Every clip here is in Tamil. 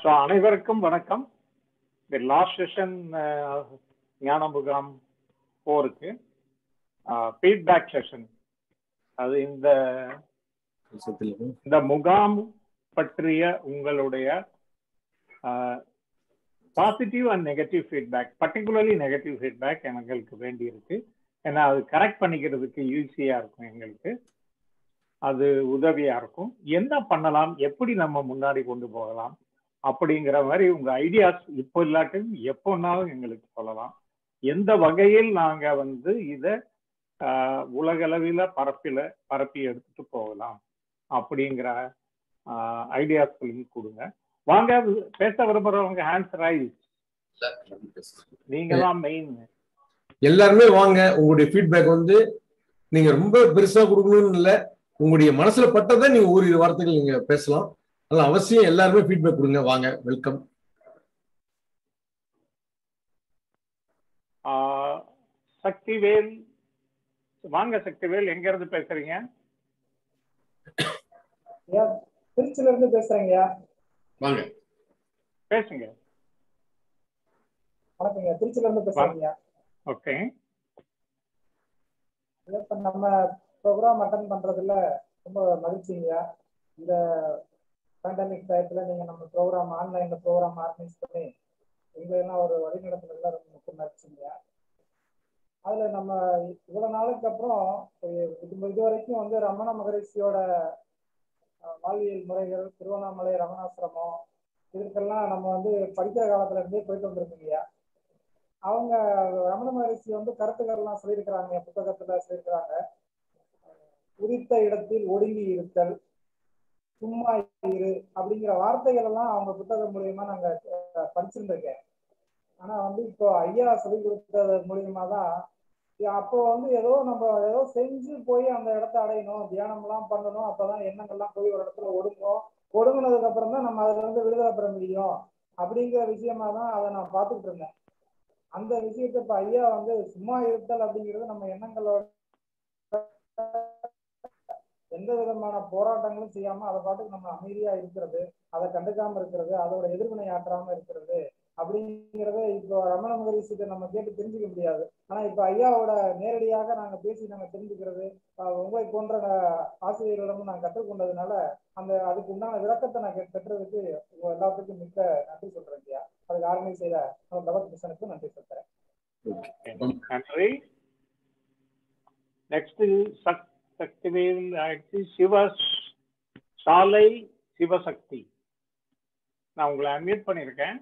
ஸோ அனைவருக்கும் வணக்கம் இந்த லாஸ்ட் செஷன் ஞான முகாம் போருக்கு ஃபீட்பேக் செஷன் அது இந்த இந்த முகாம் பற்றிய உங்களுடைய positive and negative feedback particularly negative feedback எங்களுக்கு வேண்டி இருக்கு ஏன்னா அது கரெக்ட் பண்ணிக்கிறதுக்கு ஈஸியா இருக்கும் எங்களுக்கு அது உதவியா இருக்கும் என்ன பண்ணலாம் எப்படி நம்ம முன்னாடி கொண்டு போகலாம் அப்படிங்கிற மாதிரி உங்க ஐடியாஸ் இப்போ இல்லாட்டும் எப்போனாலும் எங்களுக்கு சொல்லலாம் எந்த வகையில் நாங்க வந்து இதை உலகளவில் பரப்பில பரப்பி எடுத்துட்டு போகலாம் அப்படிங்கிற ஐடியாஸ்களையும் கொடுங்க வாங்க பேச விரும்புறவங்க ஹேண்ட்ஸ் ரைஸ் நீங்க தான் மெயின் எல்லாருமே வாங்க உங்களுடைய ஃபீட்பேக் வந்து நீங்க ரொம்ப பெருசா கொடுக்கணும்னு இல்லை உங்களுடைய மனசுல பட்டதை நீங்க ஓரிரு வார்த்தைகள் நீங்க பேசலாம் அதனால அவசியம் எல்லாருமே ஃபீட்பேக் கொடுங்க வாங்க வெல்கம் சக்திவேல் வாங்க சக்திவேல் எங்க இருந்து பேசுறீங்க திருச்சில இருந்து பேசுறேங்க வாங்க பேசுங்க வணக்கங்க திருச்சில இருந்து பேசுறேங்க ஓகே இப்ப நம்ம ப்ரோக்ராம் அட்டன் பண்றதுல ரொம்ப மகிழ்ச்சிங்க இந்த பேண்டமிக் டயத்துல நீங்க நம்ம ப்ரோக்ராம் ஆன்லைன்ல ப்ரோக்ராம் ஆர்கனைஸ் பண்ணி எங்களெல்லாம் ஒரு வழி நடத்துனதுல ரொம்ப முக்கிய மகிழ்ச்சிங்க அதுல நம்ம இவ்வளவு நாளுக்கு அப்புறம் இது இது வரைக்கும் வந்து ரமண மகரிஷியோட வாழ்வியல் முறைகள் திருவண்ணாமலை ரமணாசிரமம் இதுக்கெல்லாம் நம்ம வந்து படிக்கிற காலத்துல இருந்தே போயிட்டு வந்திருக்கீங்க அவங்க ரமண மகரிஷி வந்து கருத்துக்கள்லாம் சொல்லியிருக்கிறாங்க புத்தகத்துல சொல்லியிருக்கிறாங்க உரித்த இடத்தில் ஒடுங்கி இருத்தல் சும்மா இரு அப்படிங்கிற வார்த்தைகள் எல்லாம் அவங்க புத்தகம் மூலியமா நாங்க படிச்சிருந்திருக்கேன் ஆனா வந்து இப்போ ஐயா சொல்லி கொடுத்தது மூலியமா தான் அப்போ வந்து ஏதோ நம்ம ஏதோ செஞ்சு போய் அந்த இடத்த அடையணும் தியானம் எல்லாம் பண்ணணும் அப்பதான் எண்ணங்கள்லாம் போய் ஒரு இடத்துல ஒடுங்கும் ஒடுங்கினதுக்கு அப்புறம் தான் நம்ம அதுல இருந்து விடுதலை பெற முடியும் அப்படிங்கிற விஷயமா தான் அதை நான் பார்த்துக்கிட்டு இருந்தேன் அந்த விஷயத்த இப்ப ஐயா வந்து சும்மா இருத்தல் அப்படிங்கிறது நம்ம எண்ணங்களோட எந்த விதமான போராட்டங்களும் செய்யாம அதை பாட்டுக்கு நம்ம அமைதியா இருக்கிறது அதை கண்டுக்காம இருக்கிறது அதோட எதிர்வினை ஆற்றாம இருக்கிறது அப்படிங்கிறத இப்போ ரமண மகரிஷிட்ட நம்ம கேட்டு தெரிஞ்சுக்க முடியாது ஆனா இப்ப ஐயாவோட நேரடியாக நாங்க பேசி நாங்க தெரிஞ்சுக்கிறது உங்களை போன்ற ஆசிரியர்களிடமும் நான் கற்றுக்கொண்டதுனால அந்த அதுக்கு உண்டான விளக்கத்தை நான் பெற்றதுக்கு உங்க எல்லாத்துக்கும் மிக்க நன்றி சொல்றேன் ஐயா அதுக்கு ஆர்கனைஸ் செய்த பகவத் கிருஷ்ணனுக்கு நன்றி சொல்றேன் நன்றி நெக்ஸ்ட் சக் சக்திவேல் ஆயிடுச்சு சிவ சாலை சிவசக்தி நான் உங்களை அன்மியூட் பண்ணியிருக்கேன்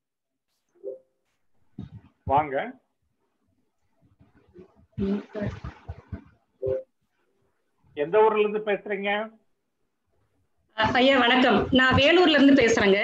வாங்க எந்த ஊர்ல இருந்து பேசுறீங்க ஐயா வணக்கம் நான் வேலூர்ல இருந்து பேசுறேங்க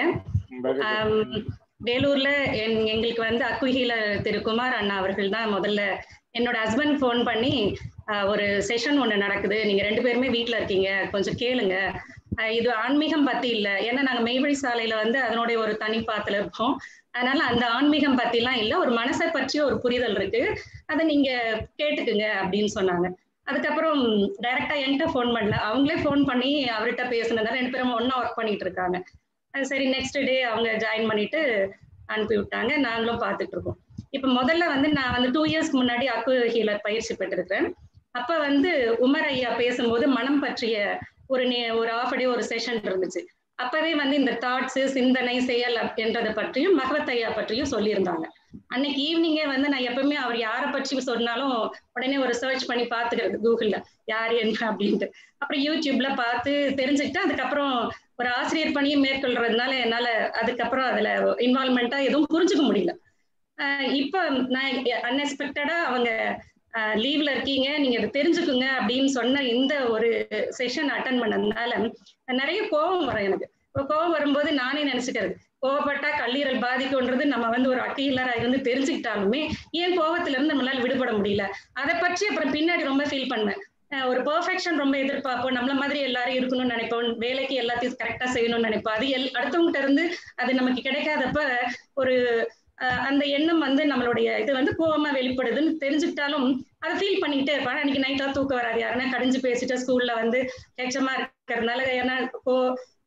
வேலூர்ல எங்களுக்கு வந்து அக்குகில திரு குமார் அண்ணா அவர்கள் தான் முதல்ல என்னோட ஹஸ்பண்ட் ஃபோன் பண்ணி ஒரு செஷன் ஒன்று நடக்குது நீங்க ரெண்டு பேருமே வீட்டில் இருக்கீங்க கொஞ்சம் கேளுங்க இது ஆன்மீகம் பத்தி இல்லை ஏன்னா நாங்கள் மெய்வழி சாலையில வந்து அதனுடைய ஒரு தனிப்பாத்துல இருப்போம் அதனால அந்த ஆன்மீகம் பத்திலாம் இல்லை ஒரு மனசை பற்றிய ஒரு புரிதல் இருக்கு அதை நீங்க கேட்டுக்குங்க அப்படின்னு சொன்னாங்க அதுக்கப்புறம் டைரக்டா என்கிட்ட ஃபோன் பண்ணல அவங்களே ஃபோன் பண்ணி அவர்கிட்ட பேசினதால ரெண்டு பேரும் ஒன்னா ஒர்க் பண்ணிட்டு இருக்காங்க சரி நெக்ஸ்ட் டே அவங்க ஜாயின் பண்ணிட்டு அனுப்பி விட்டாங்க நாங்களும் பார்த்துட்டு இருக்கோம் இப்ப முதல்ல வந்து நான் வந்து டூ இயர்ஸ்க்கு முன்னாடி அக்கு ஹீலர் பயிற்சி பெற்றிருக்கேன் அப்ப வந்து உமர் ஐயா பேசும்போது மனம் பற்றிய ஒரு ஒரு ஆஃப் டே ஒரு செஷன் இருந்துச்சு அப்பவே வந்து இந்த தாட்ஸ் சிந்தனை செயல் என்றதை பற்றியும் மகவத் ஐயா பற்றியும் சொல்லியிருந்தாங்க அன்னைக்கு ஈவினிங்கே வந்து நான் எப்பவுமே அவர் யாரை பற்றி சொன்னாலும் உடனே ஒரு சர்ச் பண்ணி பாத்துக்கிறது கூகுள்ல யார் என்ன அப்படின்ட்டு அப்புறம் யூடியூப்ல பார்த்து தெரிஞ்சுக்கிட்டு அதுக்கப்புறம் ஒரு ஆசிரியர் பணியும் மேற்கொள்றதுனால என்னால அதுக்கப்புறம் அதுல இன்வால்மெண்டா எதுவும் புரிஞ்சுக்க முடியல இப்ப நான் அன்எக்ஸ்பெக்டடா அவங்க லீவ்ல இருக்கீங்க நீங்க அதை தெரிஞ்சுக்குங்க அப்படின்னு சொன்ன இந்த ஒரு செஷன் அட்டன் பண்ணதுனால நிறைய கோபம் வரும் எனக்கு இப்போ கோபம் வரும்போது நானே நினைச்சுக்கிறது கோவப்பட்டா கல்லீரல் பாதிக்கும்ன்றது நம்ம வந்து ஒரு அக்கீலரா இருந்து தெரிஞ்சுக்கிட்டாலுமே ஏன் கோபத்துல இருந்து நம்மளால விடுபட முடியல அதை பற்றி அப்புறம் பின்னாடி ரொம்ப ஃபீல் பண்ணேன் ஒரு பெர்ஃபெக்ஷன் ரொம்ப எதிர்பார்ப்போம் நம்மள மாதிரி எல்லாரும் இருக்கணும்னு நினைப்போம் வேலைக்கு எல்லாத்தையும் கரெக்டா செய்யணும்னு நினைப்போம் அது எல் அடுத்தவங்ககிட்ட இருந்து அது நமக்கு கிடைக்காதப்ப ஒரு அந்த எண்ணம் வந்து நம்மளுடைய இது வந்து கோவமா வெளிப்படுதுன்னு தெரிஞ்சுக்கிட்டாலும் அதை ஃபீல் பண்ணிக்கிட்டே இருப்பாங்க அன்னைக்கு நைட்டா தூக்கம் வராது யாருன்னா கடிஞ்சு பேசிட்டு ஸ்கூல்ல வந்து எச்சமா இருக்கிறதுனால ஏன்னா கோ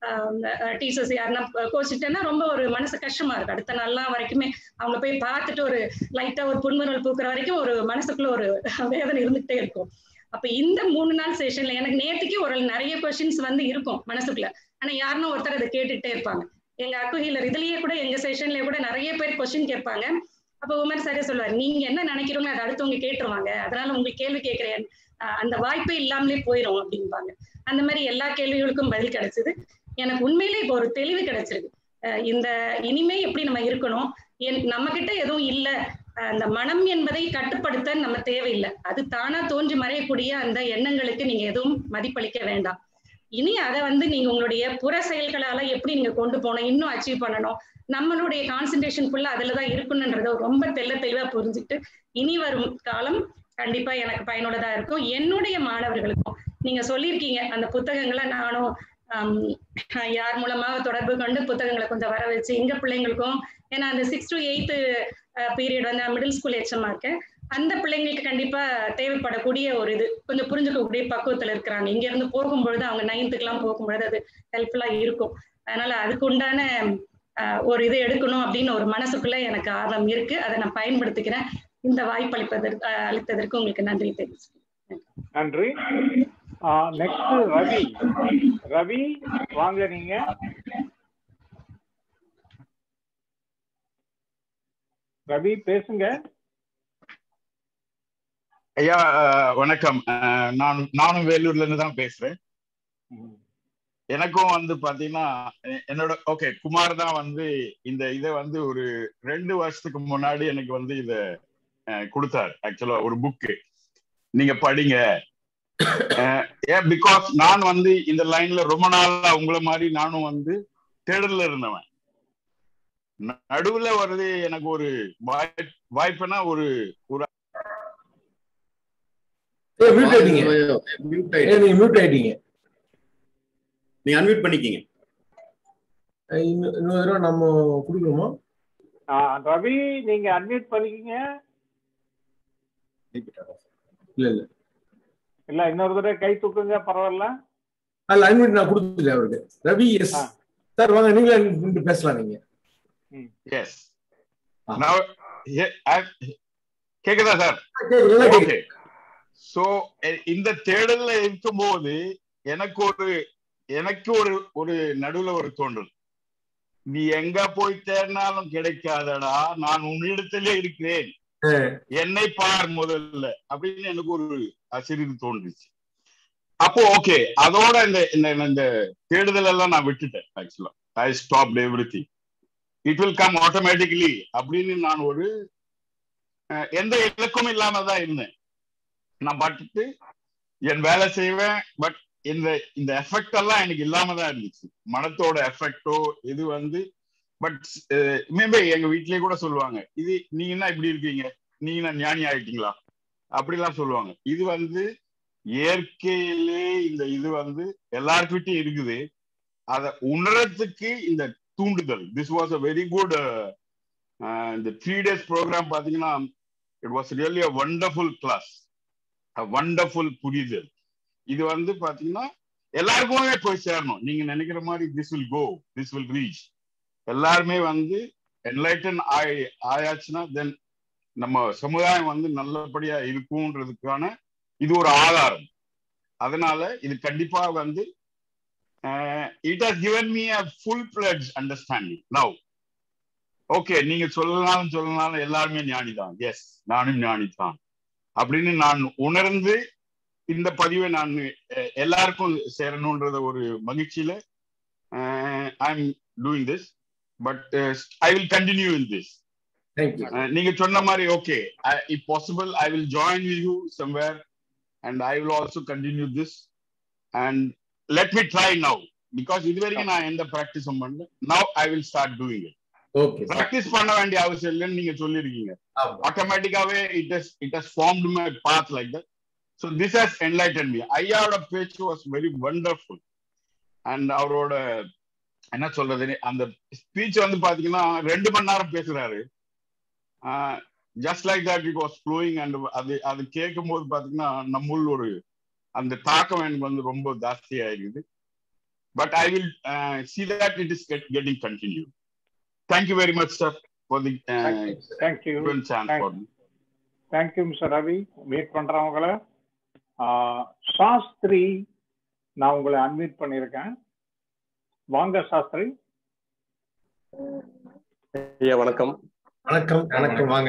டீச்சர்ஸ் யாருன்னா கோச்சிட்டேன்னா ரொம்ப ஒரு மனசு கஷ்டமா இருக்கு அடுத்த நாள்லாம் வரைக்குமே அவங்க போய் பார்த்துட்டு ஒரு லைட்டா ஒரு புன்முறுவல் பூக்குற வரைக்கும் ஒரு மனசுக்குள்ள ஒரு வேதனை இருந்துகிட்டே இருக்கும் அப்ப இந்த மூணு நாள் செஷன்ல எனக்கு நேற்றுக்கு ஒரு நிறைய கொஸ்டின்ஸ் வந்து இருக்கும் மனசுக்குள்ள ஆனா யாருன்னா ஒருத்தர் அதை கேட்டுட்டே இருப்பாங்க எங்க அக்குஹீலர் இதுலயே கூட எங்க செஷன்லயே கூட நிறைய பேர் கொஸ்டின் கேட்பாங்க அப்ப உமர் சரியா சொல்லுவார் நீங்க என்ன நினைக்கிறோங்க அதை அடுத்தவங்க கேட்டுருவாங்க அதனால உங்களுக்கு கேள்வி கேட்கிறேன் அந்த வாய்ப்பே இல்லாமலே போயிடும் அப்படிம்பாங்க அந்த மாதிரி எல்லா கேள்விகளுக்கும் பதில் கிடைச்சது எனக்கு உண்மையிலே இப்போ ஒரு தெளிவு கிடைச்சிருக்கு இந்த இனிமே எப்படி நம்ம இருக்கணும் நம்ம கிட்ட எதுவும் இல்லை அந்த மனம் என்பதை கட்டுப்படுத்த நம்ம தேவையில்லை அது தானா தோன்றி மறையக்கூடிய அந்த எண்ணங்களுக்கு நீங்க எதுவும் மதிப்பளிக்க வேண்டாம் இனி அதை வந்து நீங்க உங்களுடைய புற செயல்களால எப்படி நீங்க கொண்டு போகணும் இன்னும் அச்சீவ் பண்ணணும் நம்மளுடைய கான்சென்ட்ரேஷன் ஃபுல்லா அதுலதான் இருக்கணுன்றத ரொம்ப தெல்ல தெளிவா புரிஞ்சுட்டு இனி வரும் காலம் கண்டிப்பா எனக்கு பயனுள்ளதா இருக்கும் என்னுடைய மாணவர்களுக்கும் நீங்க சொல்லியிருக்கீங்க அந்த புத்தகங்களை நானும் யார் மூலமாக தொடர்பு கொண்டு புத்தகங்களை கொஞ்சம் வர வச்சு எங்க பிள்ளைங்களுக்கும் ஏன்னா அந்த சிக்ஸ் டு எயித்து பீரியட் வந்து மிடில் ஸ்கூல் எச்சமா இருக்கேன் அந்த பிள்ளைங்களுக்கு கண்டிப்பா தேவைப்படக்கூடிய ஒரு இது கொஞ்சம் புரிஞ்சுக்கக்கூடிய பக்குவத்துல இருக்கிறாங்க இங்க இருந்து போகும்பொழுது அவங்க நைன்த்துக்கு எல்லாம் போகும்பொழுது அது ஹெல்ப்ஃபுல்லா இருக்கும் அதனால அதுக்கு உண்டான ஒரு இது எடுக்கணும் அப்படின்னு ஒரு மனசுக்குள்ள எனக்கு ஆர்வம் இருக்கு அதை நான் பயன்படுத்திக்கிறேன் இந்த வாய்ப்பு அளிப்பதற்கு அளித்ததற்கு உங்களுக்கு நன்றி தெரிவிச்சுக்கிறேன் நன்றி நெக்ஸ்ட் ரவி ரவி வாங்க நீங்க ரவி பேசுங்க ஐயா வணக்கம் நான் நானும் வேலூர்ல இருந்து தான் பேசுறேன் எனக்கும் வந்து பாத்தீங்கன்னா என்னோட ஓகே குமார் தான் வந்து இந்த இதை வந்து ஒரு ரெண்டு வருஷத்துக்கு முன்னாடி எனக்கு வந்து இத கொடுத்தாரு ஆக்சுவலா ஒரு புக்கு நீங்க படிங்க ஏன் பிகாஸ் நான் வந்து இந்த லைன்ல ரொம்ப நாளா உங்களை மாதிரி நானும் வந்து தேடல்ல இருந்தவன் நடுவுல வருது எனக்கு ஒரு வாய்ப்புனா ஒரு ஒரு மியூட் ஆயிட்டீங்க நீங்க அன்மியூட் பண்ணிக்கீங்க இன்னொரு தடவை நம்ம குடுக்கணுமா ரவி நீங்க அன்மியூட் பண்ணிக்கீங்க இல்ல இல்ல இல்ல இன்னொரு தடவை கை தூக்குங்க பரவாயில்ல அல்ல அன்மியூட் நான் கொடுத்துட்டேன் அவருக்கு ரவி எஸ் சார் வாங்க நீங்களே அன்மியூட் பேசலாம் நீங்க எஸ் கேக்குதா சார் ஓகே சோ இந்த தேடல்ல இருக்கும்போது எனக்கு ஒரு எனக்கு ஒரு ஒரு நடுவுல ஒரு தோன்றல் நீ எங்க போய் தேடினாலும் கிடைக்காதடா நான் உன்னிடத்திலே இருக்கிறேன் என்னை பார் முதல்ல அப்படின்னு எனக்கு ஒரு சிறிது தோன்றுச்சு அப்போ ஓகே அதோட இந்த இந்த தேடுதல் எல்லாம் நான் விட்டுட்டேன் ஆக்சுவலா I stop everything it will come automatically அப்படின்னு நான் ஒரு எந்த இலக்கும் இல்லாம தான் இருந்தேன் நான் பட்டுட்டு என் வேலை செய்வேன் பட் இந்த இந்த எஃபெக்ட் எல்லாம் எனக்கு இல்லாம தான் இருந்துச்சு மனத்தோட எஃபெக்டோ இது வந்து பட் மேபே எங்க வீட்லயே கூட சொல்லுவாங்க இது நீங்க என்ன இப்படி இருக்கீங்க நீங்க என்ன ஞானி ஆயிட்டீங்களா அப்படிலாம் சொல்லுவாங்க இது வந்து இயற்கையிலே இந்த இது வந்து எல்லாருக்கிட்டையும் இருக்குது அத உணரத்துக்கு இந்த தூண்டுதல் this was a very good இந்த த்ரீ டேஸ் ப்ரோக்ராம் பாத்தீங்கன்னா it was really a wonderful class wonderful புரிதல் இது வந்து பாத்தீங்கன்னா எல்லாருக்குமே போய் சேரணும் நீங்க நினைக்கிற மாதிரி this will go this will reach எல்லாருமே வந்து என்லைட்டன் ஆய் ஆயாச்சுன்னா தென் நம்ம சமுதாயம் வந்து நல்லபடியா இருக்கும்ன்றதுக்கான இது ஒரு ஆதாரம் அதனால இது கண்டிப்பா வந்து it has given me a full fledged understanding now okay நீங்க சொல்லனாலும் சொல்லனாலும் எல்லாருமே ஞானி தான் எஸ் நானும் ஞானி தான் அப்படின்னு நான் உணர்ந்து இந்த பதிவை நான் எல்லாருக்கும் சேரணுன்றத ஒரு மகிழ்ச்சியில I am doing this but I will continue in this நீங்க சொன்ன மாதிரி okay if possible I will join with you somewhere and I will also continue this and let me try now because இது வரைக்கும் நான் எந்த ப்ராக்டிஸும் பண்ணல now I will start doing it okay practice பண்ண வேண்டிய அவசியம் இல்லைன்னு நீங்க சொல்லிருக்கீங்க ஆட்டோமேட்டிக்காவே it is it has formed my path like that so this has enlighten me ஐயாவோட பேச்சு வாஸ் வெரி வண்டர்ஃபுல் அண்ட் அவரோட என்ன சொல்றது அந்த ஸ்பீச் வந்து பாத்தீங்கன்னா ரெண்டு மணி நேரம் பேசுறாரு just like that it was flowing and அது அது கேட்கும் போது பாத்தீங்கன்னா நம்முள் ஒரு அந்த தாக்கம் எனக்கு வந்து ரொம்ப ஜாஸ்தியா இருக்குது but I will uh, see that it is get, getting continued. Thank you very much, sir, for the uh, thank you given chance Thank- for me. Thank you Mister Ravi wait பண்றவங்கள சாஸ்திரி நான் உங்களை அன்மியூட் பண்ணியிருக்கேன் வாங்க சாஸ்திரி ஐயா வணக்கம் வணக்கம் வணக்கம் வாங்க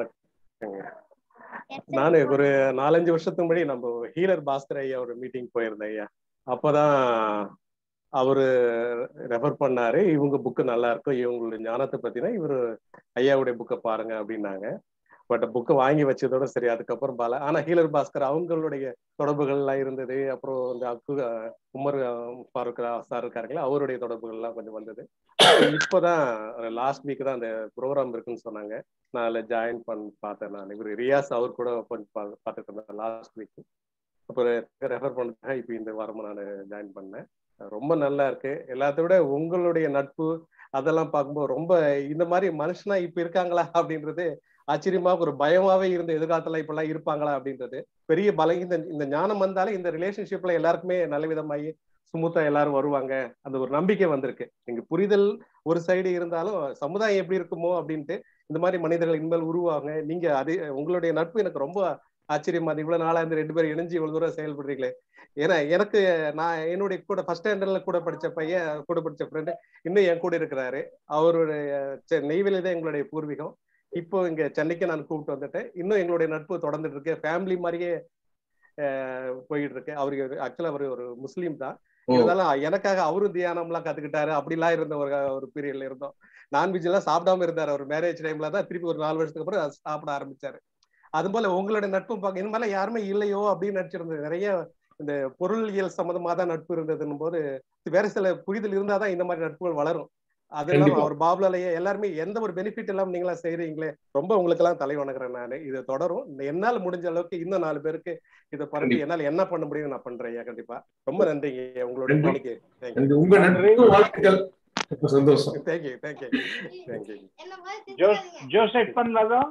நான் ஒரு நாலஞ்சு வருஷத்துக்கு முன்னாடி நம்ம ஹீலர் பாஸ்கர் ஐயா ஒரு மீட்டிங் போயிருந்தேன் ஐயா அப்பதான் அவரு ரெஃபர் பண்ணாரு இவங்க புக்கு நல்லா இருக்கும் இவங்களுடைய ஞானத்தை பத்தினா இவரு ஐயாவுடைய புக்கை பாருங்க அப்படின்னாங்க பட் புக்கை வாங்கி வச்சதோட சரி அதுக்கப்புறம் பால ஆனா ஹீலர் பாஸ்கர் அவங்களுடைய தொடர்புகள்லாம் இருந்தது அப்புறம் இந்த அக்கு உமர் ஃபாரூக் சார் இருக்காருங்களா அவருடைய தொடர்புகள்லாம் கொஞ்சம் வந்தது இப்போதான் லாஸ்ட் வீக் தான் அந்த ப்ரோக்ராம் இருக்குன்னு சொன்னாங்க நான் அதில் ஜாயின் பண்ணி பார்த்தேன் நான் இவர் ரியாஸ் அவர் கூட கொஞ்சம் பா- பார்த்துட்டு இருந்தேன் லாஸ்ட் வீக் அப்புறம் ரெஃபர் பண்ணதாக இப்போ இந்த வாரம் நான் ஜாயின் பண்ணேன் ரொம்ப நல்லா இருக்கு எல்லாத்த விட உங்களுடைய நட்பு அதெல்லாம் பார்க்கும்போது ரொம்ப இந்த மாதிரி மனுஷனா இப்ப இருக்காங்களா அப்படின்றது ஆச்சரியமா ஒரு பயமாவே இருந்த எதிர்காலத்துல இப்பெல்லாம் இருப்பாங்களா அப்படின்றது பெரிய பலம் இந்த இந்த ஞானம் வந்தாலே இந்த ரிலேஷன்ஷிப்ல எல்லாருக்குமே நல்ல விதமாயி சுமூத்தா எல்லாரும் வருவாங்க அந்த ஒரு நம்பிக்கை வந்திருக்கு எங்க புரிதல் ஒரு சைடு இருந்தாலும் சமுதாயம் எப்படி இருக்குமோ அப்படின்ட்டு இந்த மாதிரி மனிதர்கள் இனிமேல் உருவாங்க நீங்க அது உங்களுடைய நட்பு எனக்கு ரொம்ப ஆச்சரியமா இருக்கு இவ்வளவு நாளா இந்த ரெண்டு பேரும் இணைஞ்சு இவ்வளவு தூரம் செயல்படுறீங்களே ஏன்னா எனக்கு நான் என்னுடைய கூட ஃபர்ஸ்ட் ஸ்டாண்டர்ட்ல கூட படிச்ச பையன் கூட படிச்ச ஃப்ரெண்டு இன்னும் என் கூட இருக்கிறாரு அவருடைய செ- நெய்வேலி தான் எங்களுடைய பூர்வீகம் இப்போ இங்க சென்னைக்கு நான் கூப்பிட்டு வந்துட்டேன் இன்னும் எங்களுடைய நட்பு தொடர்ந்துட்டு இருக்கு ஃபேமிலி மாதிரியே அஹ், போயிட்டு இருக்கு அவருக்கு ஆக்சுவலா அவர் ஒரு முஸ்லீம் தான் ஓ. இருந்தாலும் எனக்காக அவரும் தியானம் எல்லாம் கத்துக்கிட்டாரு அப்படிலாம் இருந்த ஒரு ஒரு பீரியட்ல இருந்தோம் நான்வெஜ் எல்லாம் சாப்பிடாம இருந்தாரு அவர் மேரேஜ் டைம்ல தான் திருப்பி ஒரு நாலு வருஷத்துக்கு அப்புறம் சாப்பிட ஆரம்பிச்சாரு அது போல உங்களுடைய நட்பும் பார்க்க இனிமேல யாருமே இல்லையோ அப்படின்னு நினைச்சிருந்தது நிறைய இந்த பொருளியல் சம்மந்தமா தான் நட்பு இருந்ததுன்னும் போது வேற சில புரிதல் இருந்தாதான் இந்த மாதிரி நட்புகள் வளரும் அதெல்லாம் கண்டிப்பா. அவர் பாபுலாலேயே எல்லாருமே எந்த ஒரு பெனிஃபிட் இல்லாம நீங்களா செய்றீங்களே ரொம்ப உங்களுக்கு எல்லாம் தலை வணங்குறேன் நானு இது தொடரும் என்னால முடிஞ்ச அளவுக்கு இன்னும் நாலு பேருக்கு இதை பரப்பி கண்டிப்பா. என்னால என்ன பண்ண முடியும் நான் பண்றேன் ஐயா கண்டிப்பா ரொம்ப நன்றிங்க ஐயா, உங்களோட நன்றி. பணிக்கு நன்றி. உங்க நட்பு வாழ்த்துக்கள் ரொம்ப சந்தோஷம் தேங்க்யூ தேங்க்யூ தேங்க்யூ ஜோஸ் ஜோசப் பண்ணலதா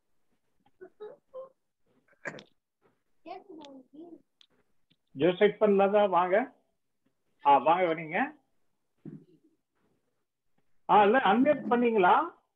ஜோசப் பண்ணலதா வாங்க ஆ வாங்க வரீங்க ஆ இல்ல அன்மியூட் பண்ணீங்களா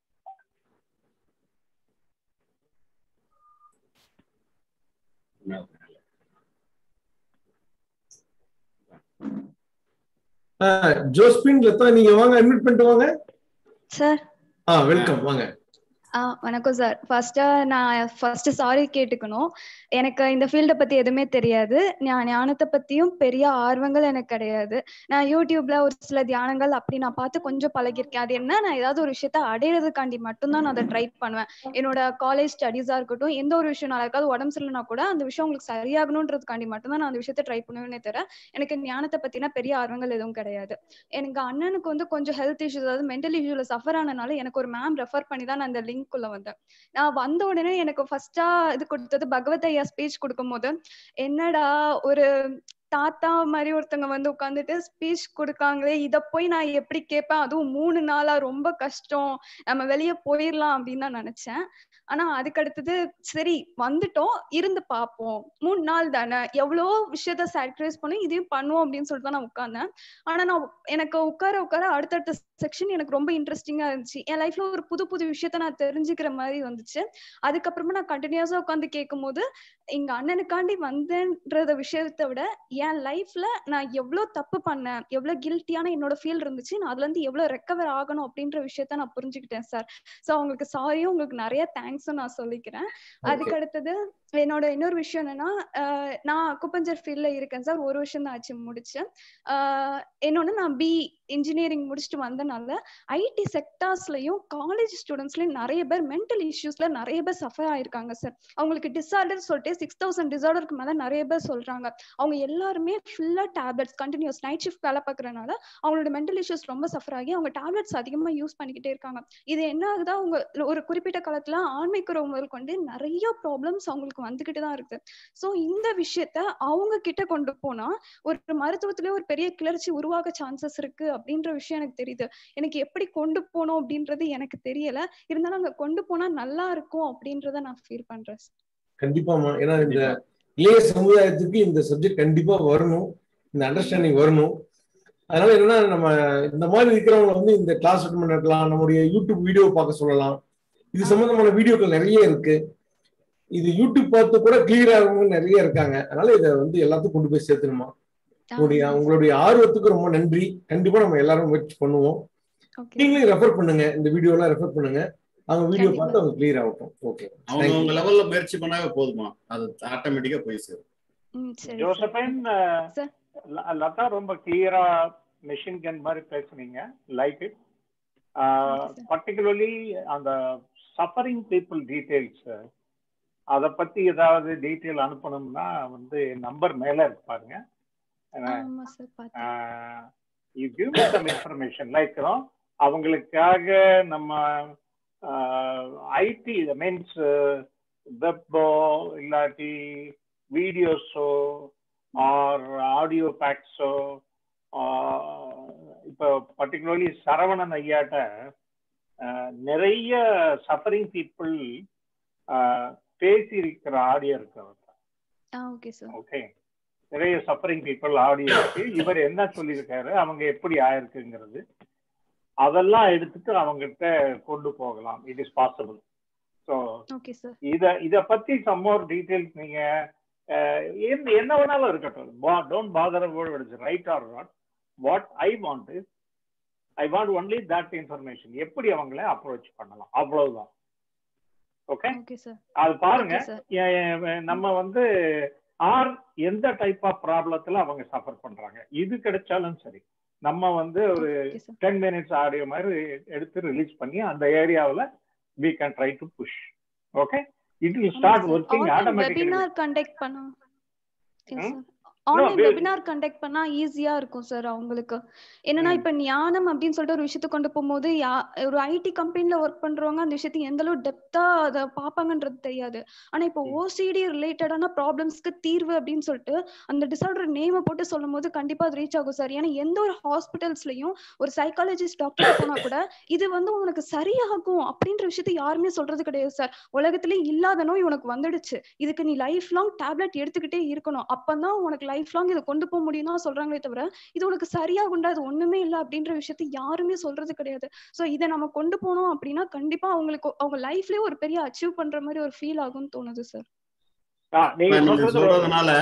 ஜோஸ்பின் லதா நீங்க வாங்க அட்மிட் பண்ணிட்டு வாங்க சார் ஆ வெல்கம் வாங்க ஆ வணக்கம் சார் ஃபர்ஸ்டா நான் ஃபர்ஸ்ட் சாரி கேட்டுக்கணும் எனக்கு இந்த ஃபீல்டை பத்தி எதுவுமே தெரியாது நான் ஞானத்தை பத்தியும் பெரிய ஆர்வங்கள் எனக்கு கிடையாது நான் யூடியூப்ல ஒரு சில தியானங்கள் அப்படி நான் பார்த்து கொஞ்சம் பழகிருக்கேன் அது என்ன நான் ஏதாவது ஒரு விஷயத்த அடையிறதுக்காண்டி மட்டும்தான் நான் அதை ட்ரை பண்ணுவேன் என்னோட காலேஜ் ஸ்டடீஸா இருக்கட்டும் எந்த ஒரு விஷயம் நல்லா இருக்காது உடம்பு சரியில்லைனா கூட அந்த விஷயம் உங்களுக்கு சரியாகணுன்றதுக்காண்டி மட்டும்தான் நான் அந்த விஷயத்த ட்ரை பண்ணுவேனே தவிர எனக்கு ஞானத்தை பத்தின பெரிய ஆர்வங்கள் எதுவும் கிடையாது எனக்கு அண்ணனுக்கு வந்து கொஞ்சம் ஹெல்த் இஷ்யூஸ் அதாவது மென்டல் இஷ்யூல சஃபர் ஆனனால எனக்கு ஒரு மேம் ரெஃபர் பண்ணி தான் நான் அந்த லிங்க் குள்ள வந்தேன் நான் வந்த உடனே எனக்கு ஃபர்ஸ்டா இது கொடுத்தது பகவத் ஐயா ஸ்பீச் கொடுக்கும்போது என்னடா ஒரு தாத்தா மாதிரி ஒருத்தவங்க வந்து உட்காந்துட்டு ஸ்பீச் கொடுக்காங்களே இத போய் நான் எப்படி கேட்பேன் அதுவும் மூணு நாளா ரொம்ப கஷ்டம் நம்ம வெளியே போயிடலாம் அப்படின்னு தான் நினைச்சேன் ஆனா அதுக்கு அடுத்தது சரி வந்துட்டோம் இருந்து பார்ப்போம் மூணு நாள் தானே எவ்வளோ விஷயத்த சாக்ரிஃபைஸ் பண்ணி இதையும் பண்ணுவோம் அப்படின்னு சொல்லிட்டு தான் நான் உட்கார்ந்தேன் ஆனா நான் எனக்கு உட்கார உட்கார அடுத்தடுத்த செக்ஷன் எனக்கு ரொம்ப இன்ட்ரெஸ்டிங்கா இருந்துச்சு என் லைஃப்ல ஒரு புது புது விஷயத்த நான் தெரிஞ்சுக்கிற மாதிரி வந்துச்சு அதுக்கப்புறமா நான் கண்டினியூஸா உட்காந்து கேட்கும் போது எங்க அண்ணனுக்காண்டி வந்தேன்றத விஷயத்தை விட என் லைஃப்ல நான் எவ்வளவு தப்பு பண்ணேன் எவ்வளவு கில்ட்டியான என்னோட ஃபீல் இருந்துச்சு நான் அதுல இருந்து எவ்வளவு ரெக்கவர் ஆகணும் அப்படின்ற விஷயத்த நான் புரிஞ்சுக்கிட்டேன் சார் சோ அவங்களுக்கு சாரியும் உங்களுக்கு நிறைய தேங்க்ஸும் நான் சொல்லிக்கிறேன் அதுக்கு அடுத்தது என்னோட இன்னொரு விஷயம் என்னன்னா ஆஹ் நான் அக்குப்பஞ்சர் ஃபீல்ட்ல இருக்கேன் சார் ஒரு வருஷம் தான் ஆச்சு முடிச்சு ஆஹ் இன்னொன்னு நான் பி இன்ஜினியரிங் முடிச்சுட்டு வந்தனால ஐடி செக்டார்ஸ்லயும் காலேஜ் ஸ்டூடெண்ட்ஸ்லயும் நிறைய பேர் மென்டல் இஷ்யூஸ்ல நிறைய பேர் சஃபர் ஆயிருக்காங்க சார் அவங்களுக்கு டிசார்டர் சொல்லிட்டு சிக்ஸ் தௌசண்ட் டிசார்டருக்கு மேல நிறைய பேர் சொல்றாங்க அவங்க எல்லாருமே ஃபுல்லா டேப்லெட்ஸ் கண்டினியூஸ் நைட் ஷிஃப்ட் வேலை பார்க்கறதுனால அவங்களோட மென்டல் இஷ்யூஸ் ரொம்ப சஃபர் ஆகி அவங்க டேப்லெட்ஸ் அதிகமா யூஸ் பண்ணிக்கிட்டே இருக்காங்க இது என்ன ஆகுதா அவங்க ஒரு குறிப்பிட்ட காலத்துல ஆண்மைக்குறவு முதல் கொண்டு நிறைய ப்ராப்ளம்ஸ் அவங்களுக்கு வந்துகிட்டு தான் இருக்கு சோ இந்த விஷயத்த அவங்க கிட்ட கொண்டு போனா ஒரு மருத்துவத்திலே ஒரு பெரிய கிளர்ச்சி உருவாக சான்சஸ் இருக்கு அப்படின்ற விஷயம் எனக்கு தெரியுது எனக்கு எப்படி கொண்டு போனோம் அப்படின்றது எனக்கு தெரியல இருந்தாலும் அங்க கொண்டு போனா நல்லா இருக்கும் அப்படின்றத நான் ஃபீல் பண்றேன் sir. கண்டிப்பாமா ஏன்னா இந்த இளைய சமுதாயத்துக்கு இந்த சப்ஜெக்ட் கண்டிப்பா வரணும் இந்த அண்டர்ஸ்டாண்டிங் வரணும் அதனால என்னன்னா நம்ம இந்த மாதிரி இருக்கிறவங்க வந்து இந்த கிளாஸ் அட்டன் பண்ணிருக்கலாம் நம்முடைய யூடியூப் வீடியோ பார்க்க சொல்லலாம் இது சம்பந்தமான வீடியோக்கள் நிறைய இருக்கு இது யூடியூப் பார்த்து கூட கிளியர் ஆகவங்க நிறைய இருக்காங்க அதனால இதை வந்து எல்லாத்துக்கும் கொண்டு போய் சேர்த்துணுமா உங்களுடைய உங்களுடைய ஆர்வத்துக்கு ரொம்ப நன்றி கண்டிப்பா நம்ம எல்லாரும் முயற்சி பண்ணுவோம் நீங்களும் ரெஃபர் பண்ணுங்க இந்த வீடியோ எல்லாம் ரெஃபர் பண்ணுங்க அவங்க வீடியோ பார்த்து அவங்க கிளியர் ஆகட்டும் ஓகே அவங்க அவங்க லெவல்ல முயற்சி பண்ணாவே போதுமா அது ஆட்டோமேட்டிக்கா போய் சேரும் ஜோசபைன் லதா ரொம்ப கிளியரா மிஷின் கன் மாதிரி பேசுனீங்க லைக் இட் பர்டிகுலர்லி அந்த சஃபரிங் பீப்புள் டீடைல்ஸ் அதை பத்தி ஏதாவது டீட்டெயில் அனுப்பணும்னா வந்து நம்பர் மேல இருக்கு பாருங்க you give me some information like அவங்களுக்காக நம்ம ஐடி மீன்ஸ் வெப்போ இல்லாட்டி வீடியோஸோ ஆர் ஆடியோ பேக்ஸோ இப்போ பர்டிகுலர்லி சரவணன் ஐயாட்ட நிறைய சஃபரிங் பீப்புள் பேசி இருக்கிற ஆடியோ இருக்கு அவர்கிட்ட ஓகே நிறைய சஃபரிங் பீப்புள் ஆடியோ இருக்கு இவர் என்ன சொல்லியிருக்காரு அவங்க எப்படி ஆயிருக்குங்கிறது அதெல்லாம் எடுத்துட்டு அவங்ககிட்ட கொண்டு போகலாம் இட் இஸ் பாசிபிள் ஸோ இத இத பத்தி சம் மோர் டீடைல்ஸ் நீங்க என்ன வேணாலும் இருக்கட்டும் don't bother about right or not what I want is I want only that information எப்படி அவங்கள அப்ரோச் பண்ணலாம் அவ்வளவுதான் ஓகே அது பாருங்க நம்ம வந்து ஆர் எந்த டைப் ஆஃப் ப்ராப்ளத்துல அவங்க சஃபர் பண்றாங்க இது கிடைச்சாலும் சரி நம்ம வந்து ஒரு டென் மினிட்ஸ் ஆடியோ மாதிரி எடுத்து ரிலீஸ் பண்ணி அந்த ஏரியாவில் we can try to push okay it will start working automatically conduct பண்ணா ஆன்லைன் வெபினார் கண்டக்ட் பண்ணா ஈஸியா இருக்கும் சார் அவங்களுக்கு என்னன்னா இப்ப ஞானம் அப்படின்னு சொல்லிட்டு ஒரு விஷயத்த கொண்டு போகும்போது ஒரு ஐடி கம்பெனில ஒர்க் பண்றவங்க அந்த விஷயத்தை எந்த அளவு டெப்தா அதை பாப்பாங்கன்றது தெரியாது ஆனா இப்போ ஓசிடி ரிலேட்டடான ப்ராப்ளம்ஸ்க்கு தீர்வு அப்படின்னு சொல்லிட்டு அந்த டிசார்டர் நேமை போட்டு சொல்லும் போது கண்டிப்பா அது ரீச் ஆகும் சார் ஏன்னா எந்த ஒரு ஹாஸ்பிட்டல்ஸ்லயும் ஒரு சைக்காலஜிஸ்ட் டாக்டர் போனா கூட இது வந்து உனக்கு சரியாகும் அப்படின்ற விஷயத்த யாருமே சொல்றது கிடையாது சார் உலகத்திலே இல்லாத நோய் உனக்கு வந்துடுச்சு இதுக்கு நீ லைஃப் லாங் டேப்லெட் எடுத்துக்கிட்டே இருக்கணும் அப்பதான் உனக்கு லைஃப் லாங் இதை கொண்டு போக முடியும் தான் சொல்றாங்களே தவிர இது உனக்கு சரியாகுண்டா அது ஒண்ணுமே இல்லை அப்படின்ற விஷயத்த யாருமே சொல்றது கிடையாது சோ இதை நம்ம கொண்டு போனோம் அப்படின்னா கண்டிப்பா அவங்களுக்கு அவங்க லைஃப்லயே ஒரு பெரிய அச்சீவ் பண்ற மாதிரி ஒரு ஃபீல் ஆகும்னு தோணுது சார் சொல்றதுனால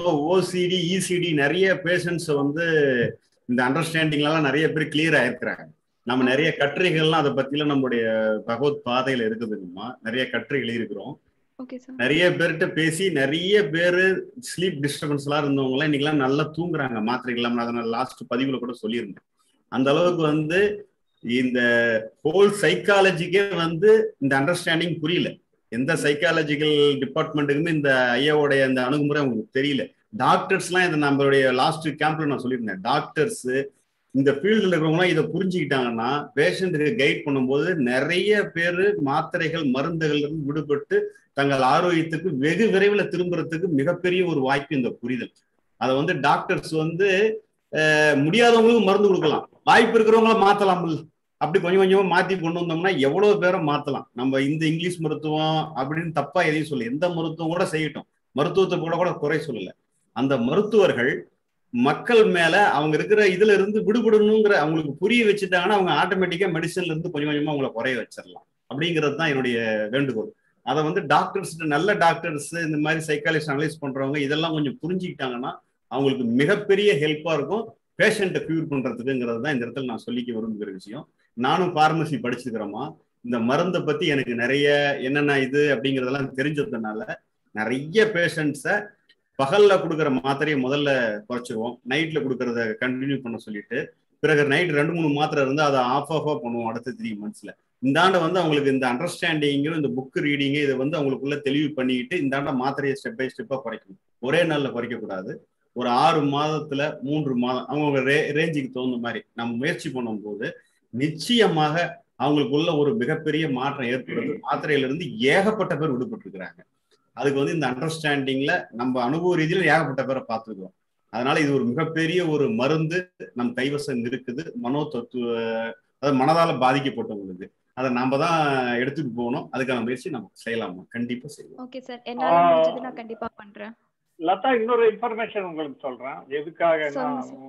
ஓசிடி இசிடி நிறைய பேஷண்ட்ஸ் வந்து இந்த அண்டர்ஸ்டாண்டிங்லாம் நிறைய பேர் கிளியர் ஆயிருக்கிறாங்க நம்ம நிறைய கட்டுரைகள்லாம் அதை பத்திலாம் நம்மளுடைய பகவத் பாதையில இருக்குதுங்கம்மா நிறைய கட்டுரைகள் இருக்கிறோம் நிறைய பேர்கிட்ட பேசி நிறைய பேரு ஸ்லீப் டிஸ்டர்பன்ஸ் எல்லாம் இருந்தவங்க எல்லாம் இன்னைக்கெல்லாம் நல்லா தூங்குறாங்க மாத்திரைகள் இல்லாம அதனால லாஸ்ட் பதிவுல கூட சொல்லியிருந்தேன் அந்த அளவுக்கு வந்து இந்த ஹோல் சைக்காலஜிக்கே வந்து இந்த அண்டர்ஸ்டாண்டிங் புரியல எந்த சைக்காலஜிக்கல் டிபார்ட்மெண்ட்டுக்குமே இந்த ஐயாவுடைய அந்த அணுகுமுறை அவங்களுக்கு தெரியல டாக்டர்ஸ்லாம் இதை நம்மளுடைய லாஸ்ட் கேம்ப்ல நான் சொல்லியிருந்தேன் டாக்டர்ஸ் இந்த ஃபீல்டில் இருக்கிறவங்களாம் இதை புரிஞ்சுக்கிட்டாங்கன்னா பேஷண்ட்டுக்கு கைட் பண்ணும்போது நிறைய பேர் மாத்திரைகள் மருந்துகள் இருந்து விடுபட்டு தங்கள் ஆரோக்கியத்துக்கு வெகு விரைவில் திரும்புறதுக்கு மிகப்பெரிய ஒரு வாய்ப்பு இந்த புரிதல் அதை வந்து டாக்டர்ஸ் வந்து முடியாதவங்களுக்கு மருந்து கொடுக்கலாம் வாய்ப்பு இருக்கிறவங்கள மாத்தலாம் அப்படி கொஞ்சம் கொஞ்சமா மாத்தி கொண்டு வந்தோம்னா எவ்வளவு பேரை மாத்தலாம் நம்ம இந்த இங்கிலீஷ் மருத்துவம் அப்படின்னு தப்பா எதையும் சொல்ல எந்த மருத்துவம் கூட செய்யட்டும் மருத்துவத்தை கூட கூட குறை சொல்லல அந்த மருத்துவர்கள் மக்கள் மேல அவங்க இருக்கிற இதுல இருந்து விடுபடணுங்கிற அவங்களுக்கு புரிய வச்சுட்டாங்கன்னா அவங்க ஆட்டோமேட்டிக்கா மெடிசன்ல இருந்து கொஞ்சம் கொஞ்சமா அவங்கள குறைய வச்சிடலாம் அப்படிங்கிறது தான் என்னுடைய வேண்டுகோள் அதை வந்து டாக்டர்ஸ் நல்ல டாக்டர்ஸ் இந்த மாதிரி சைக்காலஜிஸ்ட் அனலைஸ் பண்றவங்க இதெல்லாம் கொஞ்சம் புரிஞ்சுக்கிட்டாங்கன்னா அவங்களுக்கு மிகப்பெரிய ஹெல்ப்பா இருக்கும் பேஷண்ட்டை கியூர் பண்றதுக்குங்கிறது தான் இந்த இடத்துல நான் சொல்லிக்க விரும்புகிற விஷயம் நானும் பார்மசி படிச்சுக்கிறோமா இந்த மருந்தை பத்தி எனக்கு நிறைய என்னென்ன இது அப்படிங்கறதெல்லாம் தெரிஞ்சதுனால நிறைய பேஷண்ட்ஸை பகல்ல கொடுக்குற மாத்திரையை முதல்ல குறைச்சிருவோம் நைட்ல கொடுக்கறத கண்டினியூ பண்ண சொல்லிட்டு பிறகு நைட் ரெண்டு மூணு மாத்திரை இருந்து அதை ஆஃப் ஆஃபா பண்ணுவோம் அடுத்த த்ரீ மந்த்ஸ்ல இந்த ஆண்டை வந்து அவங்களுக்கு இந்த அண்டர்ஸ்டாண்டிங்கும் இந்த புக் ரீடிங்கு இதை வந்து அவங்களுக்குள்ள தெளிவு பண்ணிக்கிட்டு இந்த ஆண்டை மாத்திரையை ஸ்டெப் பை ஸ்டெப்பா குறைக்கணும் ஒரே நாள்ல குறைக்க கூடாது ஒரு ஆறு மாதத்துல மூன்று மாதம் அவங்க ரே ரேஞ்சுக்கு தகுந்த மாதிரி நம்ம முயற்சி பண்ணும்போது நிச்சயமாக அவங்களுக்குள்ள ஒரு மிகப்பெரிய மாற்றம் ஏற்படுது மாத்திரையில இருந்து ஏகப்பட்ட பேர் விடுபட்டு இருக்கிறாங்க அதுக்கு வந்து இந்த அண்டர்ஸ்டாண்டிங்ல நம்ம அனுபவ ரீதியில ஏகப்பட்ட பேரை பார்த்துக்கிறோம் அதனால இது ஒரு மிகப்பெரிய ஒரு மருந்து நம் கைவசம் இருக்குது மனோ தத்துவ அதாவது மனதால பாதிக்கப்பட்டவங்களுக்கு அதை நாம தான் எடுத்துட்டு போகணும் அதுக்கான முயற்சி நம்ம செய்யலாமா கண்டிப்பா செய்யலாம் ஓகே சார் என்னால முடிஞ்சது நான் கண்டிப்பா பண்றேன் லதா இன்னொரு இன்ஃபர்மேஷன் உங்களுக்கு சொல்றேன் எதுக்காக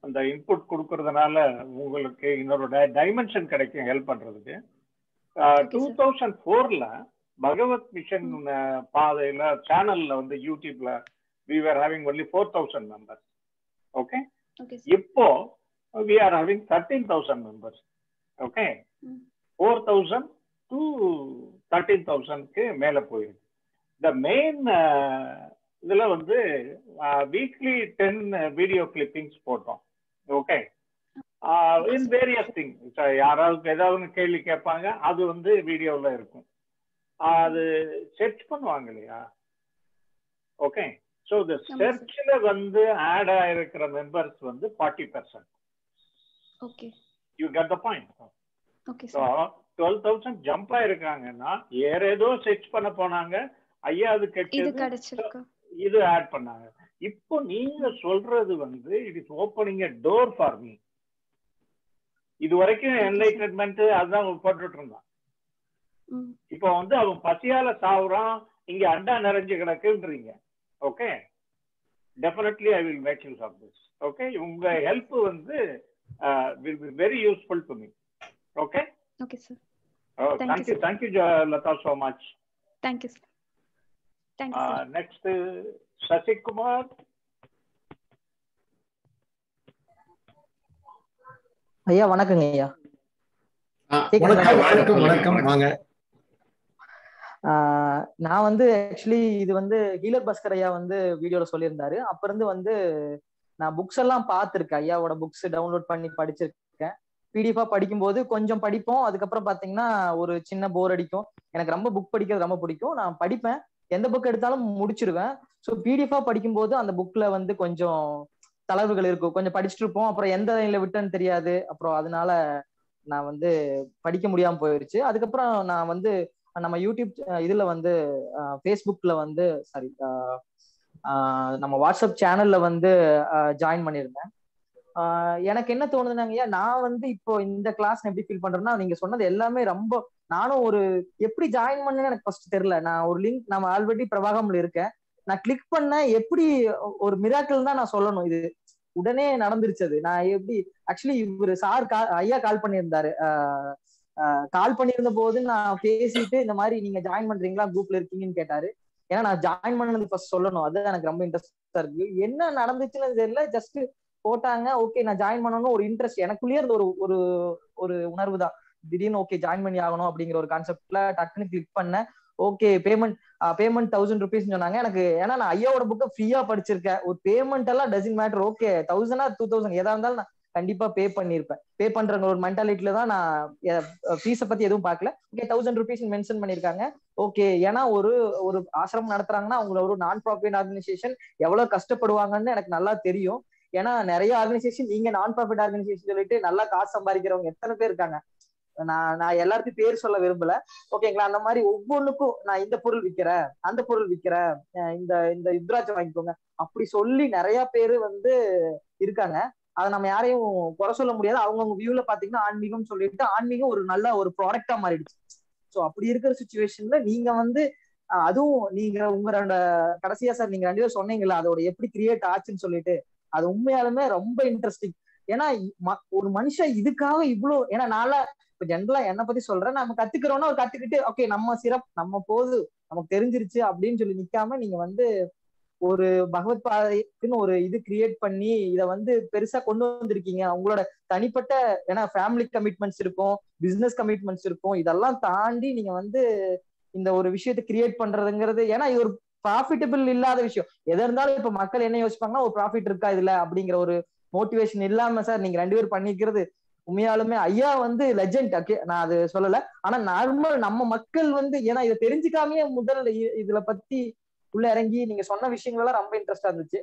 அந்த இன்புட் கொடுக்கறதுனால உங்களுக்கு இன்னொரு டைமென்ஷன் கிடைக்கும் ஹெல்ப் பண்றதுக்கு டூ தௌசண்ட் ஃபோர்ல பகவத் மிஷன் பாதையில சேனல்ல வந்து யூடியூப்ல we are having only four thousand members okay இப்போ we are having thirteen thousand members okay four thousand to thirteen தௌசண்ட்க்கு மேல போயிருக்கு த மெயின் இதுல வந்து வீக்லி டென் வீடியோ கிளிப்பிங்ஸ் போட்டோம் ஓகே இன் வேரியஸ் திங் யாராவது ஏதாவது கேள்வி கேட்பாங்க அது வந்து வீடியோல இருக்கும் அது சர்ச் பண்ணுவாங்க இல்லையா ஓகே ஸோ இந்த சர்ச்சில் வந்து ஆட் ஆயிருக்கிற மெம்பர்ஸ் வந்து forty percent okay you get the point okay so twelve thousand jump ஆயிருக்காங்கன்னா வேற ஏதோ சர்ச் பண்ண போனாங்க ஐயா அது இது கெட்டது கிடைச்சிருக்கு இது ஆட் பண்ணாங்க இப்போ நீங்க சொல்றது வந்து it is opening a door for me இது வரைக்கும் என்லைட்டன்மெண்ட் அதுதான் போட்டுட்டு இருந்தான் ம் இப்போ வந்து அவன் பசியால சாவுறான் இங்க அண்டா நிறைஞ்சு கிடக்குன்றீங்க okay definitely I will make use of this okay உங்க ஹெல்ப் வந்து will be very useful to me okay okay sir Thank you, thank you sir. Thank you Latha so much thank you sir thank you sir next Sasikumar ஐயா வணக்கங்க ஐயா ஆ, வணக்கம் வணக்கம் வணக்கம் வாங்க ஆஹ் நான் வந்து ஆக்சுவலி இது வந்து ஹீலர் பஸ்கர் ஐயா வந்து வீடியோல சொல்லியிருந்தாரு அப்ப இருந்து வந்து நான் புக்ஸ் எல்லாம் பார்த்திருக்கேன் ஐயாவோட புக்ஸ் டவுன்லோட் பண்ணி படிச்சிருக்கேன் பிடிஎஃபா படிக்கும்போது கொஞ்சம் படிப்போம் அதுக்கப்புறம் பாத்தீங்கன்னா ஒரு சின்ன போர் அடிக்கும் எனக்கு ரொம்ப புக் படிக்கிறது ரொம்ப பிடிக்கும் நான் படிப்பேன் எந்த புக் எடுத்தாலும் முடிச்சிருவேன் ஸோ பிடிஎஃபா படிக்கும்போது அந்த புக்ல வந்து கொஞ்சம் தளர்வுகள் இருக்கும் கொஞ்சம் படிச்சுட்டு இருப்போம் அப்புறம் எந்த லைன்ல விட்டேன்னு தெரியாது அப்புறம் அதனால நான் வந்து படிக்க முடியாம போயிருச்சு அதுக்கப்புறம் நான் வந்து நம்ம யூடியூப் அஹ் இதுல வந்து ஃபேஸ்புக்ல வந்து சாரி நம்ம வாட்ஸ்அப் சேனல்ல வந்து ஜாயின் பண்ணியிருந்தேன் ஆஹ் எனக்கு என்ன தோணுதுனாங்க ஐயா நான் வந்து இப்போ இந்த கிளாஸ் எப்படி ஃபீல் பண்றேன்னா நீங்க சொன்னது எல்லாமே ரொம்ப நானும் ஒரு எப்படி ஜாயின் பண்ணேன்னு எனக்கு ஃபர்ஸ்ட் தெரியல நான் ஒரு லிங்க் நம்ம ஆல்ரெடி பிரபாகம்ல இருக்கேன் நான் கிளிக் பண்ண எப்படி ஒரு மிராக்கிள் தான் நான் சொல்லணும் இது உடனே நடந்துருச்சு அது நான் எப்படி ஆக்சுவலி இவரு சார் கா ஐயா கால் பண்ணியிருந்தாரு கால் பண்ணியிருந்த போது நான் பேசிட்டு இந்த மாதிரி நீங்க ஜாயின் பண்றீங்களா குரூப்ல இருக்கீங்கன்னு கேட்டாரு ஏன்னா நான் ஜாயின் பண்ணது ஃபர்ஸ்ட் சொல்லணும் அது எனக்கு ரொம்ப இன்ட்ரெஸ்டா இருக்கு என்ன நடந்துச்சுன்னு தெரியல ஜஸ்ட் போட்டாங்க ஓகே நான் ஜாயின் பண்ணணும் ஒரு இன்ட்ரெஸ்ட் எனக்குள்ளேயே இருந்த ஒரு ஒரு ஒரு உணர்வு தான் திடீர்னு ஓகே ஜாயின் பண்ணி ஆகணும் அப்படிங்கிற ஒரு கான்செப்ட்ல டக்குன்னு கிளிக் பண்ணேன் okay payment payment thousand rupees சொன்னாங்க எனக்கு ஏன்னா நான் ஐயாவோட புக்கை ஃப்ரீயா படிச்சிருக்கேன் ஒரு பேமெண்ட் எல்லாம் டசன் மேட்டர் ஓகே தௌசண்டா டூ தௌசண்ட் எதா இருந்தாலும் நான் கண்டிப்பா பே பண்ணிருப்பேன் பே பண்ற ஒரு மென்டாலிட்டில தான் நான் ஃபீஸை பத்தி எதுவும் பார்க்கல ஓகே தௌசண்ட் ருபீஸ் மென்ஷன் பண்ணிருக்காங்க ஓகே ஏன்னா ஒரு ஒரு ஆசிரமம் நடத்துறாங்கன்னா அவங்க ஒரு நான் ப்ராஃபிட் ஆர்கனைசேஷன் எவ்வளவு கஷ்டப்படுவாங்கன்னு எனக்கு நல்லா தெரியும் ஏன்னா நிறைய ஆர்கனைசேஷன் நீங்க நான் ப்ராஃபிட் ஆர்கனைசேஷன் சொல்லிட்டு நல்லா காசு சம்பாதிக்கிறவங்க எத்தனை பேர் இருக்காங்க நான் நான் எல்லாத்தையும் பேர் சொல்ல விரும்பல ஓகேங்களா அந்த மாதிரி ஒவ்வொன்றுக்கும் நான் இந்த பொருள் விற்கிறேன் அந்த பொருள் விற்கிறேன் இந்த இந்த யுத்ராட்சம் வாங்கிக்கோங்க அப்படி சொல்லி நிறைய பேர் வந்து இருக்காங்க அதை நம்ம யாரையும் குறை சொல்ல முடியாது அவங்கவுங்க வியூல பாத்தீங்கன்னா ஆன்மீகம் சொல்லிட்டு ஆன்மீகம் ஒரு நல்ல ஒரு ப்ராடக்டா மாறிடுச்சு ஸோ அப்படி இருக்கிற சுச்சுவேஷன்ல நீங்க வந்து அதுவும் நீங்க உங்களோட கடைசியா சார் நீங்க ரெண்டு பேரும் சொன்னீங்கல்ல அதோட எப்படி கிரியேட் ஆச்சுன்னு சொல்லிட்டு அது உண்மையாலுமே ரொம்ப இன்ட்ரெஸ்டிங் ஏன்னா ஒரு மனுஷன் இதுக்காக இவ்வளவு ஏன்னா நாள இப்ப ஜென்ரலா என்ன பத்தி சொல்றேன் நம்ம கத்துக்கிறோம்னா ஒரு கத்துக்கிட்டு ஓகே நம்ம சிறப் நம்ம போது நமக்கு தெரிஞ்சிருச்சு அப்படின்னு சொல்லி நிக்காம நீங்க வந்து ஒரு பகவத் பாதைக்குன்னு ஒரு இது கிரியேட் பண்ணி இத வந்து பெருசா கொண்டு வந்திருக்கீங்க உங்களோட தனிப்பட்ட ஏன்னா ஃபேமிலி கமிட்மெண்ட்ஸ் இருக்கும் பிசினஸ் கமிட்மெண்ட்ஸ் இருக்கும் இதெல்லாம் தாண்டி நீங்க வந்து இந்த ஒரு விஷயத்தை கிரியேட் பண்றதுங்கிறது ஏன்னா இது ஒரு ப்ராஃபிட்டபிள் இல்லாத விஷயம் எதா இருந்தாலும் இப்ப மக்கள் என்ன யோசிப்பாங்கன்னா ஒரு ப்ராஃபிட் இருக்கா இதுல அப்படிங்கிற ஒரு மோட்டிவேஷன் இல்லாம சார் நீங்க ரெண்டு பேரும் பண்ணிக்கிறது உண்மையாலுமே ஐயா வந்து லெஜெண்ட் ஓகே நான் அது சொல்லல ஆனா நார்மல் நம்ம மக்கள் வந்து ஏன்னா இதை தெரிஞ்சுக்காமயே முதல் இதுல பத்தி உள்ள இறங்கி நீங்க சொன்ன விஷயங்கள் எல்லாம் ரொம்ப இன்ட்ரெஸ்டா இருந்துச்சு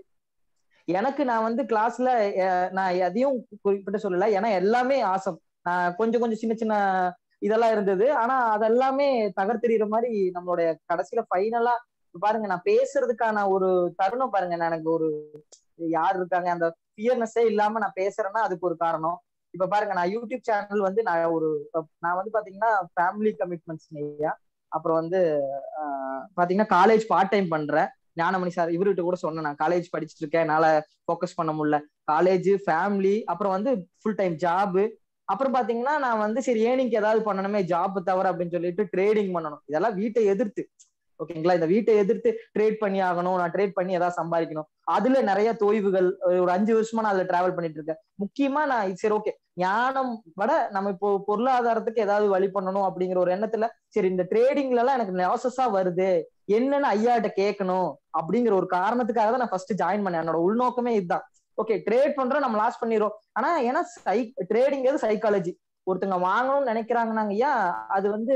எனக்கு நான் வந்து கிளாஸ்ல நான் எதையும் குறிப்பிட்டு சொல்லல ஏன்னா எல்லாமே ஆசம் நான் கொஞ்சம் கொஞ்சம் சின்ன சின்ன இதெல்லாம் இருந்தது ஆனா அதெல்லாமே தகர்த்தெறிகிற மாதிரி நம்மளுடைய கடைசியில ஃபைனலா பாருங்க நான் பேசுறதுக்கான ஒரு தருணம் பாருங்க நான் எனக்கு ஒரு யார் இருக்காங்க அந்த ஃபியர்னஸே இல்லாம நான் பேசுறேன்னா அதுக்கு ஒரு காரணம் இப்ப பாருங்க நான் யூடியூப் சேனல் வந்து நான் ஒரு நான் வந்து பாத்தீங்கன்னா ஃபேமிலி கமிட்மெண்ட்ஸ் ஐயா அப்புறம் வந்து பாத்தீங்கன்னா காலேஜ் பார்ட் டைம் பண்றேன் ஞானமணி சார் இவர்கிட்ட கூட சொன்னேன் நான் காலேஜ் படிச்சுட்டு இருக்கேன் என்னால ஃபோக்கஸ் பண்ண முடியல காலேஜ் ஃபேமிலி அப்புறம் வந்து ஃபுல் டைம் ஜாப் அப்புறம் பாத்தீங்கன்னா நான் வந்து சரி ஏனிங்க்கு ஏதாவது பண்ணணுமே ஜாப் தவிர அப்படின்னு சொல்லிட்டு ட்ரேடிங் பண்ணணும் இதெல்லாம் வீட்டை எதிர்த்து ஓகேங்களா இந்த வீட்டை எதிர்த்து ட்ரேட் பண்ணி ஆகணும் நான் ட்ரேட் பண்ணி ஏதாவது சம்பாதிக்கணும் அதுல நிறைய தொய்வுகள் ஒரு அஞ்சு வருஷமா நான் அதுல டிராவல் பண்ணிட்டு இருக்கேன் முக்கியமா நான் சரி ஓகே ஞானம் விட நம்ம இப்போ பொருளாதாரத்துக்கு ஏதாவது வழி பண்ணணும் அப்படிங்கிற ஒரு எண்ணத்துல சரி இந்த ட்ரேடிங்ல எல்லாம் எனக்கு லாசஸா வருது என்னன்னு ஐயாட்ட கேட்கணும் அப்படிங்கிற ஒரு காரணத்துக்காக தான் நான் ஃபர்ஸ்ட் ஜாயின் பண்ணேன் என்னோட உள்நோக்கமே இதுதான் ஓகே ட்ரேட் பண்றோம் நம்ம லாஸ் பண்ணிடுறோம் ஆனா ஏன்னா சை ட்ரேடிங் சைக்காலஜி ஒருத்தங்க வாங்கணும்னு நினைக்கிறாங்கன்னாங்க ஐயா அது வந்து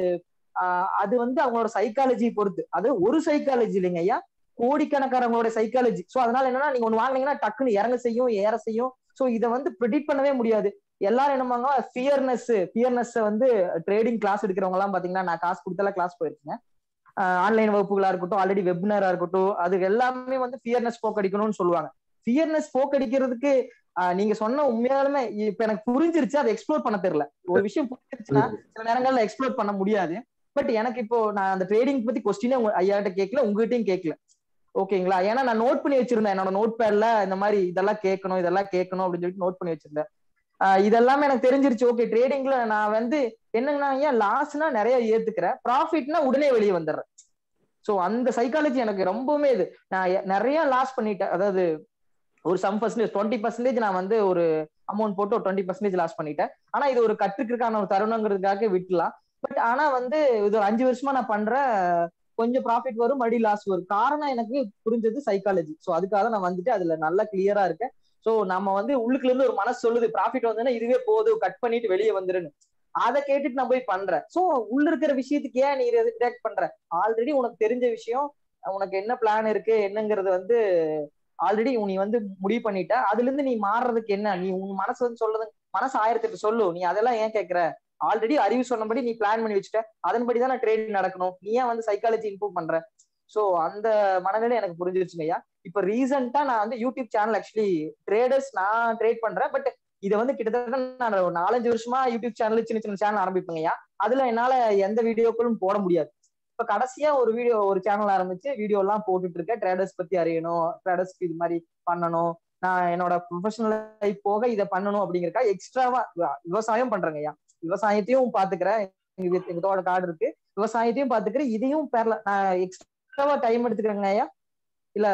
அது வந்து அவங்களோட சைக்காலஜி பொறுத்து அது ஒரு சைக்காலஜி இல்லைங்க ஐயா கோடிக்கணக்காரங்களோட சைக்காலஜி சோ அதனால என்னன்னா நீங்க ஒண்ணு வாங்கினீங்கன்னா டக்குன்னு இறங்க செய்யும் ஏற செய்யும் சோ இதை வந்து ப்ரிடிக்ட் பண்ணவே முடியாது எல்லாரும் என்னமாங்க ஃபியர்னஸ் ஃபியர்னஸ் வந்து ட்ரேடிங் கிளாஸ் எடுக்கிறவங்க எல்லாம் பாத்தீங்கன்னா நான் காசு கொடுத்தெல்லாம் கிளாஸ் போயிருக்கேன் ஆன்லைன் வகுப்புகளா இருக்கட்டும் ஆல்ரெடி வெப்னரா இருக்கட்டும் அது எல்லாமே வந்து ஃபியர்னஸ் போக்கடிக்கணும்னு சொல்லுவாங்க ஃபியர்னஸ் போக்கடிக்கிறதுக்கு நீங்க சொன்ன உண்மையாலுமே இப்ப எனக்கு புரிஞ்சிருச்சு அதை எக்ஸ்ப்ளோர் பண்ண தெரியல ஒரு விஷயம் புரிஞ்சிருச்சுன்னா சில நேரங்கள்ல எக்ஸ்ப்ளோர் பண்ண முடியாது பட் எனக்கு இப்போ நான் அந்த ட்ரேடிங் பத்தி கொஸ்டினே ஐயாட்ட கேட்கல உங்ககிட்டயும் கேட்கல ஓகேங்களா ஏன்னா நான் நோட் பண்ணி வச்சிருந்தேன் என்னோட நோட் பேட்ல இந்த மாதிரி இதெல்லாம் கேட்கணும் இதெல்லாம் கேட்கணும் அப்படின்னு சொல்லிட்டு நோட் பண்ணி வச்சிருந்தேன் இதெல்லாமே எனக்கு தெரிஞ்சிருச்சு ஓகே ட்ரேடிங்ல நான் வந்து என்னங்கன்னா ஏன் லாஸ்னா நிறைய ஏத்துக்கிறேன் ப்ராஃபிட்னா உடனே வெளியே வந்துடுறேன் சோ அந்த சைக்காலஜி எனக்கு ரொம்பவுமே இது நான் நிறைய லாஸ் பண்ணிட்டேன் அதாவது ஒரு சம் பர்சன்டேஜ் டுவெண்ட்டி பர்சன்டேஜ் நான் வந்து ஒரு அமௌண்ட் போட்டு ஒரு டுவெண்ட்டி பர்சன்டேஜ் லாஸ் பண்ணிட்டேன் ஆனா இது ஒரு கற்றுக்கிறதுக்கான ஒரு தருணங்கிறதுக்காக விட்டுலாம் பட் ஆனா வந்து இது ஒரு அஞ்சு வருஷமா நான் பண்றேன் கொஞ்சம் ப்ராஃபிட் வரும் மறுபடியும் லாஸ் வரும் காரணம் எனக்கு புரிஞ்சது சைக்காலஜி ஸோ அதுக்காக நான் வந்துட்டு அதுல நல்லா கிளியரா இருக்கேன் ஸோ நம்ம வந்து உள்ளுக்குள்ள இருந்து ஒரு மனசு சொல்லுது ப்ராஃபிட் வந்ததுன்னா இதுவே போதும் கட் பண்ணிட்டு வெளியே வந்துருன்னு அதை கேட்டுட்டு நான் போய் பண்றேன் சோ உள்ள இருக்கிற விஷயத்துக்கு ஏன் நீ ரியாக்ட் பண்ற ஆல்ரெடி உனக்கு தெரிஞ்ச விஷயம் உனக்கு என்ன பிளான் இருக்கு என்னங்கிறது வந்து ஆல்ரெடி நீ வந்து முடிவு பண்ணிட்ட அதுல இருந்து நீ மாறுறதுக்கு என்ன நீ உன் மனசு வந்து சொல்றது மனசு ஆயிரத்தி சொல்லு நீ அதெல்லாம் ஏன் கேட்கற ஆல்ரெடி அறிவு சொன்னபடி நீ பிளான் பண்ணி வச்சுட்ட அதன்படி தான் ட்ரேட் நடக்கணும் நீ ஏன் வந்து சைக்காலஜி இம்ப்ரூவ் பண்ற சோ அந்த மனநிலை எனக்கு புரிஞ்சிருச்சுங்க ஐயா இப்ப ரீசெண்டா நான் வந்து யூடியூப் சேனல் ஆக்சுவலி ட்ரேடர்ஸ் நான் ட்ரேட் பண்றேன் பட் இதை வந்து கிட்டத்தட்ட நான் ஒரு நாலஞ்சு வருஷமா யூடியூப் சேனல் சின்ன சின்ன சேனல் ஆரம்பிப்பேங்கய்யா அதுல என்னால எந்த வீடியோக்களும் போட முடியாது இப்ப கடைசியா ஒரு வீடியோ ஒரு சேனல் ஆரம்பிச்சு வீடியோ எல்லாம் போட்டுட்டு இருக்கேன் ட்ரேடர்ஸ் பத்தி அறியணும் ட்ரேடர்ஸ்க்கு இது மாதிரி பண்ணணும் நான் என்னோட ப்ரொஃபஷனல் லைஃப் போக இதை பண்ணணும் அப்படிங்கறக்கா எக்ஸ்ட்ராவா விவசாயம் பண்றேங்க ஐயா விவசாயத்தையும் பாத்துக்கிறேன் எங்க எங்களோட காடு இருக்கு விவசாயத்தையும் பாத்துக்கிறேன் இதையும் பேர்ல நான் எக்ஸ்ட்ராவா டைம் எடுத்துக்கிறேங்க ஐயா இல்ல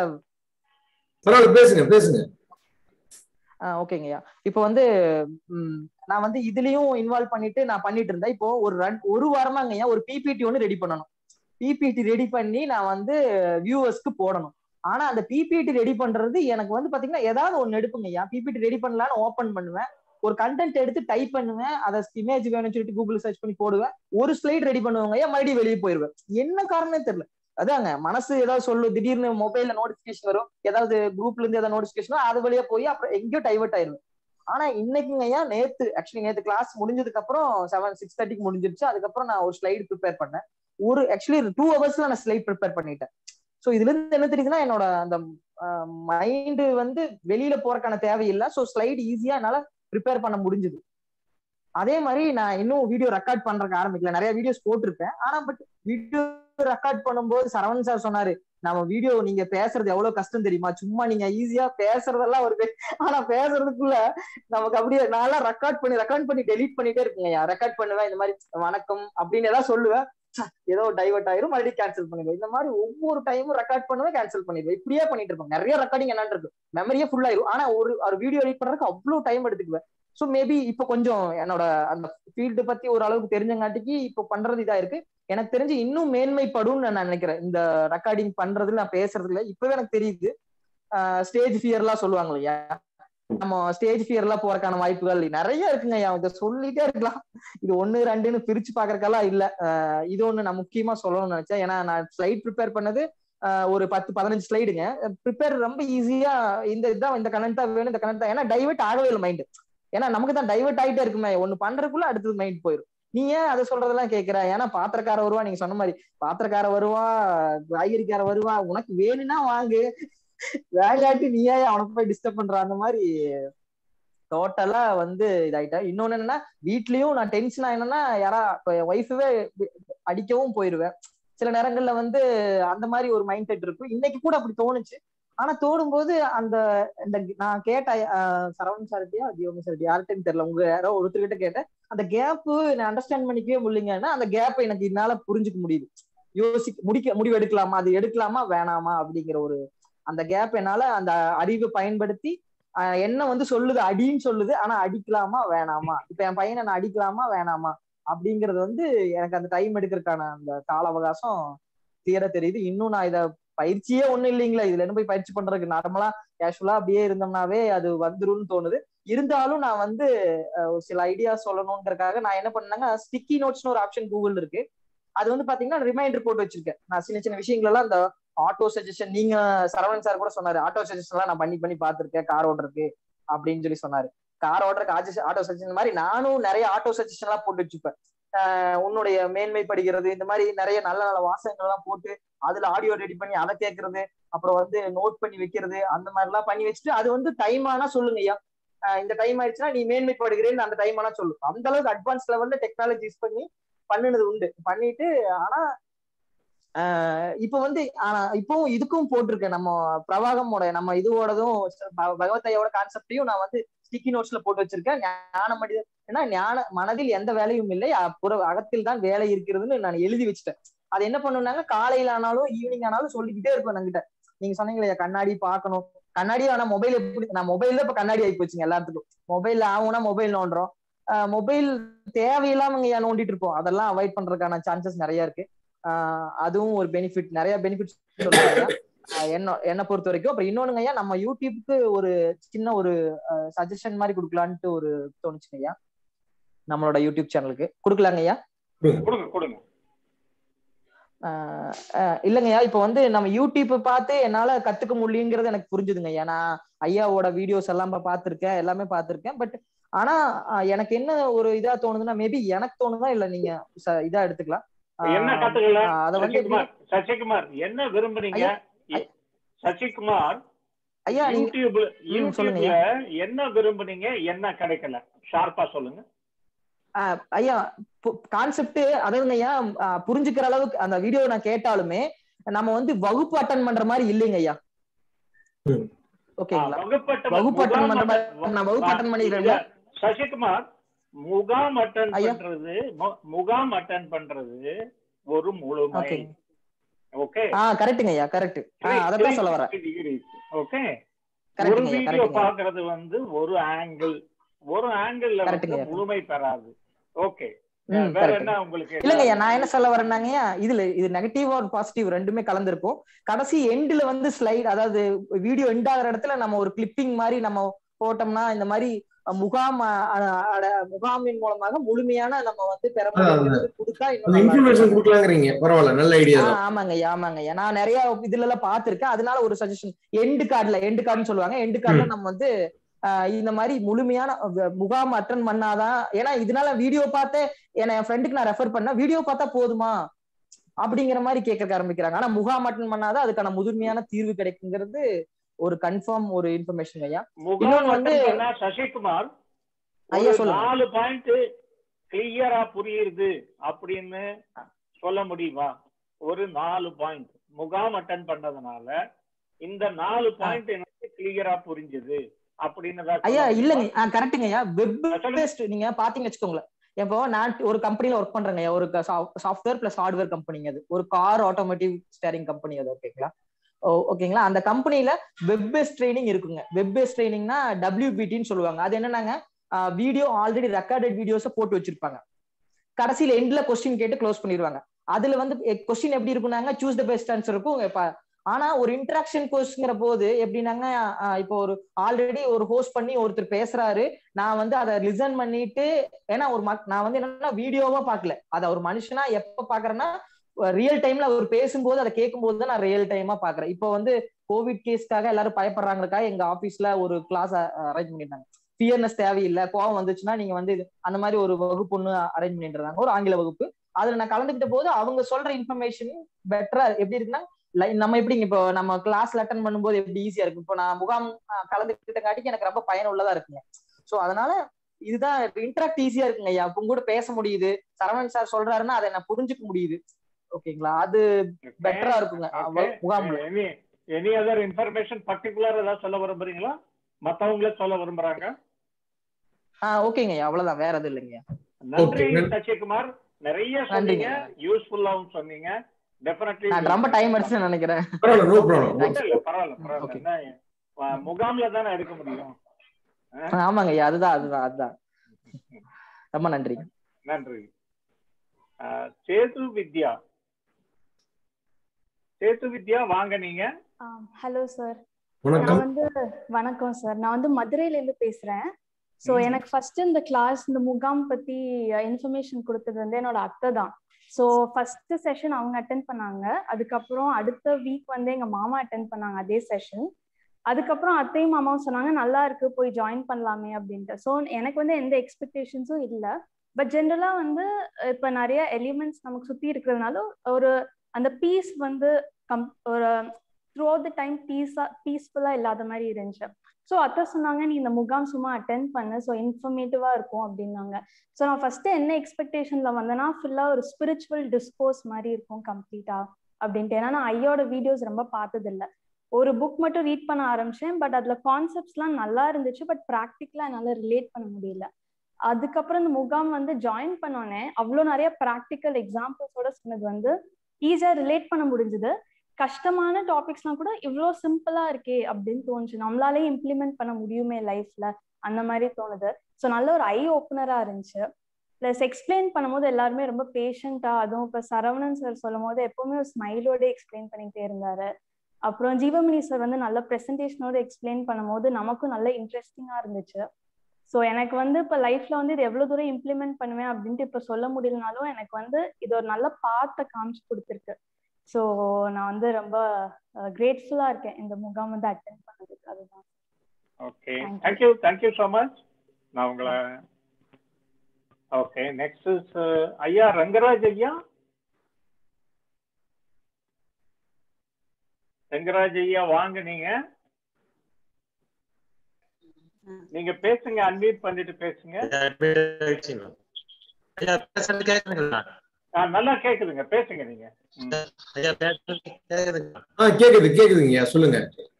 பரவாயில்ல பேசுங்க பேசுங்க ஓகேங்க ஐயா இப்போ வந்து நான் வந்து இதுலயும் இன்வால்வ் பண்ணிட்டு நான் பண்ணிட்டு இருந்தேன் இப்போ ஒரு ரன் ஒரு வாரமாங்க ஐயா ஒரு பிபிடி ஒன்று ரெடி பண்ணணும் பிபிடி ரெடி பண்ணி நான் வந்து வியூவர்ஸ்க்கு போடணும் ஆனா அந்த பிபிடி ரெடி பண்றது எனக்கு வந்து பாத்தீங்கன்னா ஏதாவது ஒன்னு எடுப்புங்க ஐயா பிபிடி ரெடி பண்ணலான்னு ஓப்பன் பண்ணுவேன் ஒரு கண்டென்ட் எடுத்து டைப் பண்ணுவேன் அதை இமேஜ் வேணும்னு சொல்லிட்டு கூகுள் சர்ச் பண்ணி போடுவேன் ஒரு ஸ்லைட் ரெடி பண்ணுவாங்க ஐயா மறுபடியும் வெளியே போயிருவேன் என்ன காரணம் தெரியல அதாங்க மனசு ஏதாவது சொல்லு திடீர்னு மொபைல்ல நோட்டிபிகேஷன் வரும் ஏதாவது குரூப்ல இருந்து ஏதாவது நோட்டிபிகேஷன் அது வழியா போய் அப்புறம் எங்கேயோ டைவர்ட் ஆயிருவேன் ஆனா இன்னைக்குங்க ஐயா நேத்து ஆக்சுவலி நேத்து கிளாஸ் முடிஞ்சதுக்கு அப்புறம் செவன் சிக்ஸ் தேர்ட்டிக்கு முடிஞ்சிருச்சு அதுக்கப்புறம் நான் ஒரு ஸ்லைடு ப்ரிப்பேர் பண்ணேன் ஒரு ஆக்சுவலி டூ ஹவர்ஸ்ல நான் ஸ்லைட் ப்ரிப்பேர் பண்ணிட்டேன் ஸோ இதுல இருந்து என்ன தெரியுதுன்னா என்னோட அந்த மைண்டு வந்து வெளியில போறதுக்கான தேவையில்லை ஸோ ஸ்லைடு ஈஸியா என்னால ப்ரிப்பேர் பண்ண முடிஞ்சது அதே மாதிரி நான் இன்னும் வீடியோ ரெக்கார்ட் பண்றதுக்கு ஆரம்பிக்கல நிறைய வீடியோஸ் போட்டிருப்பேன் ஆனா பட் வீடியோ ரெக்கார்ட் பண்ணும்போது சரவணன் சார் சொன்னாரு நம்ம வீடியோ நீங்க பேசுறது எவ்வளவு கஷ்டம் தெரியுமா சும்மா நீங்க ஈஸியா பேசுறதெல்லாம் ஒரு ஆனா பேசுறதுக்குள்ள நமக்கு அப்படியே நான் ரெக்கார்ட் பண்ணி ரெக்கார்ட் பண்ணி டெலிட் பண்ணிட்டே இருக்குங்க ரெக்கார்ட் பண்ணுவேன் இந்த மாதிரி வணக்கம் அப்படின்னு ஏதாவது சொல்லுவேன் ஏதோ டைவர்ட் ஆயிரும் மறுபடியும் கேன்சல் பண்ணிடுவேன் இந்த மாதிரி ஒவ்வொரு டைமும் ரெக்கார்ட் பண்ணுவேன் கேன்சல் பண்ணிடுவேன் இப்படியே பண்ணிட்டு இருப்பேன் நிறைய ரெக்கார்டிங் என்னன்னு இருக்கு மெமரியே ஃபுல் ஆயிரும் ஆனா ஒரு ஒரு வீடியோ எடிட் பண்றதுக்கு அவ்வளவு டைம் எடுத்துக்குவேன் ஸோ மேபி இப்போ கொஞ்சம் என்னோட அந்த ஃபீல்டு பத்தி ஓரளவுக்கு தெரிஞ்சங்காட்டிக்கு இப்போ பண்றது இதா இருக்கு எனக்கு தெரிஞ்சு இன்னும் மேன்மைப்படும்னு நான் நினைக்கிறேன் இந்த ரெக்கார்டிங் பண்றதுல நான் பேசுறதுல இப்பவே எனக்கு தெரியுது ஸ்டேஜ் ஃபியர்லாம் சொல்லுவாங்க இல்லையா நம்ம ஸ்டேஜ் ஃபியர்லாம் போறதுக்கான வாய்ப்புகள் நிறைய இருக்குங்க ஐயா இதை சொல்லிட்டே இருக்கலாம் இது ஒன்னு ரெண்டுன்னு பிரிச்சு பாக்குறதுக்கெல்லாம் இல்ல இது ஒண்ணு நான் முக்கியமா சொல்லணும்னு நினைச்சேன் ஏன்னா நான் ஸ்லைட் ப்ரிப்பேர் பண்ணது ஒரு பத்து பதினஞ்சு ஸ்லைடுங்க ப்ரிப்பேர் ரொம்ப ஈஸியா இந்த இதுதான் இந்த கனெக்ட் தான் வேணும் இந்த கனெக்ட் தான் ஏன்னா டைவர்ட் ஆகவே இல்லை மைண்டு ஏன்னா நமக்கு தான் டைவர்ட் ஆகிட்டே இருக்குமே ஒண்ணு பண்றதுக்குள்ள அடுத்தது மைண்ட் போயிடும் நீ ஏன் அதை சொல்றதெல்லாம் கேட்கிற ஏன்னா பாத்திரக்கார வருவா நீங்க சொன்ன மாதிரி பாத்திரக்கார வருவா காய்கறிக்கார வருவா உனக்கு வேணும்னா வாங்கு வேகாட்டி நீ ஏன் அவனுக்கு போய் டிஸ்டர்ப் பண்ற அந்த மாதிரி டோட்டலா வந்து இதாயிட்டா இன்னொன்னு என்னன்னா வீட்லயும் நான் டென்ஷன் ஆயினேன்னா யாரா ஒய்ஃபவே அடிக்கவும் போயிருவேன் சில நேரங்கள்ல வந்து அந்த மாதிரி ஒரு மைண்ட் செட் இருக்கும் இன்னைக்கு கூட அப்படி தோணுச்சு ஆனா தோணும்போது அந்த இந்த நான் கேட்ட அஹ், சரவணன் சார்ட்டியா ஜியோமி சார்ட்டி யார்கிட்டயும் தெரியல உங்க யாரோ ஒருத்தர்கிட்ட கேட்டேன் அந்த கேப் நான் அண்டர்ஸ்டாண்ட் பண்ணிக்கவே முடியலங்கன்னா அந்த கேப் எனக்கு என்னால புரிஞ்சுக்க முடியுது யோசி முடிக்க முடிவு எடுக்கலாமா அது எடுக்கலாமா வேணாமா அப்படிங்கிற ஒரு அந்த கேப் என்னால அந்த அறிவை பயன்படுத்தி ஆஹ் என்ன வந்து சொல்லுது அடின்னு சொல்லுது ஆனா அடிக்கலாமா வேணாமா இப்ப என் பையனை நான் அடிக்கலாமா வேணாமா அப்படிங்கறது வந்து எனக்கு அந்த டைம் எடுக்கிறதுக்கான அந்த கால அவகாசம் கிளியரா தெரியுது இன்னும் நான் இத பயிற்சியே ஒண்ணும் இல்லைங்களா இதுல என்ன போய் பயிற்சி பண்றதுக்கு நார்மலா கேஷுவலா அப்படியே இருந்தோம்னாவே அது வந்துரும்னு தோணுது இருந்தாலும் நான் வந்து அஹ், ஒரு சில ஐடியா சொல்லணுன்றதுக்காக நான் என்ன பண்ணேங்க ஸ்டிக்கி நோட்ஸ்னு ஒரு ஆப்ஷன் கூகுள் இருக்கு அது வந்து பாத்தீங்கன்னா ரிமைண்டர் போட்டு வச்சிருக்கேன் நான் சின்ன சின்ன விஷயங்கள் எல்லாம் அந்த ஆட்டோ சஜஷன் நீங்க சரவணன் சார் கூட சொன்னாரு ஆட்டோ சஜஷன் எல்லாம் நான் பண்ணி பண்ணி பார்த்திருக்கேன் கார் ஓட்டுறதுக்கு அப்படின்னு சொல்லி சொன்னாரு கார் ஓட்டுறதுக்கு ஆட்டோ சஜஷன் மாதிரி நானும் நிறைய ஆட்டோ சஜஷன் எல்லாம் போட்டு வச்சுப்பேன் ஆஹ் உன்னுடைய மேன்மை படிக்கிறது இந்த மாதிரி நிறைய நல்ல நல்ல வாசகங்கள் எல்லாம் போட்டு அதுல ஆடியோ ரெடி பண்ணி அதை கேட்கறது அப்புறம் வந்து நோட் பண்ணி வைக்கிறது அந்த மாதிரி எல்லாம் பண்ணி வச்சுட்டு அது வந்து டைம் ஆனா சொல்லுங்க ஐயா ஆஹ் இந்த டைம் ஆயிடுச்சுன்னா நீ மேன்மைப்படுகிறேன்னு அந்த டைம் ஆனா சொல்லு அந்த அளவுக்கு அட்வான்ஸ் லெவல்ல டெக்னாலஜி யூஸ் பண்ணி பண்ணுனது உண்டு பண்ணிட்டு ஆனா ஆஹ் இப்ப வந்து ஆனா இப்பவும் இதுக்கும் போட்டிருக்கேன் நம்ம பிரவாகமோட நம்ம இதுவோடதும் ப- பகவத் ஐயாவோட கான்செப்டையும் நான் வந்து ஸ்டிக்கி நோட்ஸ்ல போட்டு வச்சிருக்கேன் ஞான மனித ஏன்னா ஞான மனதில் எந்த வேலையும் இல்லை புற அகத்தில் தான் வேலை இருக்கிறதுன்னு நான் எழுதி வச்சுட்டேன் அது என்ன பண்ணுனாங்க காலையில ஆனாலும் ஈவினிங் ஆனாலும் சொல்லிக்கிட்டே இருப்பேன் என்கிட்ட நீங்க சொன்னீங்களே கண்ணாடி பார்க்கணும் கண்ணாடி ஆனா மொபைல் எப்படி நான் மொபைல்ல இப்ப கண்ணாடி ஆகி போச்சுங்க எல்லாத்துக்கும் மொபைல்ல ஆகும்னா மொபைல் நோண்டுறோம் மொபைல் தேவையில்லாம இங்க ஏன் நோண்டிட்டு இருப்போம் அதெல்லாம் அவாய்ட் பண்றதுக்கான சான்சஸ் நிறைய இருக்கு ஆஹ் அதுவும் ஒரு பெனிஃபிட் நிறைய பெனிஃபிட்ஸ் சொல்லுவாங்க என்ன என்னை பொறுத்த வரைக்கும் அப்புறம் இன்னொன்னுங்க ஐயா நம்ம யூடியூப்க்கு ஒரு சின்ன ஒரு சஜஷன் மாதிரி கொடுக்கலான்ட்டு ஒரு தோணுச்சுங்க ஐயா நம்மளோட யூடியூப் சேனலுக்கு கொடுக்கலாங்க ஐயா கொடுங்க கொடுங்க ஆஹ் ஆஹ் இல்லைங்கய்யா இப்ப வந்து நம்ம யூடியூப் பார்த்து என்னால கத்துக்க முடியுங்கிறது எனக்கு புரிஞ்சுதுங்க ஐயா நான் ஐயாவோட வீடியோஸ் எல்லாம் இப்ப பார்த்திருக்கேன் எல்லாமே பார்த்திருக்கேன் பட் ஆனா ஆஹ் எனக்கு என்ன ஒரு இதா தோணுதுன்னா மேபி எனக்கு தோணுதா இல்ல நீங்க ச- இதா எடுத்துக்கலாம் என்ன ஆஹ் கத்துக்கல ஆஹ் அத வந்து எப்படி- சசிகுமார் சசிகுமார் என்ன விரும்புறீங்க ஐயா, இ- சசிகுமார் ஐயா நீங்க யூடியூப்ல ம், சொல்லுங்க யூடியூப்ல என்ன விரும்புனீங்க என்ன கிடைக்கல ஷார்ப்பா சொல்லுங்க ஆஹ் ஐயா கான்செப்ட் அதாவதுங்க ஐயா ஆஹ் புரிஞ்சுக்கிற அளவுக்கு அந்த வீடியோ நான் கேட்டாலுமே நம்ம வந்து வகுப்பு அட்டன் பண்ற மாதிரி இல்லைங்க ஐயா ம். ஓகேங்களா வகுப்பட்ட வகுப்பு attend முகாம் பண்ற attend- மாதிரி நான் வகுப்பு attend பண்ணிடுறேன். இல்ல, சசிகுமார் முகாம் அட்டன் ஐயா. பண்றது மு- முகாம் அட்டன் பண்றது ஒரு முழுமை ஓகே ஓகே ஆஹ் கரெக்ட்டுங்க ஐயா கரெக்ட் அதான் சொல்ல வரேன் ஓகே ஒரு கரெக்ட்டுங்க ஐயா வீடியோ கரெக்ட்டுங்க பாக்குறது வந்து ஒரு ஆங்கிள் ஒரு ஆங்கிள் கரெக்ட்டுங்க வந்து ஐயா. முழுமை பெறாது ஓகே ம் வேற கரெக்ட் என்ன உங்களுக்கு இல்லைங்க ஐயா நான் என்ன சொல்ல வரேன்னாங்கய்யா இதுல இது நெகட்டிவ் ஒரு பாசிட்டிவ் ரெண்டுமே கலந்துருக்கும் கடைசி எண்ட்ல வந்து ஸ்லைட் அதாவது வீடியோ எண்ட் ஆகிற இடத்துல நம்ம ஒரு கிளிப்பிங் மாதிரி நம்ம போட்டோம்னா இந்த மாதிரி அஹ், முகாம் அஹ், அஹ், அட- முகாமின் மூலமாக முழுமையான நம்ம வந்து பெற முடியுங்கிறது கொடுத்தா இன்னும் அந்த நல்லா இன்ஃபர்மேஷன் இருக்கும். கொடுக்கலாங்கிறீங்க பரவாயில்ல நல்ல ஐடியா ஆ, தான் ஆமாங்க ஐயா ஆமாங்க ஐயா நான் நிறைய இதுல எல்லாம் பாத்திருக்கேன் அதனால ஒரு சஜஷன் எண்டு கார்டுல எண்டு கார்டுன்னு சொல்லுவாங்க எண்டு கார்டுல நம்ம வந்து ஆஹ், இந்த மாதிரி முழுமையான அஹ், முகாம் அட்டன் பண்ணாதான் ஏன்னா இதனால வீடியோ பார்த்து என்ன என் ஃப்ரெண்டுக்கு நான் ரெஃபர் பண்ணா வீடியோ பார்த்தா போதுமா அப்படிங்கிற மாதிரி கேட்க ஆரம்பிக்கிறாங்க ஆனா முகாம் அட்டன் பண்ணாதான் அதுக்கான முழுமையான தீர்வு கிடைக்குங்கிறது ஒரு கன்ஃபார்ம் ஒரு இன்ஃபர்மேஷன் ஐயா முகாம் இன்னொன்னு வந்து- attend பண்ணா சசிகுமார் ஐயா ஒரு சொல்லுங்க நாலு பாயிண்ட் கிளியரா புரியுது அப்படின்னு சொல்ல முடியுமா ஒரு நாலு பாயிண்ட் முகாம் அட்டன் பண்ணதுனால இந்த நாலு பாயிண்ட் எனக்கு கிளியரா புரிஞ்சுது அப்படின்னு தான் சொல்ல ஐயா முடியுமா? இல்லைங்க ஆ கரெக்டுங்க ஐயா வெப் சொல்லுங்க. பேஸ்ட் நீங்க பாத்தீங்க வச்சுக்கோங்களேன் இப்போ நான் ஒரு கம்பெனில ஒர்க் பண்றேங்க ஐயா ஒரு சாஃப்ட்வேர் பிளஸ் ஹார்ட்வேர் கம்பெனிங்க அது ஒரு கார் ஆட்டோமேட்டிவ் ஸ்டேரிங் கம்பெனி அது ஓகேங்களா ஓ ஓகேங்களா அந்த கம்பெனில வெப் பேஸ்ட் ட்ரைனிங் இருக்குங்க வெப் பேஸ்ட் ட்ரைனிங்னா டபிள்யூபிடின்னு சொல்லுவாங்க அது என்னன்னாங்க வீடியோ ஆல்ரெடி ரெக்கார்டட் வீடியோஸை போட்டு வச்சிருப்பாங்க கடைசியில எண்ட்ல கொஸ்டின் கேட்டு க்ளோஸ் பண்ணிடுவாங்க அதுல வந்து கொஸ்டின் எப்படி இருக்குனாங்க சூஸ் த பெஸ்ட் ஆன்சர் இருக்கும் இப்ப ஆனா ஒரு இன்டராக்ஷன் கோர்ஸ்ங்கிற போது எப்படின்னாங்க ஆஹ் இப்போ ஒரு ஆல்ரெடி ஒரு ஹோஸ்ட் பண்ணி ஒருத்தர் பேசுறாரு நான் வந்து அதை லிசன் பண்ணிட்டு ஏன்னா ஒரு மக்- நான் வந்து என்னன்னா வீடியோவா பார்க்கல அதை ஒரு மனுஷனா எப்ப பாக்குறேன்னா ரியல் டைம்ல அவர் பேசும்போது அதை கேட்கும்போது தான் நான் ரியல் டைமா பாக்குறேன் இப்போ வந்து கோவிட் கேஸ்க்காக எல்லாரும் பயப்படுறாங்களுக்காக எங்க ஆபீஸ்ல ஒரு கிளாஸ் அரேஞ்ச் பண்ணிட்டாங்க ஃபியர்னஸ் தேவையில்லை கோவம் வந்துச்சுன்னா நீங்க வந்து இது- அந்த மாதிரி ஒரு வகுப்பு ஒண்ணு அரேஞ்ச் பண்ணிடுறாங்க ஒரு ஆங்கில வகுப்பு அதுல நான் கலந்துக்கிட்ட போது அவங்க சொல்ற இன்ஃபர்மேஷன் பெட்டரா எப்படி இருக்குன்னா லை- நம்ம எப்படி இப்போ நம்ம கிளாஸ்ல அட்டன் பண்ணும்போது எப்படி ஈஸியா இருக்கு இப்போ நான் முகாம் அஹ், கலந்துக்கிட்டங்காட்டிக்கு எனக்கு ரொம்ப பயனுள்ளதா இருக்குங்க சோ அதனால இதுதான் இன்டராக்ட் ஈஸியா இருக்குங்க ஐயா உங்க கூட பேச முடியுது சரவணன் சார் சொல்றாருன்னா அதை நான் புரிஞ்சுக்க முடியுது ஓகேங்களா அது பெட்டரா இருக்குங்க அஹ், Okay. முகாம்ல Any- any other information particular ஏதாவது சொல்ல விரும்புறீங்களா மத்தவங்களே சொல்ல விரும்புறாங்க ஆ ஓகேங்க அவ்வளவுதான் வேற எதுவும் இல்லைங்க நன்றி Okay. சசிகுமார் நிறைய சொன்னீங்க நன்றிங்க. யூஸ்ஃபுல்லாவும் சொன்னீங்க டெஃபினெட்லி நான் ரொம்ப டைம் எடுத்து நினைக்கிறேன் பரவாயில்ல நோ ப்ராப்ளம் இல்ல பரவாயில்ல பரவாயில்ல Okay. என்ன, வ- முகாம்ல தானே எடுக்க முடியும் ஆமாங்க ஐயா அதுதான் அதுதான் அதுதான் ரொம்ப நன்றி நன்றி அஹ், சேது வித்யா சேது வித்யா வாங்க நீங்க ஹலோ சார் வணக்கம் நான் வந்து வணக்கம் சார் நான் வந்து மதுரையில இருந்து பேசுறேன் ஸோ எனக்கு ஃபர்ஸ்ட் இந்த கிளாஸ் இந்த முகாம் பத்தி இன்ஃபர்மேஷன் கொடுத்தது வந்து என்னோட அத்தை தான் ஸோ ஃபர்ஸ்ட் செஷன் அவங்க அட்டென்ட் பண்ணாங்க அதுக்கப்புறம் அடுத்த வீக் வந்து எங்க மாமா அட்டென்ட் பண்ணாங்க அதே செஷன் அதுக்கப்புறம் அத்தையும் மாமாவும் சொன்னாங்க நல்லா இருக்கு போய் ஜாயின் பண்ணலாமே அப்படின்ட்டு ஸோ எனக்கு வந்து எந்த எக்ஸ்பெக்டேஷன்ஸும் இல்லை பட் ஜென்ரலா வந்து இப்போ நிறைய எலிமெண்ட்ஸ் நமக்கு சுத்தி இருக்கிறதுனால ஒரு அந்த பீஸ் வந்து கம் ஒரு த்ரூ அவுட் த டைம் பீஸா பீஸ்ஃபுல்லா இல்லாத மாதிரி இருந்துச்சு ஸோ அத்தை சொன்னாங்க நீ இந்த முகாம் சும்மா அட்டென்ட் பண்ணு ஸோ இன்ஃபர்மேட்டிவா இருக்கும் அப்படின்னாங்க ஸோ நான் ஃபர்ஸ்ட் என்ன எக்ஸ்பெக்டேஷன்ல வந்தேன்னா ஃபுல்லா ஒரு ஸ்பிரிச்சுவல் டிஸ்கோர்ஸ் மாதிரி இருக்கும் கம்ப்ளீட்டா அப்படின்ட்டு ஏன்னா நான் ஐயோட வீடியோஸ் ரொம்ப பார்த்தது இல்ல ஒரு புக் மட்டும் ரீட் பண்ண ஆரம்பிச்சேன் பட் அதுல கான்செப்ட்ஸ்லாம் நல்லா இருந்துச்சு பட் ப்ராக்டிக்கலா என்னால ரிலேட் பண்ண முடியல அதுக்கப்புறம் இந்த முகாம் வந்து ஜாயின் பண்ணோன்னே அவ்வளோ நிறைய ப்ராக்டிக்கல் எக்ஸாம்பிள்ஸோட சொன்னது வந்து ஈஸியா ரிலேட் பண்ண முடிஞ்சது கஷ்டமான டாபிக்ஸ்லாம் கூட இவ்வளோ சிம்பிளா இருக்கே அப்படின்னு தோணுச்சு நம்மளாலே இம்ப்ளிமெண்ட் பண்ண முடியுமே லைஃப்ல அந்த மாதிரி தோணுது ஸோ நல்ல ஒரு ஐ ஓப்பனரா இருந்துச்சு ப்ளஸ் எக்ஸ்பிளைன் பண்ணும்போது எல்லாருமே ரொம்ப பேஷண்டா அதுவும் இப்போ சரவணன் சார் சொல்லும் போது எப்பவுமே ஒரு ஸ்மைலோட எக்ஸ்பிளைன் பண்ணிக்கிட்டே இருந்தாரு அப்புறம் ஜீவமணி சார் வந்து நல்ல ப்ரெசன்டேஷனோட எக்ஸ்பிளைன் பண்ணும்போது நமக்கும் நல்ல இன்ட்ரெஸ்டிங்கா இருந்துச்சு ஸோ எனக்கு வந்து இப்போ லைஃப்ல வந்து இது எவ்வளவு தூரம் இம்ப்ளிமெண்ட் பண்ணுவேன் அப்படின்ட்டு இப்போ சொல்ல முடியலனாலும் எனக்கு வந்து இது ஒரு நல்ல பாத்தை காமிச்சு கொடுத்துருக்கு ஸோ நான் வந்து ரொம்ப கிரேட்ஃபுல்லா இருக்கேன் இந்த முகாம் வந்து அட்டென்ட் பண்ணதுக்கு அதுதான் okay Thank you. Thank you thank you so much நான் உங்களை ஓகே நெக்ஸ்ட் இஸ் ஐயா ரங்கராஜ் ஐயா ரங்கராஜ் ஐயா வாங்க நீங்க நீங்க பேசுங்க அன்மியூட் பண்ணிட்டு பேசுங்க ஐயா பேசுறது கேக்குதுங்களா ஆ, நல்லா கேக்குதுங்க பேசுங்க நீங்க ம். ஐயா பேசுறது கேக்குதுங்களா ஆ கேக்குது கேக்குதுங்கய்யா சொல்லுங்க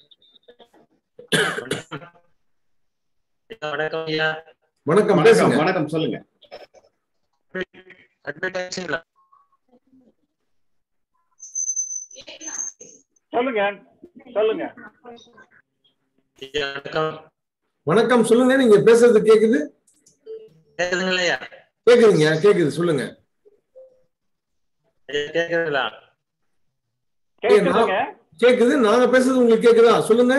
ஐயா, வணக்கம் ஐயா வணக்கம் வணக்கம் பேசுங்க வணக்கம் சொல்லுங்க அட்மிட் ஆயிடுச்சுங்களா சொல்லுங்க சொல்லுங்க ஐயா வணக்கம் வணக்கம் சொல்லுங்க நீங்க பேசுறது கேக்குது கேக்குதுங்களா ஐயா கேக்குதுங்க கேக்குது சொல்லுங்க ஐயா கேக்குதுங்களா கேக்குதுங்க கேக்குது நாங்க பேசுறது உங்களுக்கு கேக்குதா சொல்லுங்க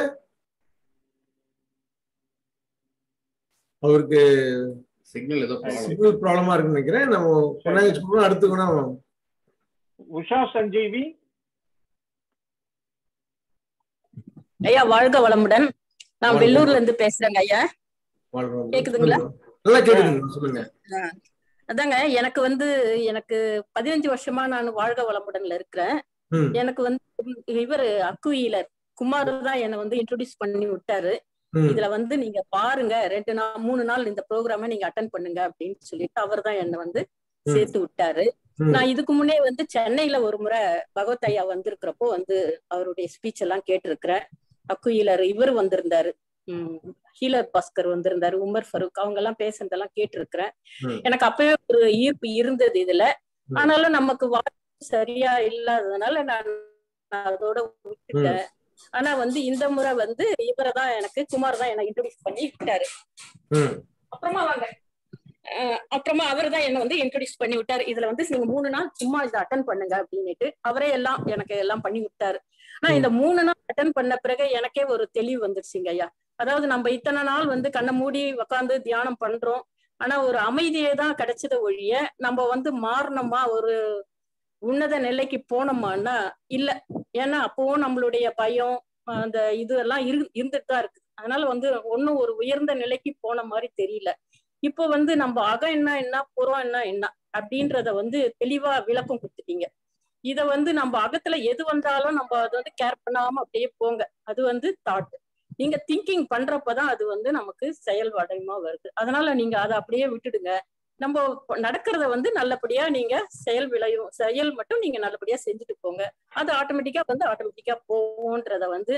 அவருக்கு சிக்னல் ஏதோ சிக்னல் ப்ராப்ளமா இருக்குன்னு நினைக்கிறேன் நம்ம கொண்டாங்க சொல்றோம் அடுத்து கூட உஷா சஞ்சீவி ஐயா வாழ்க வளமுடன் நான் வாழ்க வெள்ளூர்ல இருந்து பேசுறேங்க ஐயா வாழ்றோம். கேக்குதுங்களா? நல்லா கேக்குதுங்க சொல்லுங்க ஆ. அதாங்க எனக்கு வந்து எனக்கு பதினஞ்சு வருஷமா நான் வாழ்க வளமுடன்ல இருக்கிறேன் ம். எனக்கு வந்து இவர் அக்குயிலர் குமார் தான் என்னை வந்து இன்ட்ரோடியூஸ் பண்ணி விட்டாரு ம். இதுல வந்து நீங்க பாருங்க ரெண்டு நாள் மூணு நாள் இந்த ப்ரோக்ராம நீங்க அட்டன் பண்ணுங்க அப்படின்னு சொல்லிட்டு அவர் தான் என்னை வந்து ம். சேர்த்து விட்டாரு ம். நான் இதுக்கு முன்னே வந்து சென்னையில ஒரு முறை பகவத் ஐயா வந்திருக்கிறப்போ வந்து அவருடைய ஸ்பீச் எல்லாம் கேட்டிருக்கிறேன் அக்குயிலர் இவர் வந்திருந்தாரு உம் ஹீலர் பாஸ்கர் வந்திருந்தாரு உமர் ஃபருக் அவங்க எல்லாம் பேசுனதெல்லாம் கேட்டிருக்கிறேன் ம். எனக்கு அப்பவே ஒரு ஈர்ப்பு இருந்தது இதுல ம். ஆனாலும் நமக்கு வாய்ப்பு சரியா இல்லாததுனால நான் நான் அதோட விட்டுட்டேன் ஆனா வந்து இந்த முறை வந்து இவரை தான் எனக்கு குமார் தான் எனக்கு இன்ட்ரோடியூஸ் பண்ணி விட்டாரு ம். அப்புறமா வாங்க அஹ் அப்புறமா அவர் தான் என்ன வந்து இன்ட்ரோடியூஸ் பண்ணி விட்டாரு இதுல வந்து நீங்க மூணு நாள் சும்மா இதை அட்டன் பண்ணுங்க அப்படின்னுட்டு அவரே எல்லாம் எனக்கு எல்லாம் பண்ணி விட்டாரு ஆனா இந்த மூணு நாள் அட்டன் பண்ண பிறகு எனக்கே ஒரு தெளிவு வந்துருச்சுங்க ஐயா அதாவது நம்ம இத்தனை நாள் வந்து கண்ணை மூடி உட்காந்து தியானம் பண்றோம் ஆனா ஒரு அமைதியே தான் கிடைச்சத ஒழிய நம்ம வந்து மாறணுமா ஒரு உன்னத நிலைக்கு போனோமான்னா இல்ல ஏன்னா அப்பவும் நம்மளுடைய பயம் அந்த இது எல்லாம் இரு இருந்துட்டு தான் இருக்கு அதனால வந்து ஒன்னும் ஒரு உயர்ந்த நிலைக்கு போன மாதிரி தெரியல இப்போ வந்து நம்ம அகம் என்ன என்ன புறம் என்ன என்ன அப்படின்றத வந்து தெளிவா விளக்கம் கொடுத்துட்டீங்க இத வந்து நம்ம அகத்துல எது வந்தாலும் நம்ம அதை வந்து கேர் பண்ணாம அப்படியே போங்க அது வந்து தாட் நீங்க திங்கிங் பண்றப்பதான் அது வந்து நமக்கு செயல்வடைமா வருது அதனால நீங்க அதை அப்படியே விட்டுடுங்க நம்ம நடக்கிறத வந்து நல்லபடியா நீங்க செயல் விளையும் செயல் மட்டும் நீங்க நல்லபடியா செஞ்சுட்டு போங்க அது ஆட்டோமேட்டிக்கா வந்து ஆட்டோமேட்டிக்கா போகும்ன்றத வந்து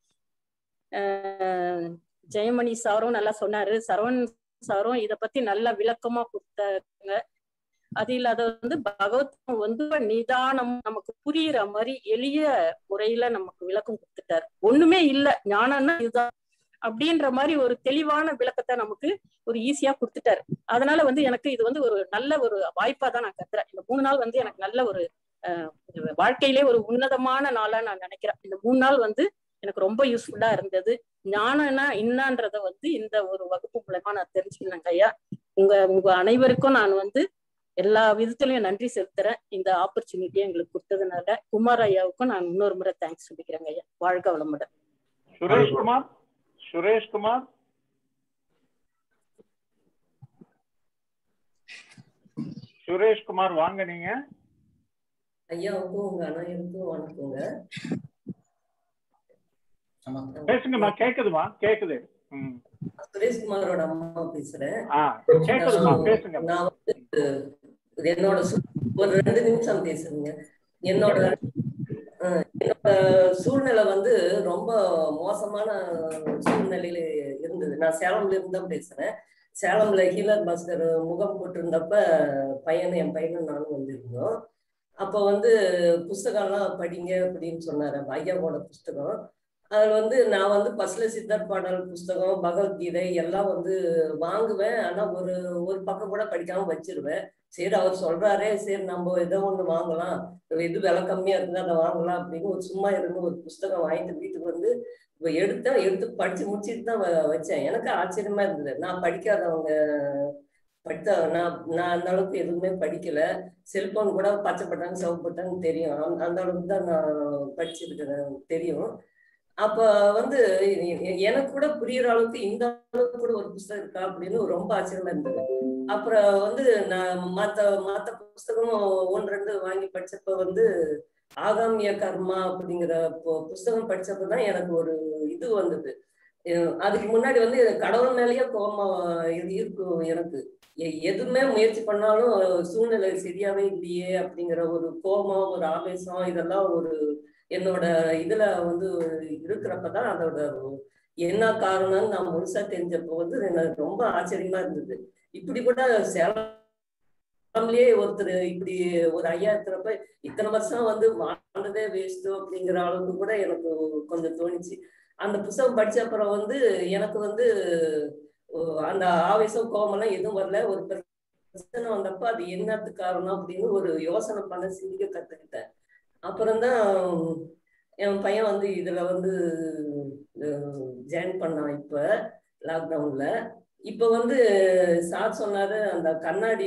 ஆஹ் ஜெயமணி சாரும் நல்லா சொன்னாரு சரவண் சாரும் இத பத்தி நல்ல விளக்கமா கொடுத்தாங்க அது இல்லாத வந்து பகவத் வந்து நிதானம் நமக்கு புரியுற மாதிரி எளிய முறையில நமக்கு விளக்கம் கொடுத்துட்டாரு ஒண்ணுமே இல்ல ஞானம்னா இதுதான் அப்படின்ற மாதிரி ஒரு தெளிவான விளக்கத்தை நமக்கு ஒரு ஈஸியா கொடுத்துட்டாரு அதனால வந்து எனக்கு இது வந்து ஒரு நல்ல ஒரு வாய்ப்பா தான் நான் கத்துறேன் இந்த மூணு நாள் வந்து எனக்கு நல்ல ஒரு ஆஹ் வாழ்க்கையிலே ஒரு உன்னதமான நாளா நான் நினைக்கிறேன் இந்த மூணு நாள் வந்து எனக்கு ரொம்ப யூஸ்ஃபுல்லா இருந்தது ஞானம்னா என்னன்றத வந்து இந்த ஒரு வகுப்பு மூலமா நான் தெரிஞ்சுக்கினேன் ஐயா உங்க உங்க அனைவருக்கும் நான் வந்து எல்லா விதத்திலையும் நன்றி செலுத்துறேன் இந்த ஆப்பர்ச்சுனிட்டியை எங்களுக்கு கொடுத்ததுனால குமார் ஐயாவுக்கும் நான் இன்னொரு முறை தேங்க்ஸ் சொல்லிக்கிறேங்க ஐயா வாழ்க வளமுடன் சுரேஷ்குமார் சுரேஷ்குமார் சுரேஷ்குமார் வாங்க நீங்க ஐயாவுக்கும் உங்க அனைவருக்கும் வணக்கங்க பேசுங்கம்மா கேக்குதுமா கேக்குது ம் சுரேஷ்குமாரோட அம்மா பேசுறேன் ஆ கேக்குதுமா பேசுங்க நான் வந்து என்னோட சூ- ஒரு ரெண்டு நிமிஷம் பேசுறேங்க என்னோட அஹ், என்னோட சூழ்நிலை வந்து ரொம்ப மோசமான சூழ்நிலையில இருந்தது நான் சேலம்ல இருந்து தான் பேசுறேன் சேலம்ல ஹீலர் பாஸ்கர் முகம் போட்டிருந்தப்ப பையன் என் பையனும் நானும் வந்திருந்தோம் அப்போ வந்து புஸ்தகம்லாம் படிங்க அப்படின்னு சொன்னாரு ஐயாவோட புஸ்தகம் அதுல வந்து நான் வந்து பஸ்ல சித்தர் பாடல் புஸ்தகம் பகவத்கீதை எல்லாம் வந்து வாங்குவேன் ஆனா ஒரு ஒரு பக்கம் கூட படிக்காம வச்சிருவேன் சரி அவர் சொல்றாரே சரி நம்ம ஏதோ ஒண்ணு வாங்கலாம் எது விலை கம்மியா இருந்தா அதை வாங்கலாம் அப்படின்னு ஒரு சும்மா இருந்து ஒரு புஸ்தகம் வாங்கிட்டு வீட்டுக்கு வந்து இப்ப எடுத்தேன் எடுத்து படிச்சு முடிச்சிட்டு தான் வ- வச்சேன் எனக்கு ஆச்சரியமா இருந்தது நான் படிக்காதவங்க படித்த நான் நான் அந்த அளவுக்கு எதுவுமே படிக்கல செல்போன் கூட பச்சை பட்டன் சிவப்பு பட்டன் தெரியும் அந்த- அந்த அளவுக்கு தான் நான் படிச்சிருக்கிறேன் தெரியும் அப்ப வந்து எ- எ- எனக்கு கூட புரியுற அளவுக்கு இந்த அளவுக்கு கூட ஒரு புஸ்தகம் இருக்கா அப்படின்னு ரொம்ப ஆச்சரியமா இருந்தது அப்புறம் வந்து நான் மத்த மத்த புஸ்தகமும் ஒன்று ரெண்டு வாங்கி படிச்சப்ப வந்து ஆகாமிய கர்மா அப்படிங்கிற பு- புஸ்தகம் படிச்சப்பதான் எனக்கு ஒரு இது வந்தது அஹ் அதுக்கு முன்னாடி வந்து கடவுள் மேலேயே கோபம் இது இருக்கும் எனக்கு எ- எதுவுமே முயற்சி பண்ணாலும் சூழ்நிலை சரியாவே இல்லையே அப்படிங்கிற ஒரு கோபம் ஒரு ஆவேசம் இதெல்லாம் ஒரு என்னோட இதுல வந்து இருக்கிறப்பதான் அதோட என்ன காரணம்னு நான் முழுசா தெரிஞ்சப்போ வந்து எனக்கு ரொம்ப ஆச்சரியமா இருந்தது இப்படி கூட சேலம்லயே ஒருத்தர் இப்படி ஒரு ஐயா இருக்கிறப்ப இத்தனை வருஷம் வந்து வாழ்ந்ததே வேஸ்ட் அப்படிங்கிற அளவுக்கு கூட எனக்கு கொஞ்சம் தோணுச்சு அந்த புத்தகம் படிச்ச அப்புறம் வந்து எனக்கு வந்து அஹ் அந்த ஆவேசம் கோபமெல்லாம் எதுவும் வரல ஒரு பிரச்சனை வந்தப்ப அது என்னத்துக்கு காரணம் அப்படின்னு ஒரு யோசனை பண்ண சிந்திக்க கத்துக்கிட்டேன் அப்புறம்தான் என் பையன் வந்து இதுல வந்து ஜாயின் பண்ணான் இப்ப லாக்டவுன்ல இப்ப வந்து சார் சொன்னாரு அந்த கண்ணாடி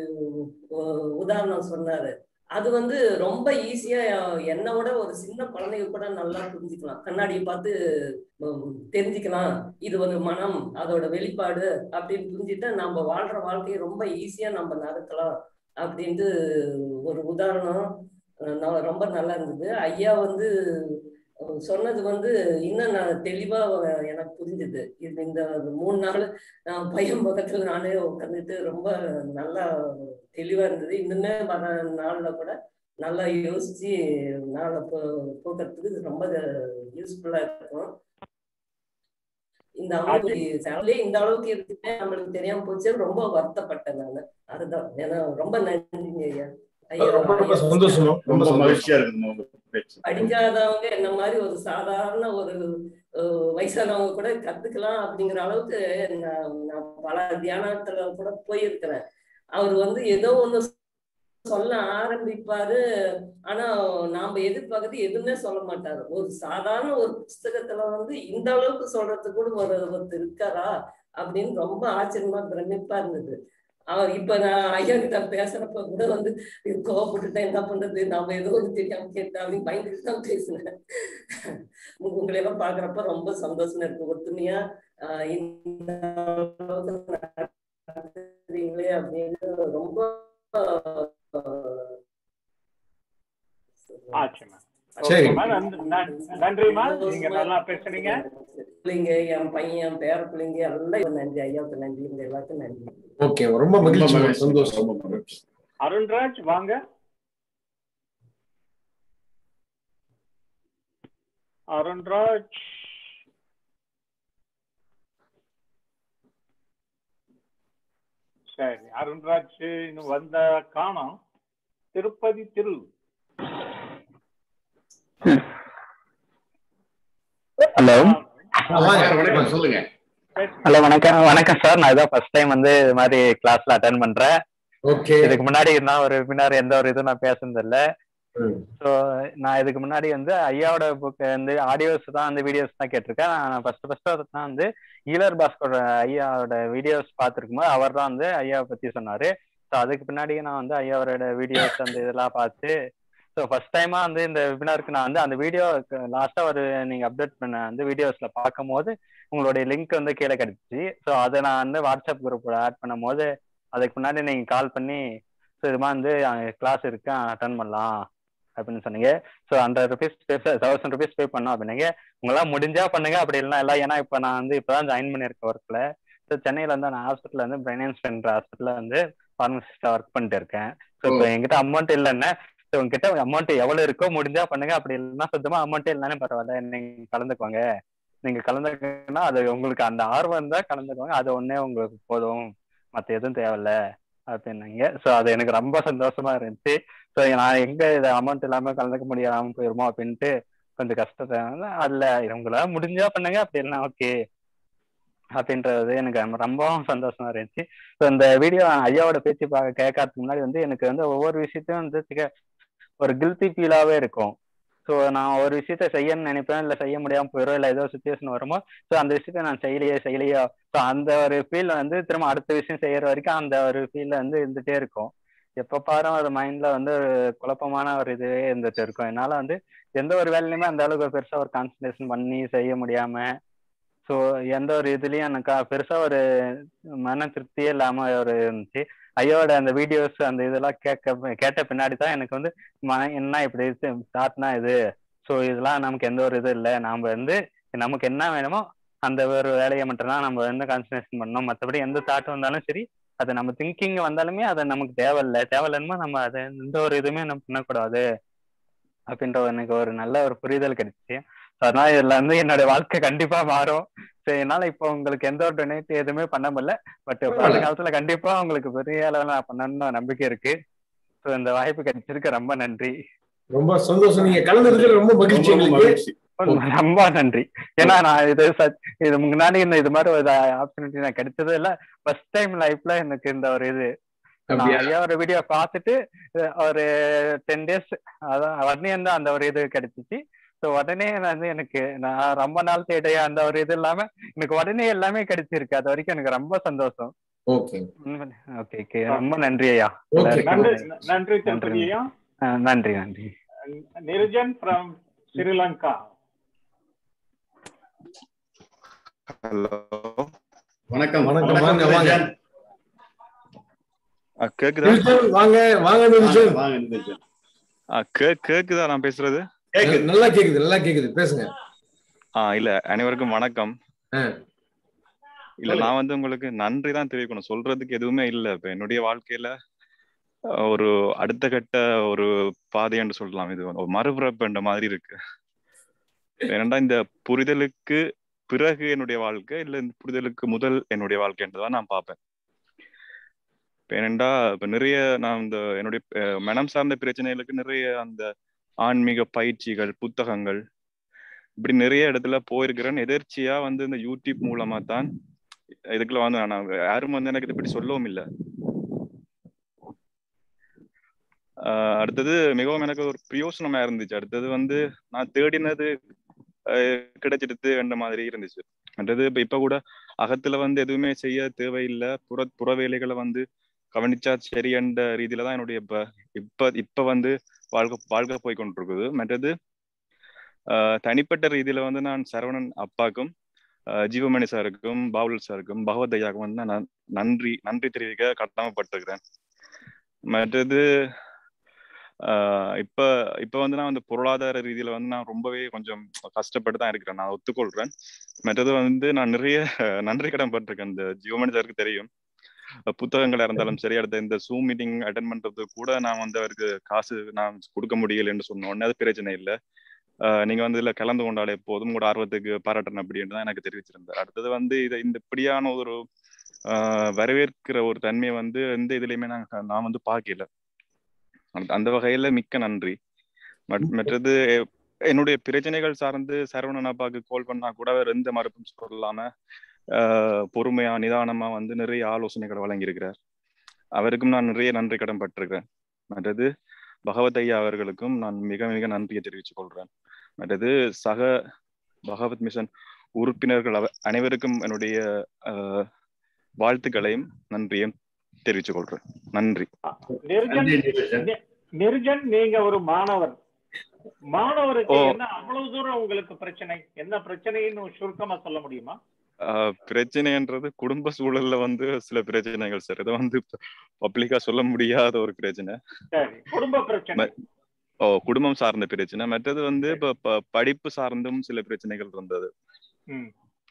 உ- உதாரணம் சொன்னாரு அது வந்து ரொம்ப ஈஸியா என்னை விட ஒரு சின்ன குழந்தைங்க கூட நல்லா புரிஞ்சுக்கலாம் கண்ணாடியை பார்த்து உம், தெரிஞ்சுக்கலாம் இது ஒரு மனம் அதோட வெளிப்பாடு அப்படின்னு புரிஞ்சுட்டா நம்ம வாழ்ற வாழ்க்கையை ரொம்ப ஈஸியா நம்ம நடக்கலாம் அப்படின்ட்டு ஒரு உதாரணம் அஹ் நான் ரொம்ப நல்லா இருந்தது ஐயா வந்து அஹ் சொன்னது வந்து இன்னும் நான் தெளிவா எனக்கு புரிஞ்சுது இது இந்த மூணு நாள் நான் பையன் பக்கத்துல நானே உட்காந்துட்டு ரொம்ப நல்லா தெளிவா இருந்தது இன்னுமே வர நாள்ல கூட நல்லா யோசிச்சு நாளை போ போக்குறதுக்கு ரொம்ப யூஸ்ஃபுல்லா இருக்கும் இந்த அமைப்பு சேனலே இந்த அளவுக்கு இருக்குமே நம்மளுக்கு தெரியாம போச்சு ரொம்ப வருத்தப்பட்டேன் நான் அதுதான் ஏன்னா ரொம்ப நன்றிங்க ஐயா ஐயா ரொம்ப ரொம்ப சந்தோஷம் ரொம்ப ரொம்ப சந்தோஷம் மகிழ்ச்சியா இருக்குமா உங்க பேச்சு படிக்காதவங்க என்ன மாதிரி ஒரு சாதாரண ஒரு அஹ், வயசானவங்க கூட கத்துக்கலாம் அப்படிங்கிற அளவுக்கு நான் நான் பல தியானத்துல கூட போயிருக்கிறேன் அவர் வந்து ஏதோ ஒண்ணு சொல்ல ஆரம்பிப்பாரு ஆனா நாம எதிர்பார்க்கறது எதுவுமே சொல்ல மாட்டாரு ஒரு சாதாரண ஒரு புஸ்தகத்துல வந்து இந்த அளவுக்கு சொல்றதுக்கு கூட ஒரு ஒருத்தர் இருக்காரா அப்படின்னு ரொம்ப ஆச்சரியமா பிரமிப்பா இருந்தது அவர் இப்ப நான் ஐயா கிட்ட பேசுறப்ப கூட வந்து கோவப்பட்டுட்டேன் என்ன பண்றது நாம ஏதோ ஒரு தெரியாம கேட்டேன் அப்படின்னு பயந்துட்டு தான் பேசினேன் உங்க- உங்களை எல்லாம் பாக்குறப்ப ரொம்ப சந்தோஷமா இருக்கு ஒத்துமையா ஆஹ் இந்த அளவுக்கு நடத்துறீங்களே அப்படின்னு ரொம்ப ஆச்சுமா சரி. ஓகேம்மா நன்றி- நன்றி- நன்றிம்மா நீங்க நல்லா பேசுனீங்க பிள்ளைங்க என் பையன் பேர பிள்ளைங்க எல்லாம் நன்றி ஐயாவுக்கு நன்றி இந்த எல்லாத்துக்கும் நன்றி ஓகே ரொம்ப மகிழ்ச்சி சந்தோஷம் ரொம்ப மகிழ்ச்சி அருண்ராஜ் வாங்க அருண்ராஜ் சரி அருண்ராஜ் இன்னும் வந்த காணோம் திருப்பதி திரு ஹலோ வணக்கம் சொல்லுங்க ஹலோ வணக்கம் வணக்கம் சார் நான் இதான் ஃபர்ஸ்ட் டைம் வந்து இது மாதிரி கிளாஸ்ல அட்டன் பண்றேன் ஓகே இதுக்கு முன்னாடி நான் ஒரு பின்னாடி எந்த ஒரு இதுவும் நான் பேசுனது இல்ல ஸோ நான் இதுக்கு முன்னாடி வந்து ஐயாவோட புக் வந்து ஆடியோஸ் தான் வந்து வீடியோஸ் தான் கேட்டிருக்கேன் நான் ஃபர்ஸ்ட் ஃபர்ஸ்ட் தான் வந்து ஈலர் பாஸ்கர் ஐயாவோட வீடியோஸ் பார்த்துருக்கும்போது அவர் தான் வந்து ஐயாவை பத்தி சொன்னாரு ஸோ அதுக்கு பின்னாடி நான் வந்து ஐயாவோட வீடியோஸ் அந்த இதெல்லாம் பார்த்து ஸோ ஃபர்ஸ்ட் டைமா வந்து இந்த வெபினாருக்கு நான் வந்து அந்த வீடியோ லாஸ்டா ஒரு நீங்க அப்டேட் பண்ண வந்து வீடியோஸ்ல பார்க்கும்போது உங்களுடைய லிங்க் வந்து கீழே கிடைச்சிச்சு ஸோ அதை நான் வந்து வாட்ஸ்அப் குரூப்ல ஆட் பண்ணும் போது அதுக்கு முன்னாடி நீங்க கால் பண்ணி ஸோ இது மாதிரி வந்து கிளாஸ் இருக்கு அட்டன் பண்ணலாம் அப்படின்னு சொன்னீங்க so hundred rupees pay thousand rupees pay பண்ணோம் அப்படின்னீங்க உங்களால் முடிஞ்சா பண்ணுங்க அப்படி இல்லைனா இல்லை ஏன்னா இப்போ நான் வந்து இப்போதான் ஜாயின் பண்ணியிருக்கேன் ஒர்க்கில் ஸோ சென்னையில் வந்து நான் ஹாஸ்பிட்டலில் வந்து பிரைனன் ஸ்பென்ற ஹாஸ்பிட்டலில் வந்து ஃபார்மசிஸ்டாக ஒர்க் பண்ணிட்டு இருக்கேன் ஸோ இப்போ என்கிட்ட அமௌண்ட் இல்லைன்னா ஸோ உங்ககிட்ட அமௌண்ட் எவ்வளோ இருக்கோ முடிஞ்சா பண்ணுங்க அப்படி இல்லைன்னா சுத்தமாக அமௌண்ட்டே இல்லைன்னு பரவாயில்ல நீங்க கலந்துக்கோங்க நீங்க கலந்துக்கணும்னா அது உங்களுக்கு அந்த ஆர்வம் இருந்தா கலந்துக்கோங்க அது ஒன்னே உங்களுக்கு போதும் மற்ற எதுவும் தேவையில்ல அப்படின்னாங்க ஸோ அது எனக்கு ரொம்ப சந்தோஷமா இருந்துச்சு ஸோ நான் எங்க இது அமௌண்ட் இல்லாம கலந்துக்க முடியாம போயிருமோ அப்படின்ட்டு கொஞ்சம் கஷ்டத்தை அதுல உங்களால முடிஞ்சா பண்ணுங்க அப்படி இல்லைன்னா ஓகே அப்படின்றது எனக்கு ரொம்பவும் சந்தோஷமா இருந்துச்சு ஸோ இந்த வீடியோ ஐயாவோட பேச்சு பார்க்க கேட்கறதுக்கு முன்னாடி வந்து எனக்கு வந்து ஒவ்வொரு விஷயத்தையும் வந்து ஒரு கில்ட்டி ஃபீலாவே இருக்கும் ஸோ நான் ஒரு விஷயத்த செய்யணும்னு நினைப்பேன் இல்லை செய்ய முடியாம போயிடும் இல்லை ஏதோ சுச்சுவேஷன் வருமோ ஸோ அந்த விஷயத்த நான் செய்யலையே செய்யலையோ ஸோ அந்த ஒரு ஃபீல் வந்து திரும்ப அடுத்த விஷயம் செய்யற வரைக்கும் அந்த ஒரு ஃபீல் வந்து இருந்துட்டே இருக்கும் எப்போ பாரு ஒரு மைண்ட்ல வந்து ஒரு குழப்பமான ஒரு இதுவே இருந்துட்டு இருக்கும் என்னால வந்து எந்த ஒரு வேலையுமே அந்த அளவுக்கு பெருசா ஒரு கான்சன்ட்ரேஷன் பண்ணி செய்ய முடியாம ஸோ எந்த ஒரு இதுலயும் எனக்கு பெருசா ஒரு மன திருப்தியே இல்லாம ஒரு இருந்துச்சு ஐயோட அந்த வீடியோஸ் அந்த இதெல்லாம் கேட்க கேட்ட பின்னாடி தான் எனக்கு வந்து மன என்ன இப்படி தாட்னா இது ஸோ இதெல்லாம் நமக்கு எந்த ஒரு இது இல்லை நாம வந்து நமக்கு என்ன வேணுமோ அந்த ஒரு வேலையை மட்டும்தான் நம்ம வந்து கான்சன்ட்ரேஷன் பண்ணணும் மற்றபடி எந்த தாட் வந்தாலும் சரி அது நம்ம திங்கிங் வந்தாலுமே அது நமக்கு தேவையில்லை தேவையில்லைன்னா நம்ம அதை எந்த ஒரு இதுவுமே நம்ம பண்ணக்கூடாது அப்படின்ற எனக்கு ஒரு நல்ல ஒரு புரிதல் கிடைச்சிச்சு அதனால இதுல வந்து என்னோட வாழ்க்கை கண்டிப்பா மாறும் சரி என்னால இப்போ உங்களுக்கு எந்த ஒரு டொனேட் எதுவுமே பண்ண முடியல பட் பழைய காலத்துல கண்டிப்பா உங்களுக்கு பெரிய அளவில் நான் பண்ணணும்னு நம்பிக்கை இருக்கு ஸோ இந்த வாய்ப்பு கிடைச்சிருக்கு ரொம்ப நன்றி ரொம்ப சந்தோஷம் நீங்க கலந்துருக்கு ரொம்ப மகிழ்ச்சி எங்களுக்கு ரொம்ப நன்றி ஏன்னா நான் இது இது முன்னாடி இந்த இது மாதிரி ஒரு ஆப்பர்ச்சுனிட்டி நான் கிடைச்சது இல்ல ஃபர்ஸ்ட் டைம் லைஃப்ல எனக்கு இந்த ஒரு இது நான் ஐயா ஒரு வீடியோ பார்த்துட்டு ஒரு டென் டேஸ் அதான் உடனே வந்து அந்த ஒரு இது கிடைச்சிச்சு ஸோ உடனே வந்து எனக்கு நான் ரொம்ப நாள் தேடைய அந்த ஒரு இது இல்லாம எனக்கு உடனே எல்லாமே கிடைச்சிருக்கு அது வரைக்கும் எனக்கு ரொம்ப சந்தோஷம் ஓகே ஓகே ஓகே ரொம்ப நன்றி ஐயா நன்றி திருப்பதி ஐயா நன்றி நன்றி நிரஜன் ஃப்ரம் ஸ்ரீலங்கா ஹலோ வணக்கம் வணக்கம் வாங்க வாங்க கேக்குதா வாங்க வாங்க நிமிஷம் வாங்க கேக்குதா நான் பேசுறது நல்லா கேக்குது நல்லா கேக்குது பேசுங்க ஆ இல்ல அனைவருக்கும் வணக்கம் இல்ல நான் வந்து உங்களுக்கு நன்றி தான் தெரிவிக்கணும் சொல்றதுக்கு எதுவுமே இல்ல இப்ப என்னுடைய வாழ்க்கையில ஒரு அடுத்த கட்ட ஒரு பாதை என்று சொல்லலாம் இது ஒரு மறுபிறப்பு என்ற மாதிரி இருக்கு ஏனண்டா இந்த புரிதலுக்கு பிறகு என்னுடைய வாழ்க்கை இல்ல இந்த புரிதலுக்கு முதல் என்னுடைய வாழ்க்கை என்றுதான் நான் பார்ப்பேன் ஏனண்டா இப்ப நிறைய நான் இந்த என்னுடைய மனம் சார்ந்த பிரச்சனைகளுக்கு நிறைய அந்த ஆன்மீக பயிற்சிகள் புத்தகங்கள் இப்படி நிறைய இடத்துல போயிருக்கிறேன் எதிர்ச்சியா வந்து இந்த யூடியூப் மூலமா தான் இதுக்குள்ள வந்து நான் யாரும் வந்து எனக்கு இதை பற்றி சொல்லவும் இல்லை அடுத்தது மிகவும் எனக்கு ஒரு பிரயோசனமா இருந்துச்சு அடுத்தது வந்து நான் தேடினது கிடைச்சிடுது என்ற மாதிரி இருந்துச்சு அடுத்தது இப்ப இப்ப கூட அகத்துல வந்து எதுவுமே செய்ய தேவையில்லை புற புற வேலைகளை வந்து கவனிச்சா சரி என்ற ரீதியில தான் என்னுடைய இப்ப இப்ப இப்ப வந்து வாழ்க்கை வாழ்க்கை போய் கொண்டிருக்குது மற்றது தனிப்பட்ட ரீதியில வந்து நான் சரவணன் அப்பாக்கும் ஜீவமணி சாருக்கும் பாபுல் சாருக்கும் பகவத் ஐயாவுக்கும் வந்து நான் நன்றி நன்றி தெரிவிக்க கடமைப்பட்டிருக்கிறேன் மற்றது ஆஹ் இப்ப இப்ப வந்து நான் வந்து பொருளாதார ரீதியில வந்து நான் ரொம்பவே கொஞ்சம் கஷ்டப்பட்டு தான் இருக்கிறேன் நான் ஒத்துக்கொள்றேன் மற்றது வந்து நான் நிறைய நன்றி கடன் பட்டிருக்கேன் இந்த ஜியோமணி சாருக்கு தெரியும் புத்தகங்களா இருந்தாலும் சரி அடுத்த இந்த ஜூம் மீட்டிங் அட்டன் பண்றது கூட நான் வந்து அவருக்கு காசு நான் கொடுக்க முடியலன்னு சொன்ன உடனே அது பிரச்சனை இல்லை ஆஹ் நீங்க வந்து இதுல கலந்து கொண்டாலே போதும் உங்களோட ஆர்வத்துக்கு பாராட்டணும் அப்படின்னு தான் எனக்கு தெரிவிச்சிருந்தார் அடுத்தது வந்து இதை இந்த இப்படியான ஒரு ஆஹ் வரவேற்கிற ஒரு தன்மையை வந்து எந்த இதுலயுமே நான் நான் வந்து பார்க்கல அந்த- அந்த வகையில மிக்க நன்றி மற்- மற்றது என்னுடைய பிரச்சனைகள் சார்ந்து சரவணன் அப்பாவுக்கு கால் பண்ணா கூட அவர் எந்த மறுப்பும் சொல்லாம ஆஹ் பொறுமையா நிதானமா வந்து நிறைய ஆலோசனைகளை வழங்கியிருக்கிறார் அவருக்கும் நான் நிறைய நன்றி கடன் பட்டிருக்கிறேன் மற்றது பகவத் ஐயா அவர்களுக்கும் நான் மிக மிக நன்றியை தெரிவித்துக் கொள்றேன் மற்றது சக பகவத் மிஷன் உறுப்பினர்கள் அவ- அனைவருக்கும் என்னுடைய ஆஹ் வாழ்த்துக்களையும் நன்றியும் தெரிவித்துக் கொள்றேன் நன்றி நிர்ஜன் நி- நிர்ஜன் நீங்க ஒரு மாணவர் மாணவருக்கு ஓ. என்ன அவ்வளவு தூரம் உங்களுக்கு பிரச்சனை என்ன பிரச்சனைன்னு சுருக்கமா சொல்ல முடியுமா ஆஹ் பிரச்சனைன்றது குடும்ப சூழல்ல வந்து சில பிரச்சனைகள் சார் இதை வந்து பப்ளிக்கா சொல்ல முடியாத ஒரு பிரச்சனை சரி குடும்ப பிரச்சனை ம- ஓ குடும்பம் சார்ந்த பிரச்சனை மற்றது வந்து இப்ப ப- படிப்பு சார்ந்தும் சில பிரச்சனைகள் இருந்தது ம்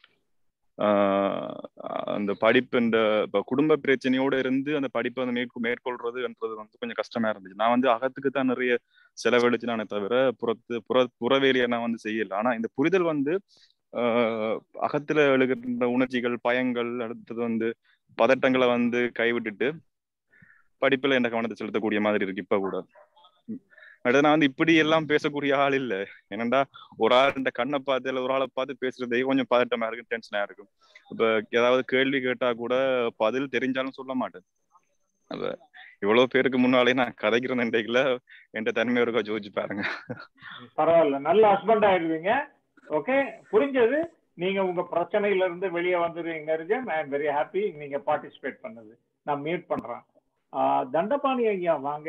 ஆஹ் அந்த படிப்பு இந்த இப்ப குடும்ப பிரச்சனையோட இருந்து அந்த படிப்பை வந்து மேற்கொ மேற்கொள்றதுன்றது வந்து கொஞ்சம் கஷ்டமா இருந்துச்சு நான் வந்து அகத்துக்கு தான் நிறைய செலவழிச்சு நானே தவிர புறத்து புற புறவேலியை நான் வந்து செய்யல ஆனா இந்த புரிதல் வந்து ஆஹ் அகத்துல எழுகின்ற உணர்ச்சிகள் பயங்கள் அடுத்தது வந்து பதட்டங்களை வந்து கைவிட்டுட்டு படிப்புல என்ன கவனத்தை செலுத்தக்கூடிய மாதிரி இருக்கு இப்ப கூட அடுத்து நான் வந்து இப்படி எல்லாம் பேசக்கூடிய ஆள் இல்ல ஏனண்டா ஒரு ஆள் இந்த கண்ணை பார்த்து இல்ல ஒரு ஆளை பார்த்து பேசுறதே கொஞ்சம் பதட்டமா இருக்கும் டென்ஷனா இருக்கும் இப்ப ஏதாவது கேள்வி கேட்டா கூட பதில் தெரிஞ்சாலும் சொல்ல மாட்டேன் அப்ப இவ்வளவு பேருக்கு முன்னாலே நான் கதைக்கிற நண்டைகள என் தன்மை இருக்கா ஜோதிச்சு பாருங்க பரவாயில்ல நல்ல ஹஸ்பண்ட் ஆயிடுவீங்க ஓகே புரிஞ்சது நீங்க உங்க பிரச்சனையில இருந்து வெளியே வந்துருவீங்க Nirjan I am very happy நீங்க பார்ட்டிசிபேட் பண்ணது நான் மீட் பண்றேன் ஆஹ் தண்டபாணி ஐயா வாங்க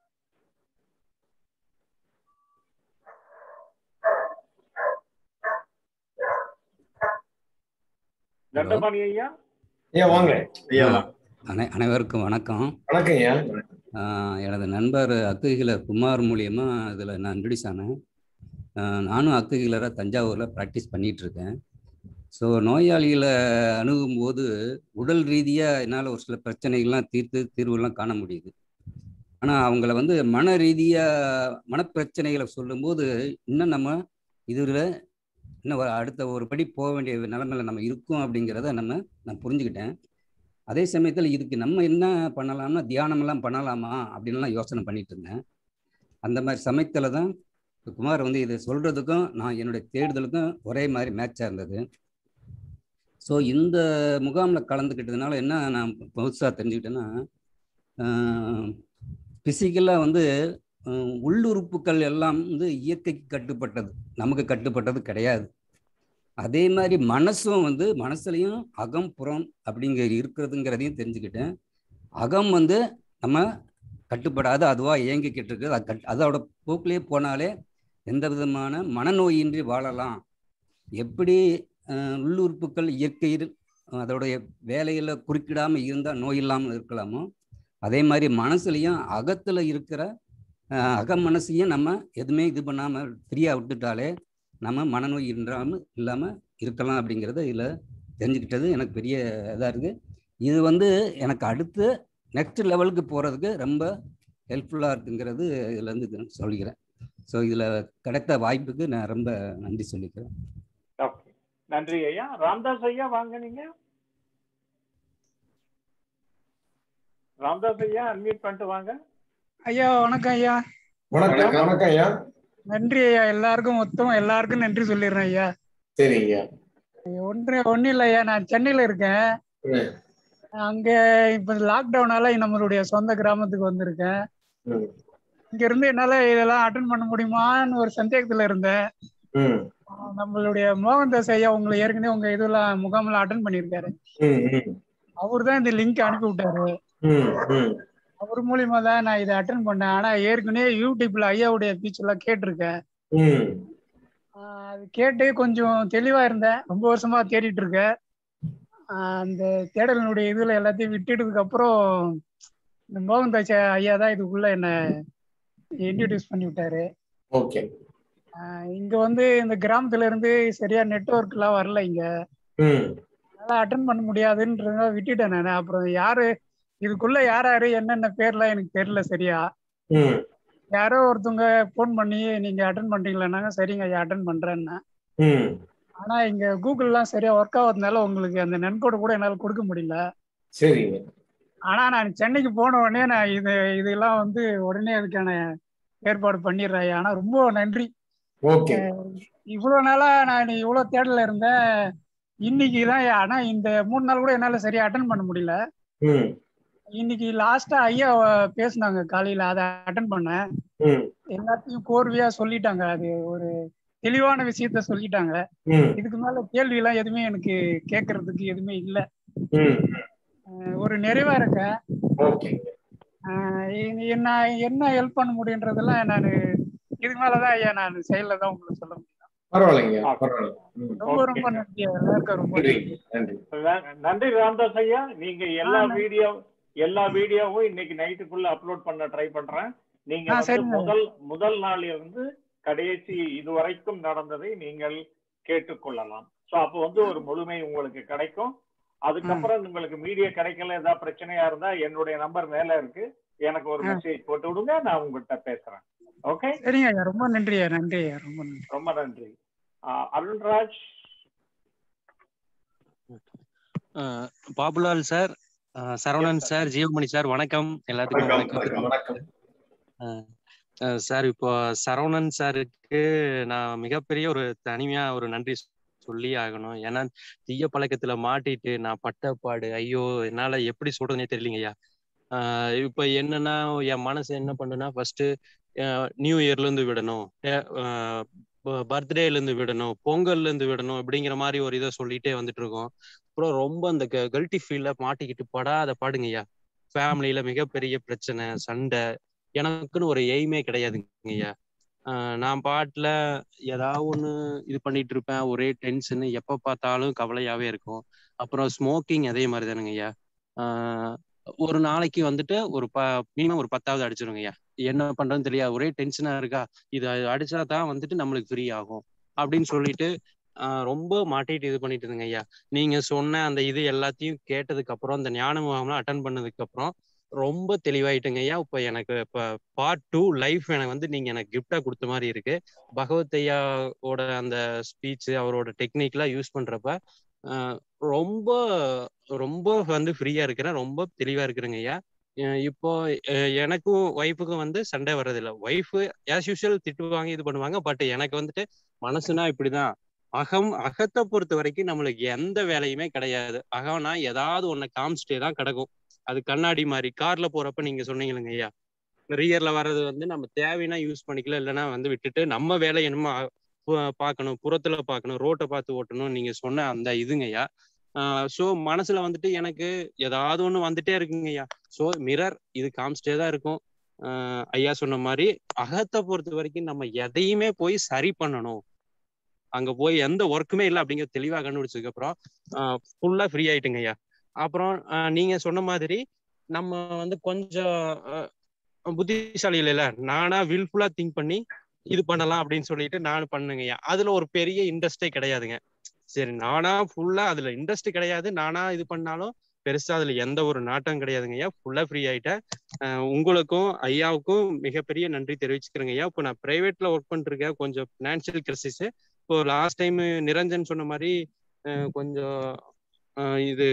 தண்டபாணி ஐயா ஐயா வாங்க ஐயா ஆ, அனை அனைவருக்கும் வணக்கம் வணக்கம் ஐயா ஆ, எனது நண்பர் அக்குஹீலர் குமார் மூலியமா இதில் நான் இன்ட்ரடியூஸ் ஆனேன் ஆ, நானும் அக்குஹீலராக தஞ்சாவூரில் ப்ராக்டிஸ் பண்ணிட்டு இருக்கேன் ஸோ நோயாளிகளை அணுகும்போது உடல் ரீதியாக என்னால் ஒரு சில பிரச்சனைகள்லாம் தீர்த்து தீர்வுலாம் காண முடியுது ஆனால் அவங்கள வந்து மன ரீதியாக மனப்பிரச்சனைகளை சொல்லும்போது இன்னும் நம்ம இதில் இன்னும் ஒரு அடுத்த ஒரு படி போக வேண்டிய நிலைமையில நம்ம இருக்கோம் அப்படிங்கிறத நம்ம நான் புரிஞ்சுக்கிட்டேன் அதே சமயத்தில் இதுக்கு நம்ம என்ன பண்ணலாம்னா தியானமெல்லாம் பண்ணலாமா அப்படின்லாம் யோசனை பண்ணிட்டு இருந்தேன் அந்த மாதிரி சமயத்தில் தான் இப்ப குமார் வந்து இதை சொல்கிறதுக்கும் நான் என்னுடைய தேடுதலுக்கும் ஒரே மாதிரி மேட்சாக இருந்தது ஸோ இந்த முகாமில் கலந்துக்கிட்டதுனால என்ன நான் புதுசாக தெரிஞ்சுக்கிட்டேன்னா ஃபிசிக்கலாக வந்து அஹ், உள்ளுறுப்புகள் எல்லாம் வந்து இயற்கைக்கு கட்டுப்பட்டது நமக்கு கட்டுப்பட்டது கிடையாது அதே மாதிரி மனசும் வந்து மனசுலையும் அகம் புறம் அப்படிங்கிற இருக்கிறதுங்கிறதையும் தெரிஞ்சுக்கிட்டேன் அகம் வந்து நம்ம கட்டுப்படாத அதுவாக இயங்கிக்கிட்டு இருக்குது அது கட் அதோட போக்கிலே போனாலே எந்த விதமான மனநோயின்றி வாழலாம் எப்படி அஹ், உள்ளுறுப்புகள் இயற்கையில் அதோடைய வேலையில் குறுக்கிடாமல் இருந்தால் நோய் இல்லாமல் இருக்கலாமோ அதே மாதிரி மனசுலையும் அகத்தில் இருக்கிற அஹ், அக மனசையும் நம்ம எதுவுமே இது பண்ணாமல் ஃப்ரீயாக விட்டுட்டாலே நம்ம மனநோய் இல்லாமல் இல்லாமல் இருக்கலாம் அப்படிங்கிறத இதில் தெரிஞ்சுக்கிட்டது எனக்கு பெரிய இதாக இருக்குது இது வந்து எனக்கு அடுத்து நெக்ஸ்ட் லெவலுக்கு போகிறதுக்கு ரொம்ப ஹெல்ப்ஃபுல்லாக இருக்குங்கிறது இதில் இருந்து சொல்லிக்கிறேன் ஸோ இதில் கிடைத்த வாய்ப்புக்கு நான் ரொம்ப நன்றி சொல்லிக்கிறேன் ஓகே நன்றி ஐயா ராம்தாஸ் ஐயா வாங்க நீங்க ராம்தாஸ் ஐயா அன்மியூட் பண்ணிட்டு வாங்க ஐயா வணக்கம் ஐயா வணக்கம் வணக்கம் ஐயா நன்றி ஐயா எல்லாருக்கும் மொத்தம் எல்லாருக்கும் நன்றி சொல்லிடுறேன் ஐயா சரிங்க ஒன்று ஒன்றும் இல்லை ஐயா நான் சென்னையில் இருக்கேன் ம், அங்க இப்ப லாக்டவுனால நம்மளுடைய சொந்த கிராமத்துக்கு வந்திருக்கேன் ம், இங்க இருந்து என்னால இதெல்லாம் அட்டன் பண்ண முடியுமான்னு ஒரு சந்தேகத்துல இருந்தேன் ம், ஆஹ் நம்மளுடைய மோகன்தாஸ் ஐயா உங்களை ஏற்கனவே உங்க இதெல்லாம் முகாம்ல அட்டன் பண்ணியிருக்காரு ம், ம், அவர் தான் இந்த லிங்க் அனுப்பி விட்டாரு ம், ம். அவர் மூலியமா தான் நான் இதை அட்டன் பண்ணேன் ஆனா ஏற்கனவே யூடியூப்ல ஐயாவுடைய ஸ்பீச் எல்லாம் கேட்டிருக்கேன் ம், ஆஹ் அது கேட்டு கொஞ்சம் தெளிவா இருந்தேன் ரொம்ப வருஷமா தேடிட்டு இருக்கேன் ஆஹ் அந்த தேடலினுடைய இதுல எல்லாத்தையும் விட்டுட்டதுக்கு அப்புறம் இந்த மோகன்தாஸ் ஐயா தான் இதுக்குள்ள என்ன இன்ட்ரடியூஸ் பண்ணி விட்டாரு ஓகே ஆஹ் இங்க வந்து இந்த கிராமத்துல இருந்து சரியா நெட்ஒர்க் எல்லாம் வரல இங்க ம் அதெல்லாம் அட்டன் பண்ண முடியாதுன்றத விட்டுட்டேன் நான் அப்புறம் யாரு இதுக்குள்ள யார் யாரு என்னென்ன பேர்லாம் எனக்கு தெரியல சரியா ம் யாரோ ஒருத்தவங்க ஃபோன் பண்ணி நீங்க அட்டன் பண்றீங்களான்னாங்க சரிங்க ஐயா அட்டன் பண்றேன்னா ம் ஆனா இங்க கூகுள்லாம் சரியா ஒர்க் ஆகாதனால உங்களுக்கு அந்த நன்கோடு கூட என்னால கொடுக்க முடியல சரிங்க ஆனா நான் சென்னைக்கு போன உடனே நான் இது இதெல்லாம் வந்து உடனே அதுக்கான ஏற்பாடு பண்ணிடுறேன் ஐயா. ஆனா ரொம்ப நன்றி ஓகே இவ்வளவு நாளா நான் இவ்வளவு தேடல இருந்தேன் இன்னைக்கு தான் ஐயா. ஆனா இந்த மூணு நாள் கூட என்னால சரியா அட்டன் பண்ண முடியல ம் இன்னைக்கு லாஸ்டா ஐயா பேசுனாங்க காலையில அதை அட்டன் பண்ணேன் ம் எல்லாத்தையும் கோர்வையா சொல்லிட்டாங்க அது ஒரு தெளிவான விஷயத்த சொல்லிட்டாங்க ம் இதுக்கு மேல கேள்வி எல்லாம் எதுவுமே எனக்கு கேட்கறதுக்கு எதுவுமே இல்ல ம் அஹ் ஒரு நிறைவா இருக்கேன் ஓகே அஹ் இனி என்ன என்ன ஹெல்ப் பண்ண முடியுன்றதெல்லாம் நான் இதுக்கு மேலதான் ஐயா நான் செயல்ல தான் உங்களுக்கு சொல்ல முடியும் பரவாயில்லைங்க பரவாயில்ல ம். ரொம்ப ரொம்ப நன்றி ஐயா. எல்லாருக்கும் ரொம்ப நன்றி நன்றி நன்றி ந- நன்றி ராம்தாஸ் ஐயா நீங்க எல்லா ஆ, வீடியோ எல்லா வீடியோவும் இன்னைக்கு நைட்டுக்குள்ள அப்லோட் பண்ண ட்ரை பண்றேன் நீங்க ஆ, வந்து சரிங்க. முதல் முதல் நாளில் இருந்து கடைசி இதுவரைக்கும் நடந்ததை நீங்கள் கேட்டுக்கொள்ளலாம் சோ அப்போ வந்து ஒரு முழுமை உங்களுக்கு கிடைக்கும் அதுக்கப்புறம் உங்களுக்கு மீடியா கிடைக்கல ஏதாவது பிரச்சனையா இருந்தா என்னுடைய நம்பர் மேல இருக்கு எனக்கு ஒரு ஆ. மெசேஜ் போட்டு விடுங்க நான் உங்ககிட்ட பேசுறேன் ஓகே சரிங்க ஐயா ரொம்ப நன்றி ஐயா நன்றி ஐயா ரொம்ப நன்றி ரொம்ப நன்றி ஆ, அருண்ராஜ் அஹ் பாபுலால் சார் அஹ் சரவணன் சார் ஜீவமணி சார் வணக்கம் எல்லாத்துக்கும் வணக்கம் வணக்கம் வணக்கம் வணக்கம் அஹ் அஹ் சார் இப்போ சரவணன் சாருக்கு நான் மிகப்பெரிய ஒரு தனிமையா ஒரு நன்றி சொல்லி ஆகணும் ஏன்னா தீய பழக்கத்துல மாட்டிட்டு நான் பட்ட பாடு ஐயோ என்னால எப்படி சொல்றதுனே தெரியலங்க ஐயா ஆஹ் இப்ப என்னன்னா என் மனசு என்ன பண்ணுனா ஃபர்ஸ்ட் நியூ இயர்ல இருந்து விடணும் பர்த்டேல இருந்து விடணும் பொங்கல்ல இருந்து விடணும் அப்படிங்கிற மாதிரி ஒரு இதை சொல்லிட்டே வந்துட்டு இருக்கோம் அப்புறம் ரொம்ப அந்த கல்ட்டி ஃபீல்ல மாட்டிக்கிட்டு படாத பாடுங்கய்யா ஃபேமிலியில மிகப்பெரிய பிரச்சனை சண்டை எனக்குன்னு ஒரு எய்மே கிடையாதுங்கய்யா ஆஹ் நான் பாட்டுல ஏதாவது ஒண்ணு இது பண்ணிட்டு இருப்பேன் ஒரே டென்ஷன் எப்ப பார்த்தாலும் கவலையாவே இருக்கும் அப்புறம் ஸ்மோக்கிங் அதே மாதிரி தானுங்கய்யா ஆஹ் ஒரு நாளைக்கு வந்துட்டு ஒரு ப மினிமம் ஒரு பத்தாவது அடிச்சிருங்கய்யா என்ன பண்றதுன்னு தெரியாது ஒரே டென்ஷனா இருக்கா இது அடிச்சா தான் வந்துட்டு நம்மளுக்கு ஃப்ரீ ஆகும் அப்படின்னு சொல்லிட்டு ஆஹ் ரொம்ப மாட்டிட்டு இது பண்ணிட்டு இருந்தேங்க ஐயா நீங்க சொன்ன அந்த இது எல்லாத்தையும் கேட்டதுக்கு அப்புறம் இந்த ஞான முகாம்லாம் அட்டன் பண்ணதுக்கு அப்புறம் ரொம்ப தெளிவாயிட்டுங்க ஐயா இப்ப எனக்கு இப்ப பார்ட் டூ லைஃப் எனக்கு வந்து நீங்க எனக்கு கிஃப்டா கொடுத்த மாதிரி இருக்கு பகவத் ஐயாவோட அந்த ஸ்பீச் அவரோட டெக்னிக்லாம் யூஸ் பண்றப்ப ஆஹ் ரொம்ப ரொம்ப வந்து ஃப்ரீயா இருக்கிறேன் ரொம்ப தெளிவா இருக்கிறேங்க ஐயா அஹ் இப்போ அஹ் எனக்கும் ஒய்ஃபுக்கும் வந்து சண்டை வர்றதில்ல ஒய்ஃப் ஆஸ் யூஷுவல் திட்டுவாங்க இது பண்ணுவாங்க பட் எனக்கு வந்துட்டு மனசுனா இப்படிதான் அகம் அகத்தை பொறுத்த வரைக்கும் நம்மளுக்கு எந்த வேலையுமே கிடையாது அகம்னா ஏதாவது ஒன்ன காமிச்சிட்டே தான் கிடக்கும் அது கண்ணாடி மாதிரி கார்ல போறப்ப நீங்க சொன்னீங்களுங்க ஐயா ரியர்ல வர்றது வந்து நம்ம தேவைன்னா யூஸ் பண்ணிக்கல இல்லைன்னா வந்து விட்டுட்டு நம்ம வேலை என்னமோ ஆ- பு- பார்க்கணும் புறத்துல பார்க்கணும் ரோட்டை பார்த்து ஓட்டணும் நீங்க சொன்ன அந்த இதுங்கய்யா ஸோ மனசுல வந்துட்டு எனக்கு ஏதாவது ஒண்ணு வந்துட்டே இருக்குங்கய்யா ஸோ மிரர் இது காமிச்சிட்டே தான் இருக்கும் ஆஹ் ஐயா சொன்ன மாதிரி அகத்தை பொறுத்த வரைக்கும் நம்ம எதையுமே போய் சரி பண்ணணும் அங்க போய் எந்த ஒர்க்குமே இல்லை அப்படிங்கிற தெளிவா கண்டுபிடிச்சதுக்கு அப்புறம் ஃபுல்லா ஃப்ரீ ஆயிட்டுங்க ஐயா அப்புறம் ஆஹ் நீங்க சொன்ன மாதிரி நம்ம வந்து கொஞ்சம் ஆஹ் புத்திசாலி இல்லைல்ல நானா வில்ஃபுல்லா திங்க் பண்ணி இது பண்ணலாம் அப்படின்னு சொல்லிட்டு நான் பண்ணுங்க ஐயா அதுல ஒரு பெரிய இன்ட்ரெஸ்டே கிடையாதுங்க சரி நானா ஃபுல்லா அதுல இன்ட்ரெஸ்ட் கிடையாது நானா இது பண்ணாலும் பெருசா அதுல எந்த ஒரு நாட்டம் கிடையாதுங்க ஐயா ஃபுல்லா ஃப்ரீ ஆயிட்டேன் அஹ் உங்களுக்கும் ஐயாவுக்கும் மிகப்பெரிய நன்றி தெரிவிச்சுக்கிறேங்க ஐயா இப்போ நான் பிரைவேட்ல ஒர்க் பண்ணிருக்கேன் கொஞ்சம் பினான்சியல் கிரைசிஸ் இப்போ லாஸ்ட் டைம் நிரஞ்சன் சொன்ன மாதிரி அஹ் கொஞ்சம் அஹ் இது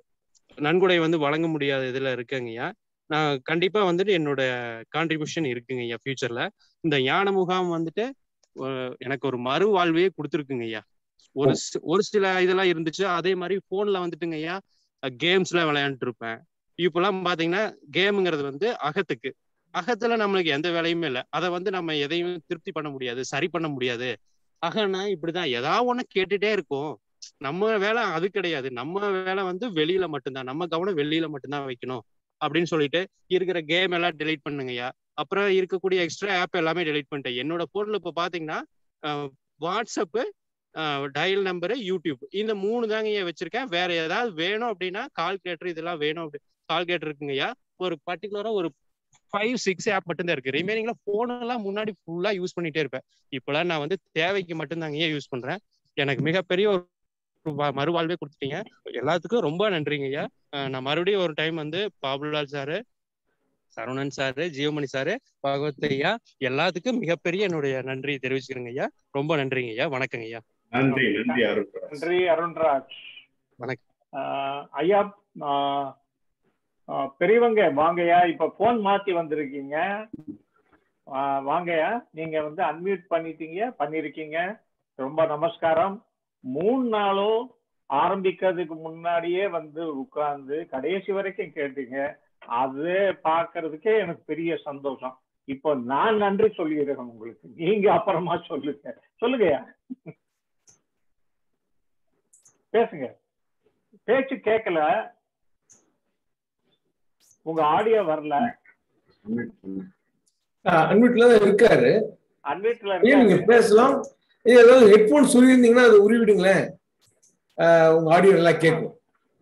நன்கொடை வந்து வழங்க முடியாத இதுல இருக்கேங்க ஐயா நான் கண்டிப்பா வந்துட்டு என்னோட கான்ட்ரிபியூஷன் இருக்குங்க ஐயா ஃபியூச்சர்ல இந்த யான முகாம் வந்துட்டு அஹ் எனக்கு ஒரு மறுவாழ்வையே கொடுத்துருக்குங்க ஐயா ஒரு சி- ஒரு சில இதெல்லாம் இருந்துச்சு அதே மாதிரி போன்ல வந்துட்டுங்க ஐயா கேம்ஸ்ல விளையாண்டுட்டு இருப்பேன் இப்பெல்லாம் பாத்தீங்கன்னா கேமுங்கிறது வந்து அகத்துக்கு அகத்துல நம்மளுக்கு எந்த வேலையுமே இல்லை அதை வந்து நம்ம எதையும் திருப்தி பண்ண முடியாது சரி பண்ண முடியாது அகனா இப்படிதான் ஏதாவது ஒண்ணு கேட்டுட்டே இருக்கும் நம்ம வேலை அது கிடையாது நம்ம வேலை வந்து வெளியில மட்டும்தான் நம்ம கவனம் வெளியில மட்டும்தான் வைக்கணும் அப்படின்னு சொல்லிட்டு இருக்கிற கேம் எல்லாம் டெலீட் பண்ணுங்கய்யா அப்புறம் இருக்கக்கூடிய எக்ஸ்ட்ரா ஆப் எல்லாமே டெலீட் பண்ணிட்டேன் என்னோட போன்ல இப்ப பாத்தீங்கன்னா வாட்ஸ்அப்பு டயல் நம்பரு யூடியூப் இந்த மூணு தாங்க ஐயா வச்சிருக்கேன் வேற ஏதாவது வேணும் அப்படின்னா கால்குலேட்டர் இதெல்லாம் வேணும் அப்படி கால்குலேட்டர் இருக்குங்கய்யா ஒரு பர்டிகுலரா ஒரு ஃபைவ் சிக்ஸ் ஆப் மட்டும் தான் இருக்கு ரிமைனிங்ல போன் எல்லாம் முன்னாடி ஃபுல்லா யூஸ் பண்ணிட்டே இருப்பேன் இப்பெல்லாம் நான் வந்து தேவைக்கு மட்டும் தாங்க யூஸ் பண்றேன் எனக்கு மிகப்பெரிய ஒரு வ- மறுவாழ்வே கொடுத்துட்டீங்க எல்லாத்துக்கும் ரொம்ப நன்றிங்க ஐயா அஹ் நான் மறுபடியும் ஒரு டைம் வந்து Babulal sir Saravanan sir Jeevamani sir Bhagavath ஐயா எல்லாத்துக்கும் மிகப்பெரிய என்னுடைய நன்றி தெரிவிச்சுக்கிறேங்க ஐயா ரொம்ப நன்றிங்க ஐயா வணக்கங்க ஐயா நன்றி நன்றி அருண் நன்றி அருண்ராஜ் வணக்கம் ஆஹ் ஐயா ஆஹ் ஆஹ் பெரியவங்க வாங்கய்யா இப்ப போன் மாத்தி வந்திருக்கீங்க ஆஹ் வாங்கய்யா நீங்க வந்து அன்மியூட் பண்ணிட்டீங்க பண்ணிருக்கீங்க ரொம்ப நமஸ்காரம் மூணு நாளும் ஆரம்பிக்கிறதுக்கு முன்னாடியே வந்து உட்கார்ந்து கடைசி வரைக்கும் கேட்டீங்க அது பார்க்கிறதுக்கே எனக்கு பெரிய சந்தோஷம் இப்போ நான் நன்றி சொல்லிடுறேன் உங்களுக்கு நீங்க அப்புறமா சொல்லுங்க சொல்லுங்கய்யா பேசுங்க பேச்சு கேட்கல உங்க ஆடியோ வரல அன்மியூட்ல தான் இருக்காரு அன்வீட்ல ஏன் நீங்க இருக்காரு பேசலாம் இது ஏதாவது ஹெட்போன் சொல்லியிருந்தீங்கன்னா அதை உருவிடுங்களேன் ஆஹ் உங்க ஆடியோ நல்லா கேட்கும்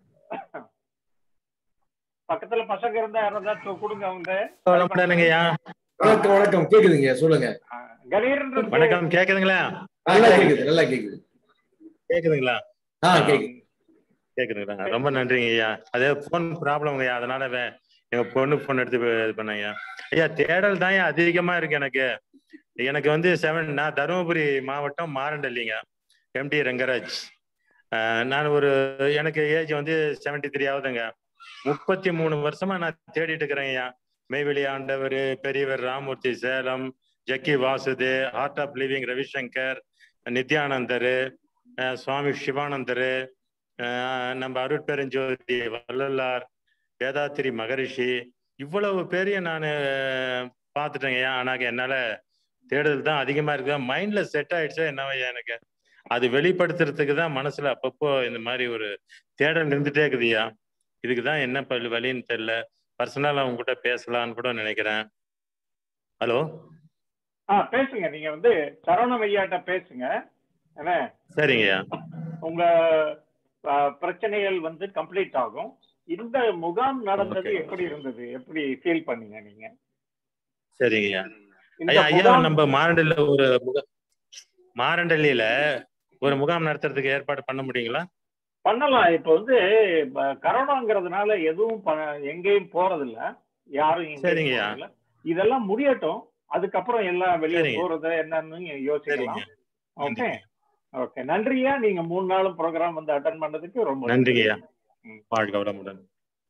பக்கத்துல பசங்க இருந்தா யாராவது கொடுங்க அவங்க வணக்கம்ங்கய்யா வணக்கம் வணக்கம் கேக்குதுங்க சொல்லுங்க கணீரன் இருக்கு. வணக்கம் கேக்குதுங்களா நல்லா கேக்குது நல்லா கேக்குது கேக்குதுங்களா ஆ கேக்குது கேக்குதுங்களா ரொம்ப நன்றிங்க ஐயா அதே போன் ப்ராப்ளம் ஐயா அதனால வே- எங்க பொண்ணு போன் எடுத்து பே- இது பண்ணேன் ஐயா ஐயா தேடல் தான் அதிகமா இருக்கு எனக்கு எனக்கு வந்து செவன் நான் தருமபுரி மாவட்டம் மாரண்டல்லிங்க எம்டி ரங்கராஜ் ஆஹ் நான் ஒரு எனக்கு ஏஜ் வந்து செவன்டி த்ரீ ஆகுதுங்க முப்பத்தி மூணு வருஷமா நான் தேடிட்டு இருக்கிறேன் ஐயா மெய்வெளி ஆண்டவர் பெரியவர் Ramurthy Salem Jaggi Vasudev art of living Ravishankar Nithyanandar அஹ் சுவாமி சிவானந்தர் அஹ் நம்ம அருட்பெருஞ்சோதி வள்ளலார் வேதாத்திரி மகரிஷி இவ்வளவு பேரையும் நான் பார்த்துட்டேங்க ஐயா ஆனால் என்னால தேடுதல் தான் அதிகமா இருக்கு மைண்ட்ல செட் ஆயிடுச்சா என்னவையா எனக்கு அது வெளிப்படுத்துறதுக்கு தான் மனசுல அப்பப்போ இந்த மாதிரி ஒரு தேடல் இருந்துட்டே இருக்குதுய்யா இதுக்கு தான் என்ன பல் வழின்னு தெரியல பர்சனலா அவங்க கூட பேசலாம்னு கூட நினைக்கிறேன் ஹலோ ஆ பேசுங்க நீங்க வந்து சரவண ஐயாட்ட பேசுங்க என்ன சரிங்கய்யா உங்க ஆ, பிரச்சனைகள் வந்து கம்ப்ளீட் ஆகும் இந்த முகாம் நடந்தது Okay. எப்படி இருந்தது எப்படி ஃபீல் பண்ணீங்க நீங்க சரிங்கய்யா இந்த ஐயா ஐயா முகாம் நம்ம மாரண்டல்ல ஒரு முக மாரண்டல்லியில ஒரு முகாம் நடத்துறதுக்கு ஏற்பாடு பண்ண முடியுங்களா பண்ணலாம் இப்போ வந்து ப- கரோனாங்கிறதுனால எதுவும் ப- எங்கேயும் போறதில்ல யாரும் எங்கேயும் சரிங்கய்யா. போறதில்ல இதெல்லாம் முடியட்டும் அதுக்கப்புறம் எல்லாம் வெளியே சரிங்க. போறது என்னன்னு யோசிக்கலாம் சரிங்க ஓகே ஓகே நன்றியா நீங்க மூணு நாளும் ப்ரோக்ராம் வந்து அட்டன் பண்ணதுக்கு ரொம்ப நன்றிங்கய்யா ம். வாழ்க வளமுடன்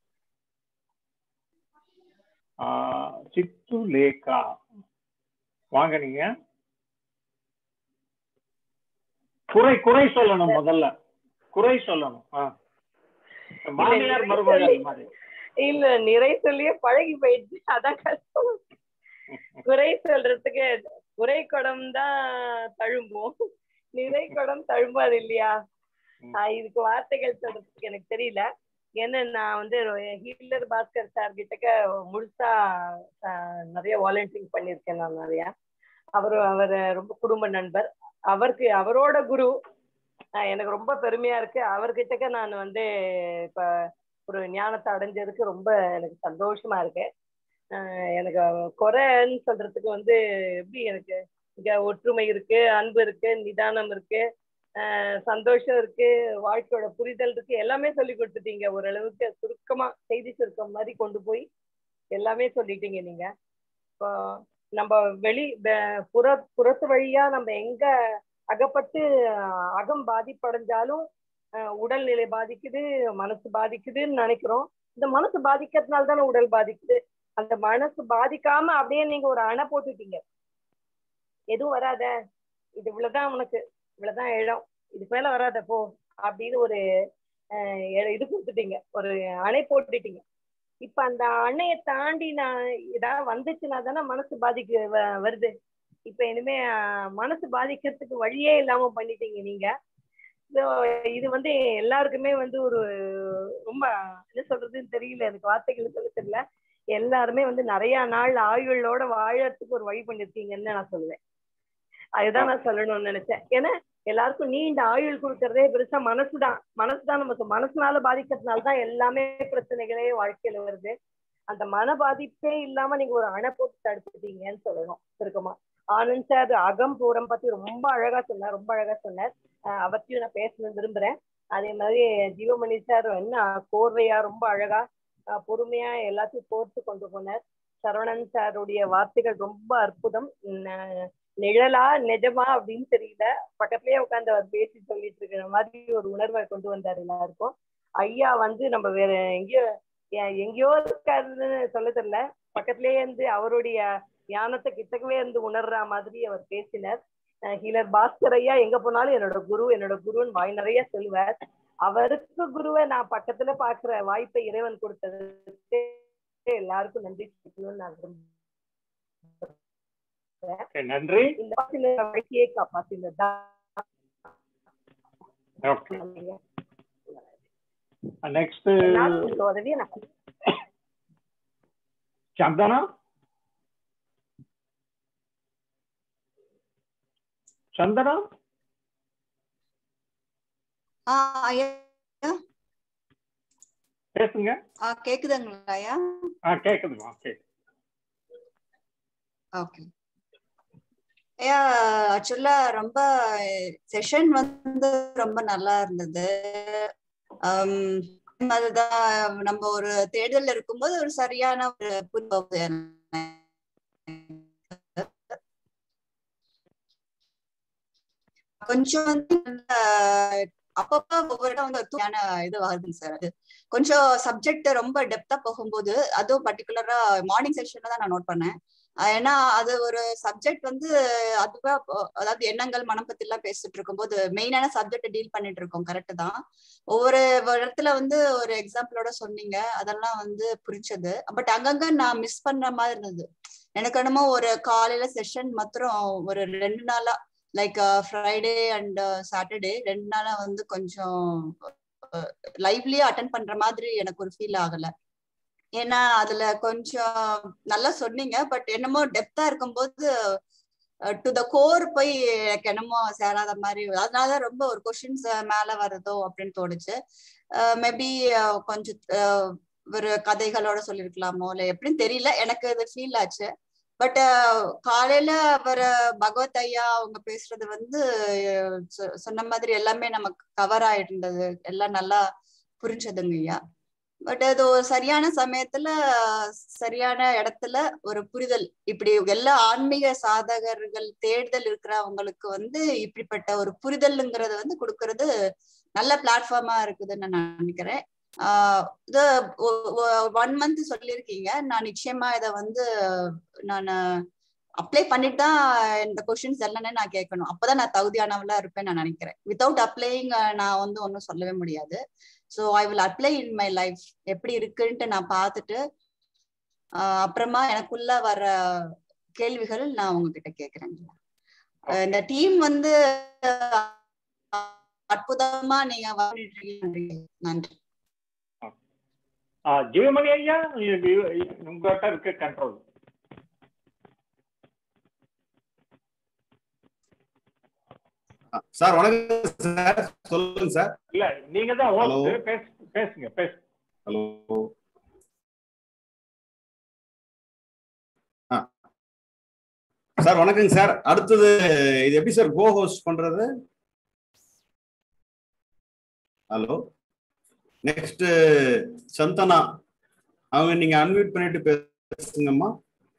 ஆ, சித்து லேகா வாங்க நீங்க குறை குறை சொல்லணும் முதல்ல குறை சொல்லணும் ஆ. மாமியார் மருமகள் மாதிரி இல்ல நிறை சொல்லியே பழகி போயிடுச்சு அதான் கஷ்டம் குறை சொல்றதுக்கு குறை குடம் தான் தழும்பும் நிறை குடம் தழும்பாது இல்லையா ஆஹ் இதுக்கு வார்த்தைகள் சொல்றதுக்கு எனக்கு தெரியல ஏன்னா நான் வந்து ஹீலர் பாஸ்கர் சார் கிட்டக்க முழுசா ஆஹ் நிறைய வாலண்டியரிங் பண்ணியிருக்கேன் நான் நிறைய அவரு அவர் ரொம்ப குடும்ப நண்பர் அவருக்கு அவரோட குரு ஆஹ் எனக்கு ரொம்ப பெருமையா இருக்கு அவர்கிட்டக்க நான் வந்து இப்ப ஒரு ஞானத்தை அடைஞ்சதுக்கு ரொம்ப எனக்கு சந்தோஷமா இருக்கு ஆஹ் எனக்கு குறைன்னு சொல்றதுக்கு வந்து எப்படி எனக்கு இங்க ஒற்றுமை இருக்கு அன்பு இருக்கு நிதானம் இருக்கு ஆஹ் சந்தோஷம் இருக்கு வாழ்க்கையோட புரிதல் இருக்கு எல்லாமே சொல்லி கொடுத்துட்டீங்க ஓரளவுக்கு சுருக்கமா செய்தி சுருக்கம் மாதிரி கொண்டு போய் எல்லாமே சொல்லிட்டீங்க நீங்க இப்போ நம்ம வெளி வெ- புற புறத்து வழியா நம்ம எங்க அகப்பட்டு ஆஹ் அகம் பாதிப்படைஞ்சாலும் ஆஹ் உடல்நிலை பாதிக்குது மனசு பாதிக்குதுன்னு நினைக்கிறோம் இந்த மனசு பாதிக்கிறதுனால தானே உடல் பாதிக்குது அந்த மனசு பாதிக்காம அப்படியே நீங்க ஒரு அணை போட்டுட்டீங்க எதுவும் வராத இது இவ்வளவுதான் உனக்கு இவ்வளவுதான் இடம் இதுக்கு மேல வராத போ அப்படின்னு ஒரு ஆஹ் எ- இது கொடுத்துட்டீங்க ஒரு அணை போட்டுட்டீங்க இப்ப அந்த அணையை தாண்டி நான் ஏதாவது வந்துச்சுன்னா தானே மனசு பாதிக்க வ- வருது இப்ப இனிமே ஆஹ் மனசு பாதிக்கிறதுக்கு வழியே இல்லாம பண்ணிட்டீங்க நீங்க So, இது வந்து எல்லாருக்குமே வந்து ஒரு ரொம்ப என்ன சொல்றதுன்னு தெரியல எனக்கு வார்த்தைகள் சொல்ல தெரியல எல்லாருமே வந்து நிறைய நாள் ஆயுளோட வாழறதுக்கு ஒரு வழி பண்ணிருக்கீங்கன்னு நான் சொல்லுவேன் அதுதான் நான் சொல்லணும்னு நினைச்சேன் ஏன்னா எல்லாருக்கும் நீண்ட ஆயுள் கொடுக்கறதே பெருசா மனசுதான் மனசுதான் நம்ம சொ- மனசுனால பாதிக்கிறதுனால தான் எல்லாமே பிரச்சனைகளே வாழ்க்கையில வருது அந்த மன பாதிப்பே இல்லாம நீங்க ஒரு அணை போட்டு தடுத்துட்டீங்கன்னு சொல்லணும் சுருக்கமா ஆனந்த் சார் அகம் பூரம் பத்தி ரொம்ப அழகா சொன்னார் ரொம்ப அழகா சொன்னார் அஹ் அவற்றையும் நான் பேசணும்னு விரும்புறேன் அதே மாதிரி ஜீவமணி சார் என்ன கோர்வையா ரொம்ப அழகா அஹ் பொறுமையா எல்லாத்தையும் கோர்த்து கொண்டு போனார் சரவணன் சாருடைய வார்த்தைகள் ரொம்ப அற்புதம் ந- நிழலா நிஜமா அப்படின்னு தெரியல பக்கத்துலயே உட்காந்து அவர் பேசி சொல்லிட்டு இருக்கிற மாதிரி ஒரு உணர்வை கொண்டு வந்தார் எல்லாருக்கும் ஐயா வந்து நம்ம வேற எங்கேயோ எ- எங்கேயோ இருக்காருன்னு சொல்ல தெரியல பக்கத்துலயே இருந்து அவருடைய ஞானத்தை கிட்டக்கவே இருந்து உணர்ற மாதிரி அவர் பேசினார் ஹீலர் பாஸ்கர் ஐயா எங்க போனாலும் என்னோட குரு என்னோட குருன்னு வாய் நிறைய சொல்லுவார் அவருக்கு குருவை நான் பக்கத்துல பாக்குற வாய்ப்பை இறைவன் கொடுத்ததுக்கு எல்லாருக்கும் நன்றி சொல்லணும்னு நான் விரும்புறேன் நன்றி இந்த வாசின வாழ்க்கையை காப்பாத்தினதா ஓகே நெக்ஸ்ட் நான் உதவியை நான் சந்தனா சந்தனா ஆ ஐயா பேசுங்க ஆ கேக்குதுங்களா ஐயா ஆ கேக்குதுமா கேக்குது ஓகே ஐயா ஆக்சுவலா ரொம்ப செஷன் வந்து ரொம்ப நல்லா இருந்தது ஆம், அதுதான் நம்ம ஒரு தேடல் இருக்கும்போது ஒரு சரியான ஒரு புரிதல் எனக்கு. கொஞ்சம் வந்து நல்ல அப்பப்ப ஒவ்வொரு இடம் வந்து ஒரு தூயான இது வருதுங்க சார் அது கொஞ்சம் சப்ஜெக்ட் ரொம்ப டெப்தா போகும்போது அதுவும் பர்டிகுலரா மார்னிங் செஷன்ல தான் நான் நோட் பண்ணேன் அஹ் ஏன்னா அது ஒரு சப்ஜெக்ட் வந்து அதுவா அஹ் அதாவது எண்ணங்கள் மனம் பத்தி எல்லாம் பேசிட்டு இருக்கும்போது மெயினான சப்ஜெக்ட் டீல் பண்ணிட்டு இருக்கோம் கரெக்ட் தான் ஒவ்வொரு இடத்துல வந்து ஒரு எக்ஸாம்பிளோட சொன்னீங்க அதெல்லாம் வந்து புரிஞ்சது பட் அங்கங்க நான் மிஸ் பண்ற மாதிரி இருந்தது எனக்கு என்னமோ ஒரு காலையில செஷன் மாத்திரம் ஒரு ரெண்டு நாளா லைக் ஃப்ரைடே அண்ட் சாட்டர்டே ரெண்டு நாளா வந்து கொஞ்சம் லைவ்லயே அட்டன் பண்ற மாதிரி எனக்கு ஒரு ஃபீல் ஆகல ஏன்னா அதுல கொஞ்சம் நல்லா சொன்னீங்க பட் என்னமோ டெப்தா இருக்கும்போது டு த கோர் போய் எனக்கு என்னமோ சேராத மாதிரி அதனால ரொம்ப ஒரு கொஷின்ஸ் மேல வருதோ அப்படின்னு தோணுச்சு மேபி கொஞ்சம் அஹ், ஒரு கதைகளோட சொல்லிருக்கலாமோ இல்ல எப்படின்னு தெரியல எனக்கு இது ஃபீல் ஆச்சு பட் காலையில அவர் பகவத் ஐயா அவங்க பேசுறது வந்து அஹ், சொ- சொன்ன மாதிரி எல்லாமே நமக்கு கவர் ஆயிருந்தது எல்லாம் நல்லா புரிஞ்சதுங்க ஐயா பட் அது ஒரு சரியான சமயத்துல சரியான இடத்துல ஒரு புரிதல் இப்படி எல்லா ஆன்மீக சாதகர்கள் தேடுதல் இருக்கிறவங்களுக்கு வந்து இப்படிப்பட்ட ஒரு புரிதல்ங்கிறது வந்து கொடுக்கறது நல்ல பிளாட்ஃபார்மா இருக்குதுன்னு நான் நினைக்கிறேன் ஆஹ் இது ஒன் மந்த் சொல்லியிருக்கீங்க நான் நிச்சயமா இதை வந்து நான் அப்ளை பண்ணிட்டு தான் இந்த கொஷின்ஸ் எல்லாமே நான் கேட்கணும் அப்பதான் நான் தகுதியானவளா இருப்பேன்னு நான் நினைக்கிறேன் வித்தவுட் அப்ளைங் நான் வந்து ஒன்றும் சொல்லவே முடியாது so I will apply in my life எப்படி இருக்குன்ட்டு நான் பார்த்துட்டு ஆஹ் அப்புறமா எனக்குள்ள வர கேள்விகள் நான் உங்ககிட்ட கேட்கிறேன் அஹ் இந்த டீம் வந்து அற்புதமா நீங்க பண்ணிட்டு இருக்கீங்க நன்றி ஆ, ஜீவமணி ஐயா இது உங்ககிட்ட இருக்க கண்ட்ரோல் சார் வணக்கம் சார் சொல்லுங்க சார் இல்ல நீங்க தான் Hello. host. பேசு பேசுங்க பேசு ஹலோ சார் வணக்கங்க சார் அடுத்தது இது எப்படி சார் கோ ஹோஸ்ட் பண்றது ஹலோ நெக்ஸ்ட் சந்தனா அவங்க நீங்க அன்மியூட் பண்ணிட்டு பேசுங்கம்மா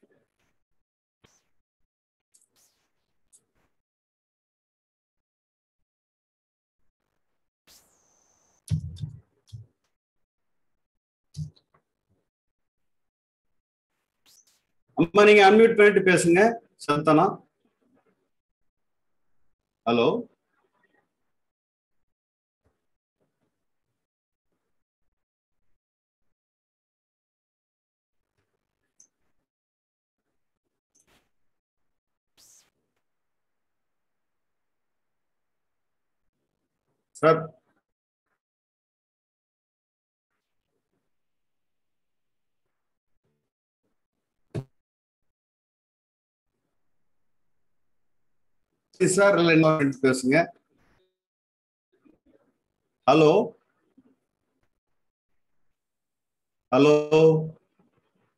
அம்மா நீங்க அன்மியூட் பண்ணிட்டு பேசுங்க சந்தனா ஹலோ சார் சார் இல்ல இன்னொரு ரெண்டு பேசுங்க ஹலோ ஹலோ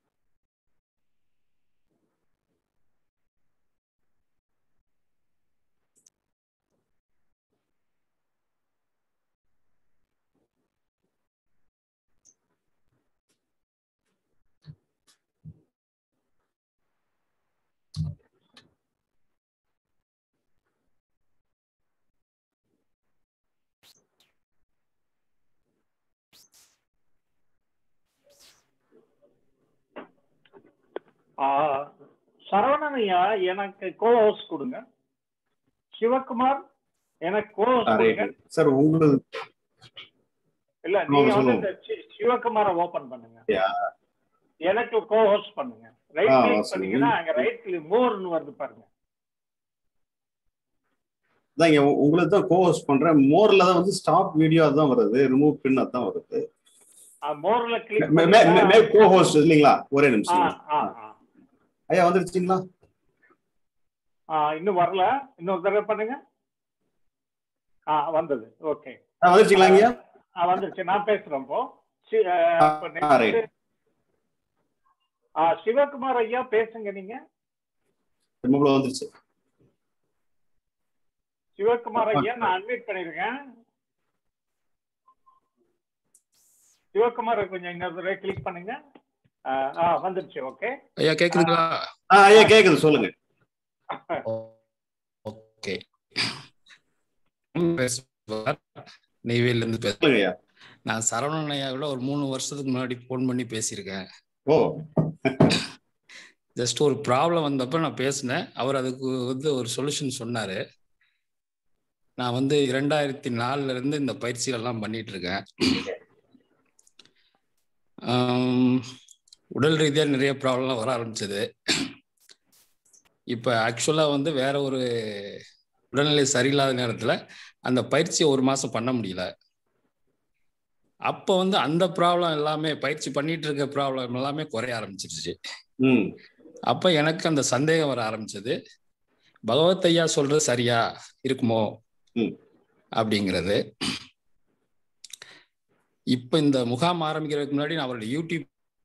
ஆஹ் சரவணன் ஐயா எனக்கு கோஹோஸ் கொடுங்க சிவகுமார் எனக்கு கோஹோஸ் கொடுங்க சார் உங்களுக்கு இல்ல ஆமா, நீங்க வந்து சொல்லுங்க. இந்த சி- சிவகுமாரை ஓபன் பண்ணுங்க யா. எனக்கு கோஹோஸ்ட் பண்ணுங்க ரைட் ஆ, கிளிக் சரி. பண்ணீங்கன்னா அங்க ரைட் கிளிக் மோர்னு வருது பாருங்க அதான் இங்க உ- உங்களுக்கு தான் கோஹோஸ்ட் பண்றேன் மோர்ல தான் வந்து ஸ்டாப் வீடியோ அதான் வருது ரிமூவ் பின் அதான் வருது மோர்ல கிளிக் மே- மே- மே- மே கோஹோஸ்ட் இல்லைங்களா ஒரே ஆ நிமிஷம் ஆ ஆ ஐயா வந்துருச்சுங்களா ஆ இன்னும் வரல இன்னொரு தடவை பண்ணுங்க ஆ வந்தது ஓகே ஆ, வந்துருச்சுங்களா ஐயா ஆ வந்துருச்சு நான் பேசுறேன் இப்போ சி- ஆ, ஆ, இப்ப ஆ, next- ரைட். ஆ, சிவகுமார் ஐயா பேசுங்க நீங்க ரிமூவ்ல வந்துருச்சு சிவகுமார் ஐயா நான் அட்மிட் பண்ணிருக்கேன் சிவகுமார் கொஞ்சம் இன்னொரு தடவை கிளிக் பண்ணுங்க ஆ, ஆ வந்துருச்சு ஓகே ஐயா கேக்குதுங்களா ஆ ஐயா கேக்குது சொல்லுங்க ஓகே பேசுவார் நெய்வேலில இருந்து சொல்லுங்க பேசுறேன் ஐயா நான் சரவணன் ஐயா விட ஒரு மூணு வருஷத்துக்கு முன்னாடி ஃபோன் பண்ணி பேசியிருக்கேன் ஓ ஜஸ்ட் ஒரு ப்ராப்ளம் வந்தப்ப நான் பேசினேன் அவர் அதுக்கு வந்து ஒரு சொல்யூஷன் சொன்னாரு நான் வந்து இரண்டாயிரத்தி நாலுல இருந்து இந்த பயிற்சிகள் எல்லாம் பண்ணிட்டு இருக்கேன் ஆம், உடல் ரீதியா நிறைய ப்ராப்ளம்லாம் வர ஆரம்பிச்சது இப்போ ஆக்சுவலாக வந்து வேற ஒரு உடல்நிலை சரியில்லாத நேரத்தில் அந்த பயிற்சியை ஒரு மாதம் பண்ண முடியல அப்போ வந்து அந்த ப்ராப்ளம் எல்லாமே பயிற்சி பண்ணிட்டு இருக்க ப்ராப்ளம் எல்லாமே குறைய ஆரம்பிச்சிருச்சு ம் அப்போ எனக்கு அந்த சந்தேகம் வர ஆரம்பிச்சது பகவத் ஐயா சொல்றது சரியா இருக்குமோ ம் அப்படிங்கிறது இப்போ இந்த முகாம் ஆரம்பிக்கிறதுக்கு முன்னாடி நான் அவருடைய யூடியூப்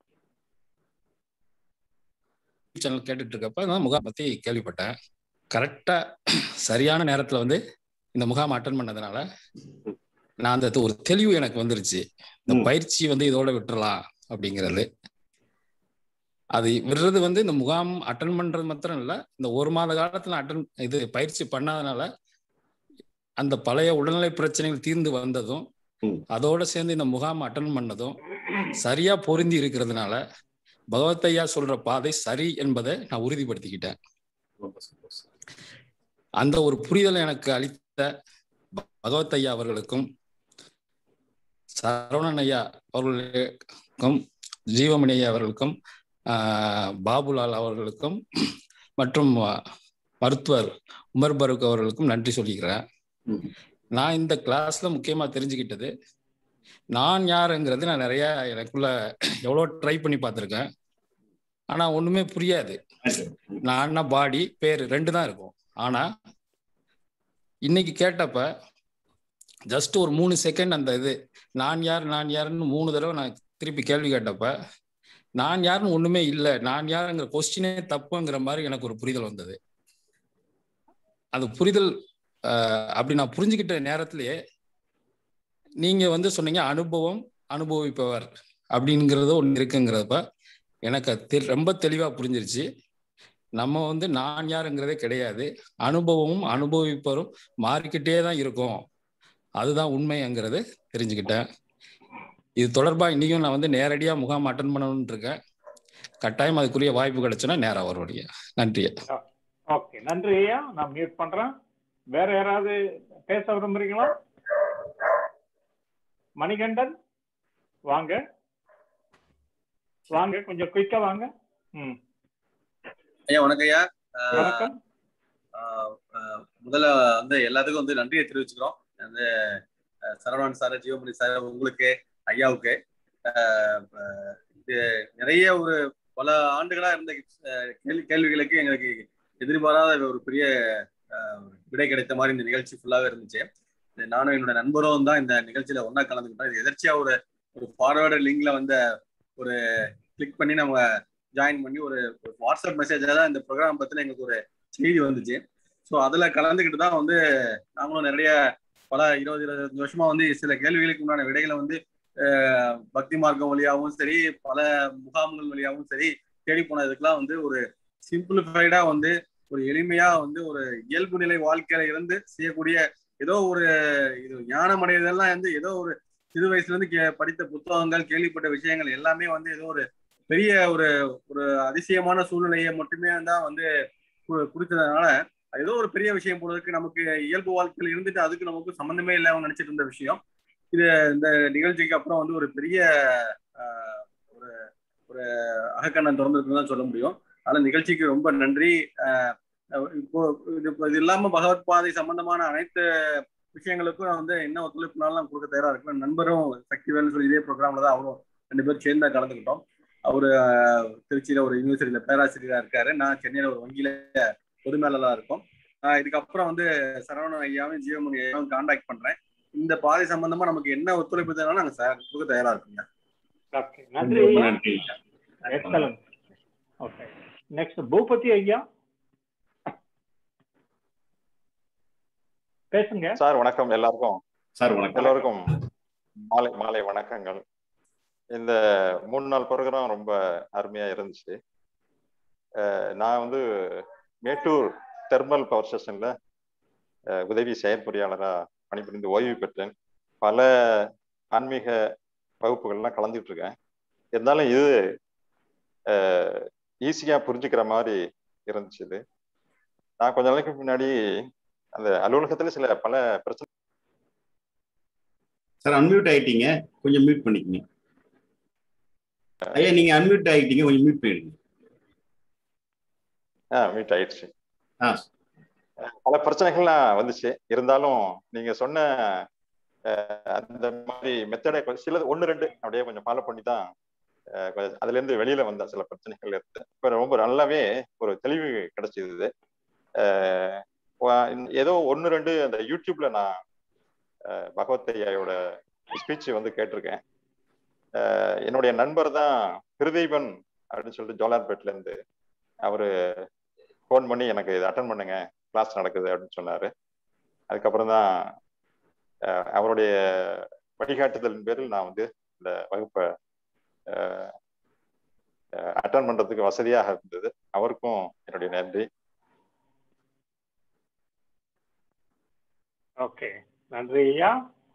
சேனல் கேட்டுட்டு இருக்கப்ப நான் முகாம் பத்தி கேள்விப்பட்டேன் கரெக்டா சரியான நேரத்துல வந்து இந்த முகாம் அட்டன் பண்ணதுனால நான் அந்த ஒரு தெளிவு எனக்கு வந்துருச்சு இந்த பயிற்சி வந்து இதோட விட்டுறலாம் அப்படிங்கிறது அது விடுறது வந்து இந்த முகாம் அட்டன் பண்றது மாத்திரம் இல்ல இந்த ஒரு மாத காலத்துல அட்டன் இது பயிற்சி பண்ணாதனால அந்த பழைய உடல்நிலை பிரச்சனைகள் தீர்ந்து வந்ததும் அதோட சேர்ந்து இந்த முகாம் அட்டன் பண்ணதும் சரியா பொருந்தி இருக்கிறதுனால பகவத் ஐயா சொல்ற பாதை சரி என்பதை நான் உறுதிப்படுத்திக்கிட்டேன் ரொம்ப சந்தோஷம் அந்த ஒரு புரிதலை எனக்கு அளித்த ப- பகவத் ஐயா அவர்களுக்கும் சரவணன் ஐயா அவர்களுக்கும் ஜீவமணி ஐயா அவர்களுக்கும் ஆஹ், பாபுலால் அவர்களுக்கும் மற்றும் ஆஹ், மருத்துவர் உமர் பருக் அவர்களுக்கும் நன்றி சொல்லிக்கிறேன் நான் இந்த கிளாஸ்ல முக்கியமா தெரிஞ்சுக்கிட்டது நான் யாருங்கிறது நான் நிறைய எனக்குள்ள எவ்வளோ ட்ரை பண்ணி பார்த்துருக்கேன் ஆனா ஒண்ணுமே புரியாது நான் பாடி பேர் ரெண்டு தான் இருக்கும் ஆனா இன்னைக்கு கேட்டப்ப ஜஸ்ட் ஒரு மூணு செகண்ட் அந்த இது நான் யார் நான் யாருன்னு மூணு தடவை நான் திருப்பி கேள்வி கேட்டப்ப நான் யாருன்னு ஒண்ணுமே இல்லை நான் யாருங்கிற கொஸ்டினே தப்புங்கிற மாதிரி எனக்கு ஒரு புரிதல் வந்தது அந்த புரிதல் ஆஹ், அப்படி நான் புரிஞ்சுக்கிட்ட நேரத்திலேயே நீங்க வந்து சொன்னீங்க அனுபவம் அனுபவிப்பவர் அப்படிங்கிறது ஒன்று இருக்குங்கிறப்ப எனக்கு அது தெ- ரொம்ப தெளிவா புரிஞ்சிருச்சு நம்ம வந்து நான் யாருங்கிறதே கிடையாது அனுபவமும் அனுபவிப்பவரும் மாறிக்கிட்டே தான் இருக்கும் அதுதான் உண்மைங்கிறது தெரிஞ்சுக்கிட்டேன் இது தொடர்பா இன்னைக்கும் நான் வந்து நேரடியா முகாம் அட்டன் பண்ணணும்னு இருக்கேன் கட்டாயம் அதுக்குரிய வாய்ப்பு கிடைச்சுன்னா நேரா வருவடிய நன்றி ஓகே நன்றி ஐயா நான் மியூட் பண்றேன் வேற யாராவது பேச விரும்புறீங்களா மணிகண்டன் வாங்க வாங்க கொஞ்சம் குயிக்கா வாங்க ம் ஐயா வணக்கம் ஐயா ஆஹ் வணக்கம் ஆஹ் ஆஹ் முதல்ல வந்து எல்லாத்துக்கும் வந்து நன்றியை தெரிவிச்சுக்கிறோம் வந்து ஆஹ் சரவணன் சார் ஜீவமணி சார் உங்களுக்கு ஐயாவுக்கு ஆஹ் ஆஹ் இது நிறைய ஒரு பல ஆண்டுகளா இருந்த ஆஹ் கேள்வி கேள்விகளுக்கு எங்களுக்கு எதிர்பாராத ஒரு பெரிய ஆஹ் விடை கிடைத்த மாதிரி இந்த நிகழ்ச்சி ஃபுல்லாவே இருந்துச்சு இது நானும் என்னோட நண்பரும் தான் இந்த நிகழ்ச்சியில ஒண்ணா கலந்துக்கிட்டோம் இது எதர்ச்சியா ஒரு ஒரு ஃபார்வர்டு லிங்க்ல வந்த ஒரு கிளிக் பண்ணி நம்ம ஜாயின் பண்ணி ஒரு ஒரு வாட்ஸ்அப் மெசேஜாக தான் இந்த ப்ரோக்ராம் பத்தின எங்களுக்கு ஒரு செய்தி வந்துச்சு ஸோ அதுல கலந்துக்கிட்டு தான் வந்து நாங்களும் நிறைய பல இருபது இருபத்தஞ்சு வருஷமா வந்து சில கேள்விகளுக்கு உண்டான விடைகளை வந்து அஹ், பக்தி மார்க்கம் வழியாகவும் சரி பல முகாம்கள் வழியாகவும் சரி தேடி போனதுக்கெல்லாம் வந்து ஒரு சிம்பிளிஃபைடா வந்து ஒரு எளிமையா வந்து ஒரு இயல்பு நிலை வாழ்க்கையில இருந்து செய்யக்கூடிய ஏதோ ஒரு இது ஞானம் அடையதெல்லாம் வந்து ஏதோ ஒரு சிறு வயசுல இருந்து கே- படித்த புத்தகங்கள் கேள்விப்பட்ட விஷயங்கள் எல்லாமே வந்து ஏதோ ஒரு பெரிய ஒரு ஒரு அதிசயமான சூழ்நிலையை மட்டுமே தான் வந்து கு- கொடுத்ததுனால அது ஏதோ ஒரு பெரிய விஷயம் போல இருக்கு நமக்கு இயல்பு வாழ்க்கையில் இருந்துட்டு அதுக்கு நமக்கு சம்மந்தமே இல்லாம நினைச்சிட்டு இருந்த விஷயம் இது இந்த நிகழ்ச்சிக்கு அப்புறம் வந்து ஒரு பெரிய ஆஹ், ஒரு ஒரு அகக்கண்ணன் திறந்திருக்குன்னு தான் சொல்ல முடியும் அதனால நிகழ்ச்சிக்கு ரொம்ப நன்றி ஆஹ், இப்போ இது இது இல்லாம பகவத் பாதை சம்பந்தமான அனைத்து விஷயங்களுக்கும் நான் வந்து என்ன ஒத்துழைப்புனாலும் நான் கொடுக்க தயாரா இருக்கேன் நண்பரும் சக்திவேல்னு சொல்லி இதே ப்ரோக்ராம்ல தான் அவரும் ரெண்டு பேரும் சேர்ந்து தான் கலந்துக்கிட்டோம் அவரு ஆஹ், திருச்சியில ஒரு யூனிவர்சிட்டியில பேராசிரியரா இருக்காரு நான் சென்னையில ஒரு வங்கியில பொது மேலா இருக்கோம் ஆஹ், இதுக்கப்புறம் வந்து சரவணன் ஐயாவும் ஜீவமணி ஐயாவும் கான்டாக்ட் பண்றேன் இந்த பாதை சம்பந்தமா நமக்கு என்ன ஒத்துழைப்பு தேவைனாலும் நாங்க சார் கொடுக்க தயாரா இருக்கோங்க ஓகே நன்றி ரொம்ப ஐயா நன்றி எக்ஸலன்ட் ஓகே நெக்ஸ்ட் பூபதி ஐயா பேசுங்க சார் வணக்கம் எல்லாருக்கும் சார் வணக்கம் எல்லாருக்கும் மாலை மாலை வணக்கங்கள் இந்த மூணு நாள் ப்ரோக்ராம் ரொம்ப அருமையா இருந்துச்சு அஹ் நான் வந்து மேட்டூர் தெர்மல் பவர் ஸ்டேஷன்ல அஹ் உதவி செயற்பொறியாளரா பணிபுரிந்து ஓய்வு பெற்றேன் பல ஆன்மீக வகுப்புகள்லாம் கலந்துட்டு இருக்கேன் இருந்தாலும் இது ஈஸியா புரிஞ்சுக்கிற மாதிரி இருந்துச்சு இது நான் கொஞ்ச நாளைக்கு முன்னாடி அந்த அலுவலகத்துல சில பல பிரச்சனை சார் அன்மியூட் ஆயிட்டீங்க கொஞ்சம் மியூட் பண்ணிக்கங்க ஐயா நீங்க அன்மியூட் ஆயிட்டீங்க கொஞ்சம் மியூட் பண்ணிடுங்க ஆ மீட் ஆயிடுச்சு ஆ பல பிரச்சனைகள்லாம் வந்துச்சு இருந்தாலும் நீங்க சொன்ன அஹ், அந்த மாதிரி மெத்தடை சிலது ஒன்று ரெண்டு அப்படியே கொஞ்சம் ஃபாலோ பண்ணி தான் அஹ், கொஞ்சம் அதுல இருந்து வெளியில வந்த சில பிரச்சனைகள் இருந்து இப்போ ரொம்ப நல்லாவே ஒரு தெளிவு கிடைச்சிது அஹ், வா- ஏதோ ஒன்று ரெண்டு அந்த யூடியூப்ல நான் அஹ், பகவத் ஐயாவோட ஸ்பீச் வந்து கேட்டிருக்கேன் அஹ், என்னுடைய நண்பர் தான் ஹிருதீபன் அப்படின்னு சொல்லிட்டு ஜோலார்பேட்ல இருந்து அவரு ஃபோன் பண்ணி எனக்கு இதை அட்டன் பண்ணுங்க கிளாஸ் நடக்குது அப்படின்னு சொன்னாரு அதுக்கப்புறம் தான் அஹ், அவருடைய வழிகாட்டுதலின் பேரில் நான் வந்து இந்த வகுப்பை அட்டன் பண்றதுக்கு வசதியாக இருந்தது அவருக்கும் என்னுடைய நன்றி ஓகே நன்றி ஐயா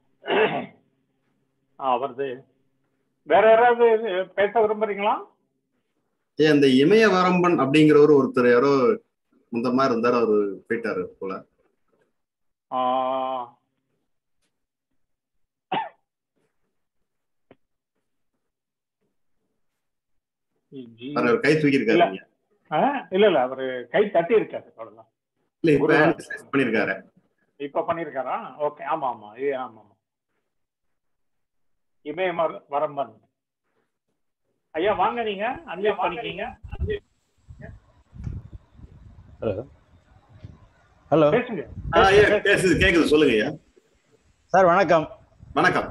அவரது வேற யாராவது பேச விரும்புறீங்களா ஏ அந்த இமய வரம்பன் அப்படிங்கிறவர் ஒருத்தர் யாரோ இந்த மாதிரி இருந்தாரு அவரு போயிட்டாரு போல ஆஹ், ஜி- அவர் கை தூக்கி இல்ல இருக்காரு ஆ, இல்ல இல்ல அவரு கை தட்டி இருக்காரு அவ்வளவுதான் இல்ல இப்ப குருராஜ். hand raise பண்ணிருக்காரு இப்ப பண்ணிருக்காரா ஓகே ஆமா ஆமா ஏ ஆமா ஆமா இமயமர் வரம்பன் ஐயா வாங்க நீங்க அன்மியூட் பண்ணிக்கீங்க ஹலோ ஹலோ பேசுங்க ஆ, ஐயா, பேசுது கேக்குது சொல்லுங்க ஐயா சார் வணக்கம் வணக்கம்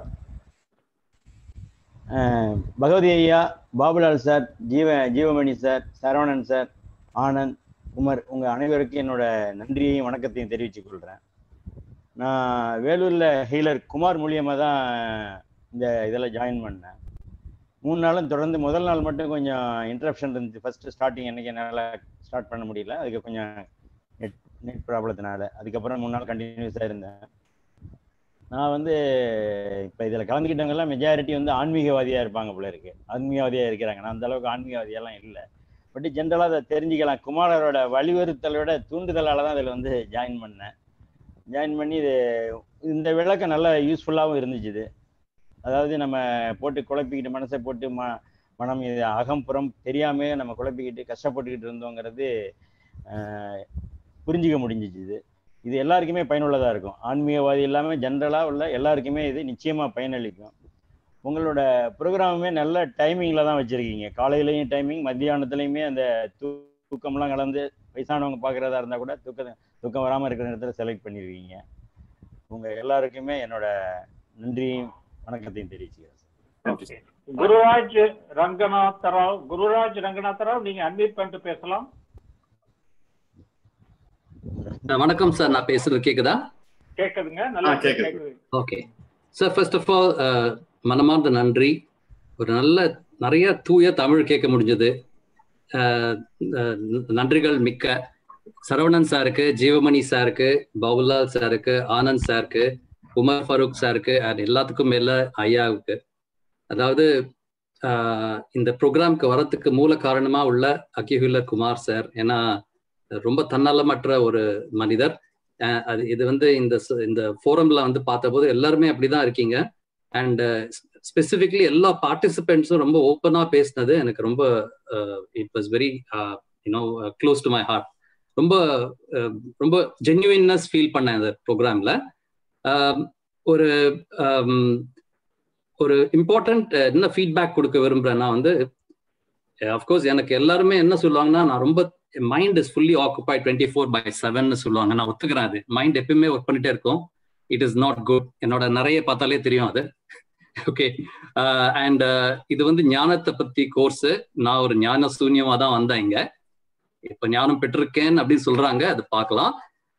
அஹ், பகவதி ஐயா Babulal sir Jeeva Jeevamani sir Saravanan sir Anand Umar உங்க அனைவருக்கும் என்னோட நன்றியையும் வணக்கத்தையும் தெரிவித்துக் கொள்றேன் நான் வேலூர்ல ஹீலர் குமார் மூலியமா தான் இந்த இதில் ஜாயின் பண்ணேன் மூணு நாளும் தொடர்ந்து முதல் நாள் மட்டும் கொஞ்சம் இன்டரப்ஷன் இருந்துச்சு ஃபர்ஸ்ட் ஸ்டார்டிங் அன்னைக்கு என்னால் ஸ்டார்ட் பண்ண முடியல அதுக்கு கொஞ்சம் நெட் நெட் ப்ராப்ளத்தினால அதுக்கப்புறம் மூணு நாள் கண்டினியூஸாக இருந்தேன் நான் வந்து இப்போ இதில் கலந்துக்கிட்டவங்க எல்லாம் மெஜாரிட்டி வந்து ஆன்மீகவாதியாக இருப்பாங்க போல இருக்கு ஆன்மீகவாதியாக இருக்கிறாங்க நான் அந்த அளவுக்கு ஆன்மீகவாதியெல்லாம் இல்லை பட் ஜென்ரலாக அதை தெரிஞ்சுக்கலாம் குமாரரோட வலியுறுத்தலோட தூண்டுதலால் தான் இதில் வந்து ஜாயின் பண்ணேன் ஜாயின் பண்ணி இது இந்த விளக்கம் நல்ல யூஸ்ஃபுல்லாகவும் இருந்துச்சு இது அதாவது நம்ம போட்டு குழப்பிக்கிட்டு மனசை போட்டு ம மனம் இது அகம் புறம் தெரியாமே நம்ம குழப்பிக்கிட்டு கஷ்டப்பட்டுக்கிட்டு இருந்தோங்கிறது ஆஹ், புரிஞ்சுக்க முடிஞ்சிச்சு இது இது எல்லாருக்குமே பயனுள்ளதாக இருக்கும் ஆன்மீகவாதி இல்லாமல் ஜென்ரலாக உள்ள எல்லாருக்குமே இது நிச்சயமாக பயனளிக்கும் உங்களோட ப்ரோக்ராமுமே நல்ல டைமிங்கில் தான் வச்சுருக்கீங்க காலையிலையும் டைமிங் மத்தியானத்துலையுமே அந்த தூ தூக்கம்லாம் கலந்து வயசானவங்க பார்க்குறதா இருந்தால் கூட தூக்க தூக்கம் வராமல் இருக்கிற நேரத்தில் செலக்ட் பண்ணியிருக்கீங்க உங்கள் எல்லாருக்குமே என்னோட நன்றியும் வணக்கத்தையும் தெரிவிச்சுக்கிறேன் ஓகே குருராஜ் ரங்கநாதராவ் குருராஜ் ரங்கநாதராவ் நீங்க அன்மியூட் பண்ணிட்டு பேசலாம் அஹ் வணக்கம் சார் நான் பேசுறது கேக்குதா கேக்குதுங்க நல்லா கேக்குது okay sir first of all மனமார்ந்த நன்றி ஒரு நல்ல நிறைய தூய தமிழ் கேட்க முடிஞ்சது அஹ், அஹ், நன்றிகள் மிக்க சரவணன் சாருக்கு ஜீவமணி சாருக்கு பவுலால் சாருக்கு ஆனந்த் சாருக்கு உமர் ஃபரூக் சாருக்கு அண்ட் எல்லாத்துக்கும் மேல ஐயாவுக்கு அதாவது ஆஹ் இந்த ப்ரோக்ராம்க்கு வரத்துக்கு மூல காரணமா உள்ள அக்கிஹுல்ல குமார் சார் ஏன்னா ரொம்ப தன்னலமற்ற ஒரு மனிதர் அஹ் அது இது வந்து இந்த ச- இந்த ஃபோரம்ல வந்து பார்த்தபோது எல்லாருமே அப்படிதான் இருக்கீங்க அண்ட் ஸ்பெசிஃபிக்லி எல்லா பார்ட்டிசிபென்ட்ஸும் ரொம்ப ஓப்பனா பேசினது எனக்கு ரொம்ப it was very you know close to my heart ரொம்ப அஹ், ரொம்ப ஜென்யூன்னஸ் ஃபீல் பண்ணேன் இந்த ப்ரோக்ராம்ல ஒரு ஆம், ஒரு இம்பார்ட்டன்ட் என்ன ஃபீட்பேக் கொடுக்க விரும்புறேன்னா வந்து அஃப்கோர்ஸ் எனக்கு எல்லாருமே என்ன சொல்லுவாங்கன்னா நான் ரொம்ப mind is fully occupy twenty four by seven சொல்லுவாங்க நான் ஒத்துக்கிறேன் அது மைண்ட் எப்பயுமே ஒர்க் பண்ணிட்டே இருக்கும் இட் இஸ் நாட் குட் என்னோட நிறைய பார்த்தாலே தெரியும் அது ஓகே அண்ட் இது வந்து ஞானத்தை பத்தி கோர்ஸ் நான் ஒரு ஞான சூன்யமா தான் வந்தேன் இங்க இப்ப ஞானம் பெற்றிருக்கேன் அப்படின்னு சொல்றாங்க அது பார்க்கலாம்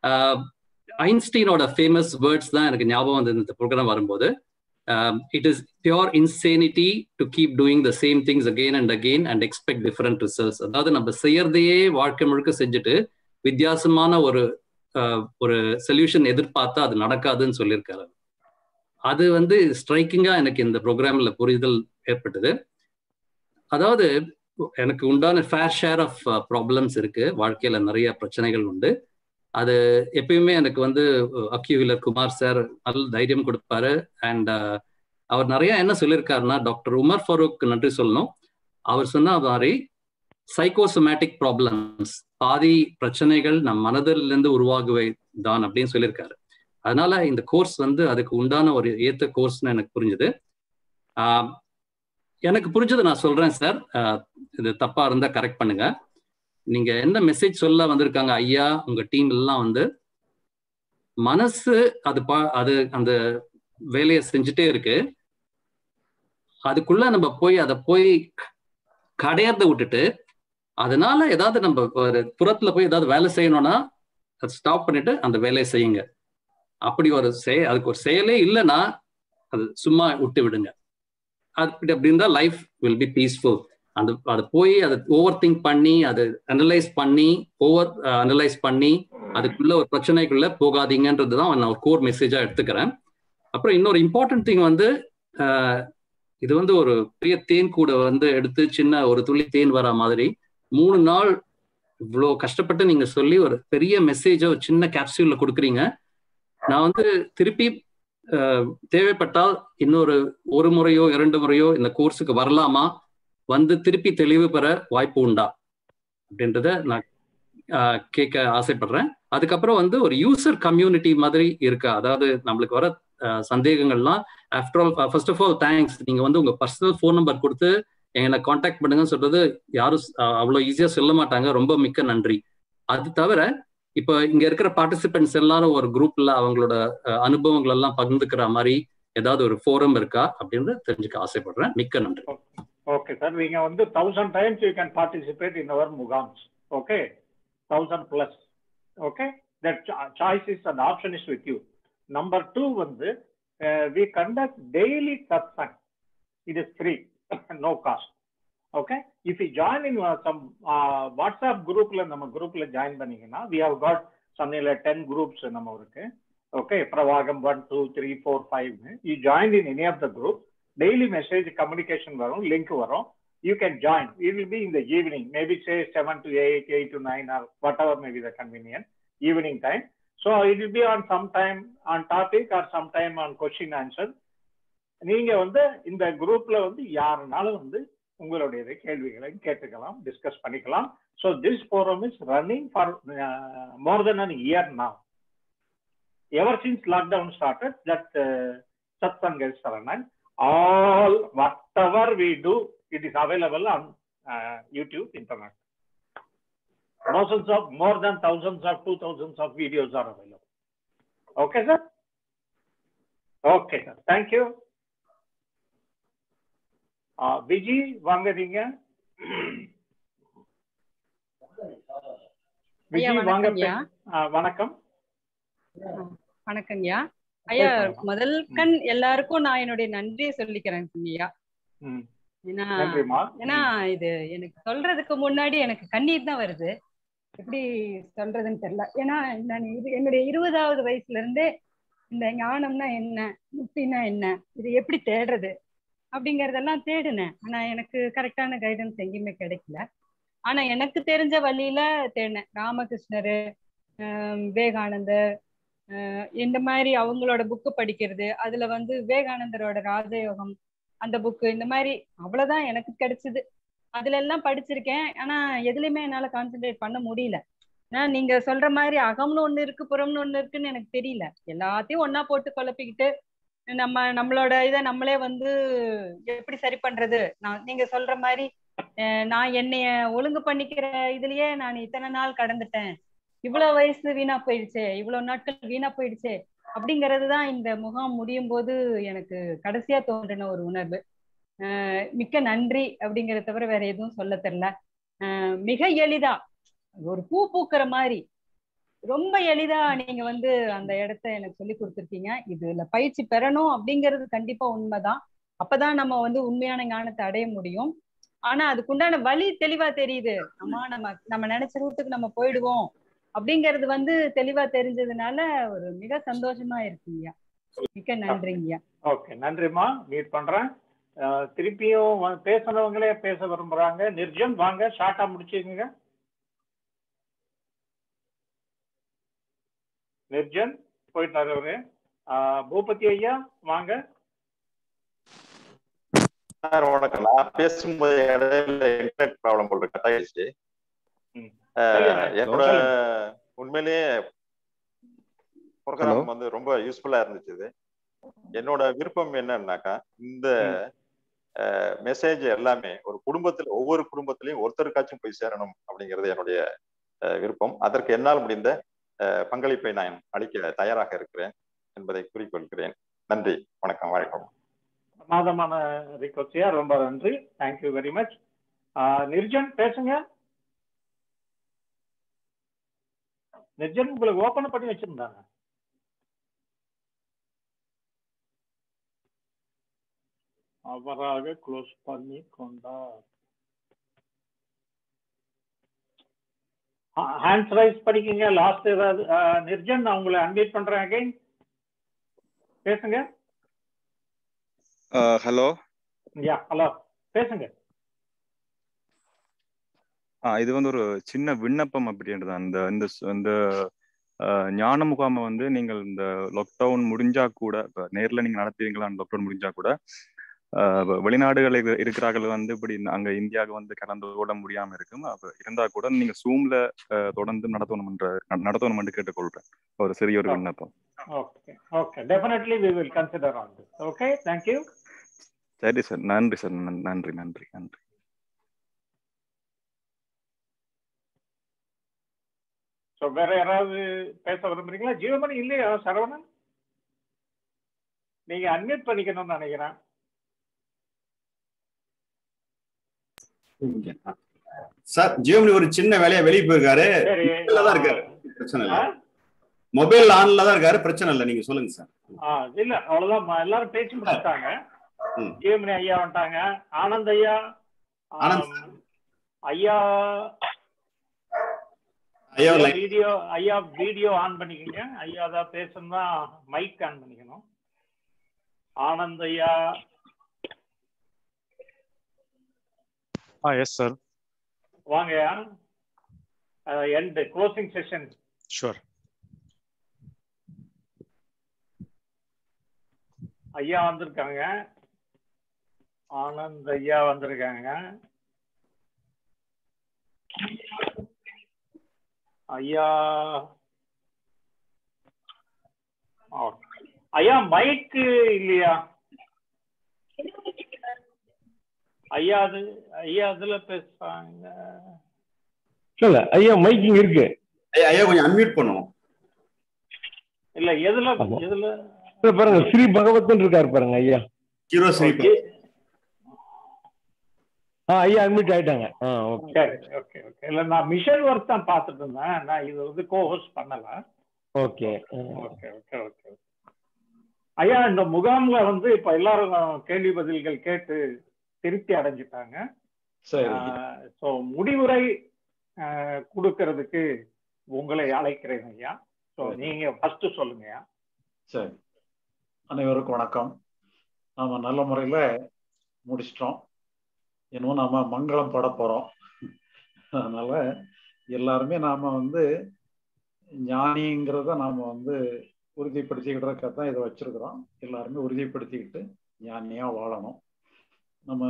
ஐன்ஸ்டீனோட ஃபேமஸ் வேர்ட்ஸ் தான் எனக்கு ஞாபகம் வந்தது இந்த ப்ரோக்ராம் வரும்போது it is pure insanity to keep doing the same things again and again and expect different results அதாவது நம்ம செய்யறதையே வாழ்க்கை முழுக்க செஞ்சுட்டு வித்தியாசமான ஒரு ஆஹ், ஒரு சொல்யூஷன் எதிர்பார்த்தா அது நடக்காதுன்னு சொல்லியிருக்காரு அது வந்து ஸ்ட்ரைக்கிங்கா எனக்கு இந்த ப்ரோக்ராம்ல புரிதல் ஏற்பட்டது அதாவது எனக்கு உண்டான ஃபேர் ஷேர் ஆஃப் ப்ராப்ளம்ஸ் இருக்கு வாழ்க்கையில நிறைய பிரச்சனைகள் உண்டு அது எப்பயுமே எனக்கு வந்து அக்யூவிலர் குமார் சார் நல்ல தைரியம் கொடுப்பாரு அண்ட் அவர் நிறைய என்ன சொல்லியிருக்காருன்னா டாக்டர் உமர் ஃபரூக் நன்றி சொல்லணும் அவர் சொன்ன மாதிரி சைக்கோசோமேட்டிக் ப்ராப்ளம்ஸ் பாதி பிரச்சனைகள் நம் மனதிலிருந்து உருவாகுவை தான் அப்படின்னு சொல்லியிருக்காரு அதனால இந்த கோர்ஸ் வந்து அதுக்கு உண்டான ஒரு ஏத்த கோர்ஸ்னு எனக்கு புரிஞ்சுது ஆஹ் எனக்கு புரிஞ்சது நான் சொல்றேன் சார் இது தப்பா இருந்தா கரெக்ட் பண்ணுங்க நீங்க என்ன மெசேஜ் சொல்ல வந்திருக்காங்க ஐயா உங்க டீம் எல்லாம் வந்து மனசு அது பா அது அந்த வேலையை செஞ்சுட்டே இருக்கு அதுக்குள்ள நம்ம போய் அதை போய் கடையறத விட்டுட்டு அதனால ஏதாவது நம்ம ஒரு புறத்துல போய் ஏதாவது வேலை செய்யணும்னா அதை ஸ்டாப் பண்ணிட்டு அந்த வேலையை செய்யுங்க அப்படி ஒரு செய அதுக்கு ஒரு செயலே இல்லைன்னா அது சும்மா விட்டு விடுங்க அது அப்படி இருந்தா லைஃப் வில் பி பீஸ்ஃபுல் அந்த அதை போய் அதை ஓவர் திங்க் பண்ணி அதை அனலைஸ் பண்ணி ஓவர் அனலைஸ் பண்ணி அதுக்குள்ள ஒரு பிரச்சனைக்குள்ள போகாதீங்கன்றது தான் நான் ஒரு கோர் மெசேஜா எடுத்துக்கிறேன் அப்புறம் இன்னொரு இம்பார்ட்டன்ட் திங் வந்து ஆஹ், இது வந்து ஒரு பெரிய தேன் கூட வந்து எடுத்து சின்ன ஒரு துளி தேன் வர மாதிரி மூணு நாள் இவ்வளோ கஷ்டப்பட்டு நீங்க சொல்லி ஒரு பெரிய மெசேஜை ஒரு சின்ன கேப்சூல்ல கொடுக்குறீங்க நான் வந்து திருப்பி ஆஹ், தேவைப்பட்டால் இன்னொரு ஒரு முறையோ இரண்டு முறையோ இந்த கோர்ஸுக்கு வரலாமா வந்து திருப்பி தெளிவு பெற வாய்ப்பு உண்டா அப்படின்றத நான் ஆஹ், கேட்க ஆசைப்படுறேன் அதுக்கப்புறம் வந்து ஒரு யூசர் கம்யூனிட்டி மாதிரி இருக்கா அதாவது நம்மளுக்கு வர ஆஹ், சந்தேகங்கள்லாம் after all first of all thanks நீங்க வந்து உங்க பர்சனல் ஃபோன் நம்பர் கொடுத்து எங்களை காண்டாக்ட் பண்ணுங்கன்னு சொல்றது யாரும் ஆஹ், அவ்வளவு ஈஸியா சொல்ல மாட்டாங்க ரொம்ப மிக்க நன்றி அது தவிர இப்போ இங்க இருக்கிற பார்ட்டிசிபென்ட்ஸ் எல்லாரும் ஒரு குரூப்ல அவங்களோட அஹ், அனுபவங்கள் எல்லாம் பகிர்ந்துக்கிற மாதிரி ஏதாவது ஒரு ஃபோரம் இருக்கா அப்படின்னு தெரிஞ்சுக்க ஆசைப்படுறேன் மிக்க நன்றி ஓகே சார் நீங்க வந்து thousand times you can participate in our முகாம்ஸ் okay thousand plus okay that choice is and option is with you number two வந்து we conduct daily satsang it is free no cost okay if you join in some WhatsApp குரூப்ல நம்ம குரூப்ல ஜாயின் பண்ணீங்கன்னா வி ஹவ் காட் சம்திங்ல டென் குரூப்ஸ் நம்ம இருக்கு okay Pravaham one two three four five you join in any of the group daily message communication வரும் லிங்க் வரும் you can join it will be in the evening maybe say seven to eight eight to nine or whatever maybe the convenient evening time so it will be on some time on topic or some time on question answer நீங்க வந்து இந்த குரூப்ல வந்து யாருனாலும் வந்து உங்களுடைய கேள்விகளை கேட்டுக்கலாம் டிஸ்கஸ் பண்ணிக்கலாம் so this forum is running for more than an year now ever since lockdown started that uh, satsang is Saranan. all whatever we do it is available on uh, youtube internet thousands of more than thousands of two thousands of videos are available okay sir okay sir thank you uh, Viji வாங்க நீங்க ஐயா விஜி வாங்க வணக்கம்யா பே- ஆ, வணக்கம் வணக்கம்யா ஐயா பேசலாம். முதல் கண் எல்லாருக்கும் நான் என்னுடைய நன்றியை சொல்லிக்கிறேன் ஐயா ம். ஏன்னா நன்றிம்மா. ஏன்னா இது எனக்கு சொல்றதுக்கு முன்னாடி எனக்கு கண்ணீர் தான் வருது எப்படி சொல்றதுன்னு தெரியல ஏன்னா நான் இது என்னுடைய இருபதாவது வயசுல இருந்தே இந்த ஞானம்னா என்ன முக்தினா என்ன இது எப்படி தேடுறது அப்படிங்கறதெல்லாம் தேடினேன் ஆனா எனக்கு கரெக்டான கைடன்ஸ் எங்கேயுமே கிடைக்கல ஆனா எனக்கு தெரிஞ்ச வழியில தேடினேன் ராமகிருஷ்ணர் விவேகானந்தர் அஹ் இந்த மாதிரி அவங்களோட புக்கு படிக்கிறது அதுல வந்து விவேகானந்தரோட ராஜயோகம் அந்த புக்கு இந்த மாதிரி அவ்வளவுதான் எனக்கு கிடைச்சது அதுல எல்லாம் படிச்சிருக்கேன் ஆனா எதுலயுமே என்னால கான்சென்ட்ரேட் பண்ண முடியல ஏன்னா நீங்க சொல்ற மாதிரி அகம்னு ஒண்ணு இருக்கு புறம்னு ஒண்ணு இருக்குன்னு எனக்கு தெரியல எல்லாத்தையும் ஒண்ணா போட்டு குழப்பிக்கிட்டு நம்ம நம்மளோட இதை நம்மளே வந்து எப்படி சரி பண்றது நான் நீங்க சொல்ற மாதிரி அஹ் நான் என்னைய ஒழுங்கு பண்ணிக்கிற இதுலயே நான் இத்தனை நாள் கடந்துட்டேன் இவ்வளவு வயசு வீணா போயிடுச்சே இவ்வளவு நாட்கள் வீணா போயிடுச்சே அப்படிங்கிறது தான் இந்த முகாம் முடியும் போது எனக்கு கடைசியா தோன்றின ஒரு உணர்வு அஹ் மிக்க நன்றி அப்படிங்கறத தவிர வேற எதுவும் சொல்ல தெரியல அஹ் மிக எளிதா ஒரு பூ பூக்கிற மாதிரி ரொம்ப எளிதா நீங்க வந்து அந்த இடத்த எனக்கு சொல்லி கொடுத்துருக்கீங்க இதுல பயிற்சி பெறணும் அப்படிங்கிறது கண்டிப்பா உண்மைதான் அப்பதான் நம்ம வந்து உண்மையான ஞானத்தை அடைய முடியும் ஆனா அதுக்குண்டான வழி தெளிவா தெரியுது அம்மா நம்ம நம்ம நினைச்ச ரூட்டுக்கு நம்ம போயிடுவோம் அப்படிங்கிறது வந்து தெளிவா தெரிஞ்சதுனால ஒரு மிக சந்தோஷமா இருக்குங்க மிக்க நன்றிங்க ஓகே நன்றிம்மா மீட் பண்றேன் அஹ் திருப்பியும் வ- பேசுனவங்களே பேச விரும்புறாங்க நிர்ஜன் வாங்க ஷார்ட்டா முடிச்சுக்கோங்க நிர்ஜன் போயிட்டாரு அவரு அஹ் பூபதி ஐயா வாங்க சார் வணக்கம் நான் பேசும்போது இடையில இன்டர்நெட் ப்ராப்ளம் போட்டு கட் ஆயிடுச்சு அஹ், சொல்லுங்க. என்னோட சொல்லுங்க. உண்மையிலேயே ப்ரோக்ராம் வந்து ரொம்ப யூஸ்ஃபுல்லா இருந்துச்சு இது என்னோட விருப்பம் என்னன்னாக்கா இந்த மெசேஜ் எல்லாமே ஒரு குடும்பத்துல ஒவ்வொரு குடும்பத்திலையும் ஒருத்தருக்காச்சும் போய் சேரணும் அப்படிங்கிறது என்னுடைய அஹ், விருப்பம் அதற்கு என்னால் முடிந்த அஹ், பங்களிப்பை நான் அளிக்க தயாராக இருக்கிறேன் என்பதை கூறிக்கொள்கிறேன் நன்றி வணக்கம் வணக்கம் பிரமாதமான ரிக்வஸ்டியா ரொம்ப நன்றி தேங்க்யூ வெரி மச் நிர்ஜன் பேசுங்க நிர்ஜன் உங்களுக்கு ஓபன் பண்ணி வச்சிருந்தாங்க அவராக க்ளோஸ் பண்ணி கொண்டார் ஹேண்ட்ஸ் ரைஸ் படிக்கீங்க லாஸ்ட் ஏதாவது ஆஹ், நிர்ஜன் நான் உங்களை அன்வைட் பண்றேன் அகைன் பேசுங்க ஹலோ யா ஹலோ பேசுங்க ஆ இது வந்து ஒரு சின்ன விண்ணப்பம் அப்படின்றது அந்த இந்த ஸ்- இந்த அஹ், ஞான முகாமை வந்து நீங்கள் இந்த லாக்டவுன் முடிஞ்சா கூட இப்போ நேர்ல நீங்க நடத்துவீங்களா லாக்டவுன் முடிஞ்சா கூட அஹ், வெ- வெளிநாடுகளில் இரு- இருக்கிறார்கள் வந்து இப்படி அங்க இந்தியாவுக்கு வந்து கலந்து ஓட முடியாம இருக்கும் அப்ப இருந்தா கூட நீங்க ஜூம்ல தொடர்ந்து நடத்தணும்ன்ற ந- நடத்தணும்னு கேட்டுக்கொள்றேன் ஒரு சிறிய ஒரு விண்ணப்பம் Okay, okay. Definitely we will consider on this. Okay, thank you. சரி சார் நன்றி சார் நன்- நன்றி நன்றி நன்றி So வேற யாராவது பேச விரும்புறீங்களா ஜீவமணி இல்லையா சரவணன் நீங்க அட்மிட் பண்ணிக்கணும்னு நினைக்கிறேன் சார் ஜியோமணி ஒரு சின்ன வேலையா வெளியே போயிருக்காரு சரி மொபைல்ல தான் இருக்காரு பிரச்சனை இல்ல மொபைல் ஆன்ல தான் இருக்காரு பிரச்சனை இல்ல நீங்க சொல்லுங்க சார் ஆ, இல்ல அவ்வளவுதான் ம- எல்லாரும் பேசி முடிச்சுட்டாங்க ம். ஜீவமணி ஐயா வந்துட்டாங்க ஆனந்த் ஐயா ஆனந்த் ஆம், ஐயா ஐயா line. வீடியோ ஐயா வீடியோ ஆன் பண்ணிக்கங்க ஐயா தான் பேசணும்னா மைக் ஆன் பண்ணிக்கணும் ஆனந்த் ஐயா Ah, yes, sir. வாங்கய்யா எண்ட் க்ளோசிங் செஷன் Sure. ஐயா வந்திருக்காங்க ஆனந்த் ஐயா வந்திருக்காங்க ஐயா ஓ. ஐயா மைக்கு இல்லையா ஐயா அது ஐயா அதுல பேசுறாங்க இல்ல ஐயா மைக்கிங் இருக்கு ஐயா ஐயா கொஞ்சம் அன்மியூட் பண்ணுவோம் இல்ல எதுல எதுல இல்ல பாருங்க ஸ்ரீ பகவத்னு இருக்காரு பாருங்க ஐயா ஹீரோ ஸ்ரீ ஆ ஐயா அட்மிட் ஆயிட்டாங்க ஆ ஓகே சரி ஓகே ஓகே இல்ல நான் மிஷன் ஒர்க் தான் பார்த்துட்டு இருந்தேன் நான் இது வந்து கோ ஹோஸ்ட் பண்ணல ஓகே ஓகே ஓகே ஓகே ஐயா இந்த முகாம்ல வந்து இப்ப எல்லாரும் கேள்வி பதில்கள் கேட்டு திருப்தி அடைஞ்சிட்டாங்க சரி. ஸோ முடிவுரை ஆஹ், கொடுக்கறதுக்கு உங்களை அழைக்கிறேன் ஐயா ஸோ நீங்க ஃபர்ஸ்ட் சொல்லுங்க ஐயா சரி அனைவருக்கும் வணக்கம் நாம நல்ல முறையில முடிச்சிட்டோம் இன்னும் நாம மங்களம் பட போறோம் அதனால எல்லாருமே நாம வந்து ஞானிங்கிறத நாம வந்து உறுதிப்படுத்திக்கிட்டதுக்காக தான் இதை வச்சிருக்கிறோம் எல்லாருமே உறுதிப்படுத்திக்கிட்டு ஞானியா வாழணும் நம்ம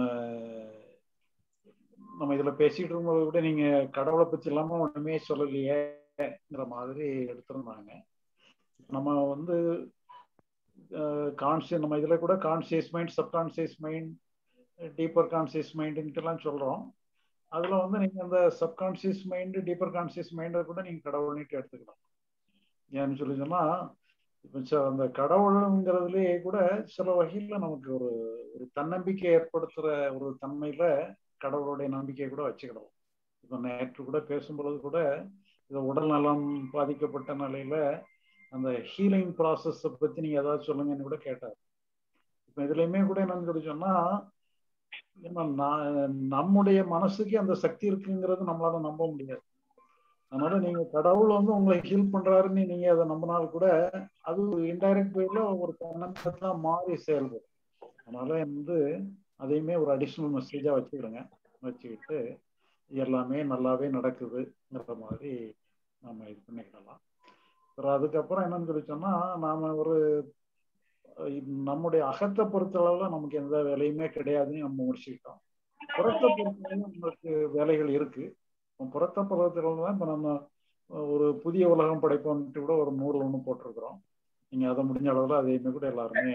நம்ம இதுல பேசிட்டு இருக்கும்போது கூட நீங்க கடவுளை பத்தி இல்லாம ஒண்ணுமே சொல்லலையேங்கிற மாதிரி எடுத்திருந்தாங்க நம்ம வந்து கான்சியஸ் நம்ம இதுல கூட conscious mind subconscious mind deeper conscious மைண்டுன்ட்டு எல்லாம் சொல்றோம் அதுல வந்து நீங்க அந்த சப்கான்சியஸ் மைண்ட் டீப்பர் கான்சியஸ் மைண்டை கூட நீங்க கடவுள்னிட்டு எடுத்துக்கலாம் ஏன்னு சொல்லி சொன்னா இப்போ ச- அந்த கடவுளுங்கிறதுலயே கூட சில வகையில நமக்கு ஒரு ஒரு தன்னம்பிக்கை ஏற்படுத்துற ஒரு தன்மையில கடவுளுடைய நம்பிக்கையை கூட வச்சுக்கிடலாம் இப்போ நேற்று கூட பேசும்பொழுது கூட இந்த உடல் நலம் பாதிக்கப்பட்ட நிலையில அந்த ஹீலிங் ப்ராசஸ் பத்தி நீங்க ஏதாவது சொல்லுங்கன்னு கூட கேட்டார் இப்போ இதுலயுமே கூட என்னன்னு சொல்லி சொன்னா ஏன்னா நான் நம்முடைய மனசுக்கு அந்த சக்தி இருக்குங்கிறது நம்மளால நம்ப முடியாது அதனால நீங்க கடவுள் வந்து உங்களை ஹீல் பண்றாருன்னு நீங்க அதை நம்பினால் கூட அது இன்டைரக்ட் வேல ஒரு தன்னம்பிக்கை மாறி செயல்படும் அதனால வந்து அதையுமே ஒரு அடிஷ்னல் மெசேஜா வச்சுக்கிடுங்க வச்சுக்கிட்டு எல்லாமே நல்லாவே நடக்குதுங்கிற மாதிரி நம்ம இது பண்ணிக்கிடலாம் அப்புறம் அதுக்கப்புறம் என்னன்னு சொல்லி சொன்னா நாம ஒரு அஹ் நம்முடைய அகத்தை பொறுத்தளவுல நமக்கு எந்த வேலையுமே கிடையாதுன்னு நம்ம முடிச்சுக்கிட்டோம் புறத்தை பொறுத்தளவு நமக்கு வேலைகள் இருக்கு இப்ப புறத்தை பொறுத்தளவு தான் இப்ப நம்ம ஒரு புதிய உலகம் படைப்போம்ட்டு கூட ஒரு நூல் ஒன்று போட்டிருக்கிறோம் நீங்க அதை முடிஞ்ச அளவுல அதையுமே கூட எல்லாருமே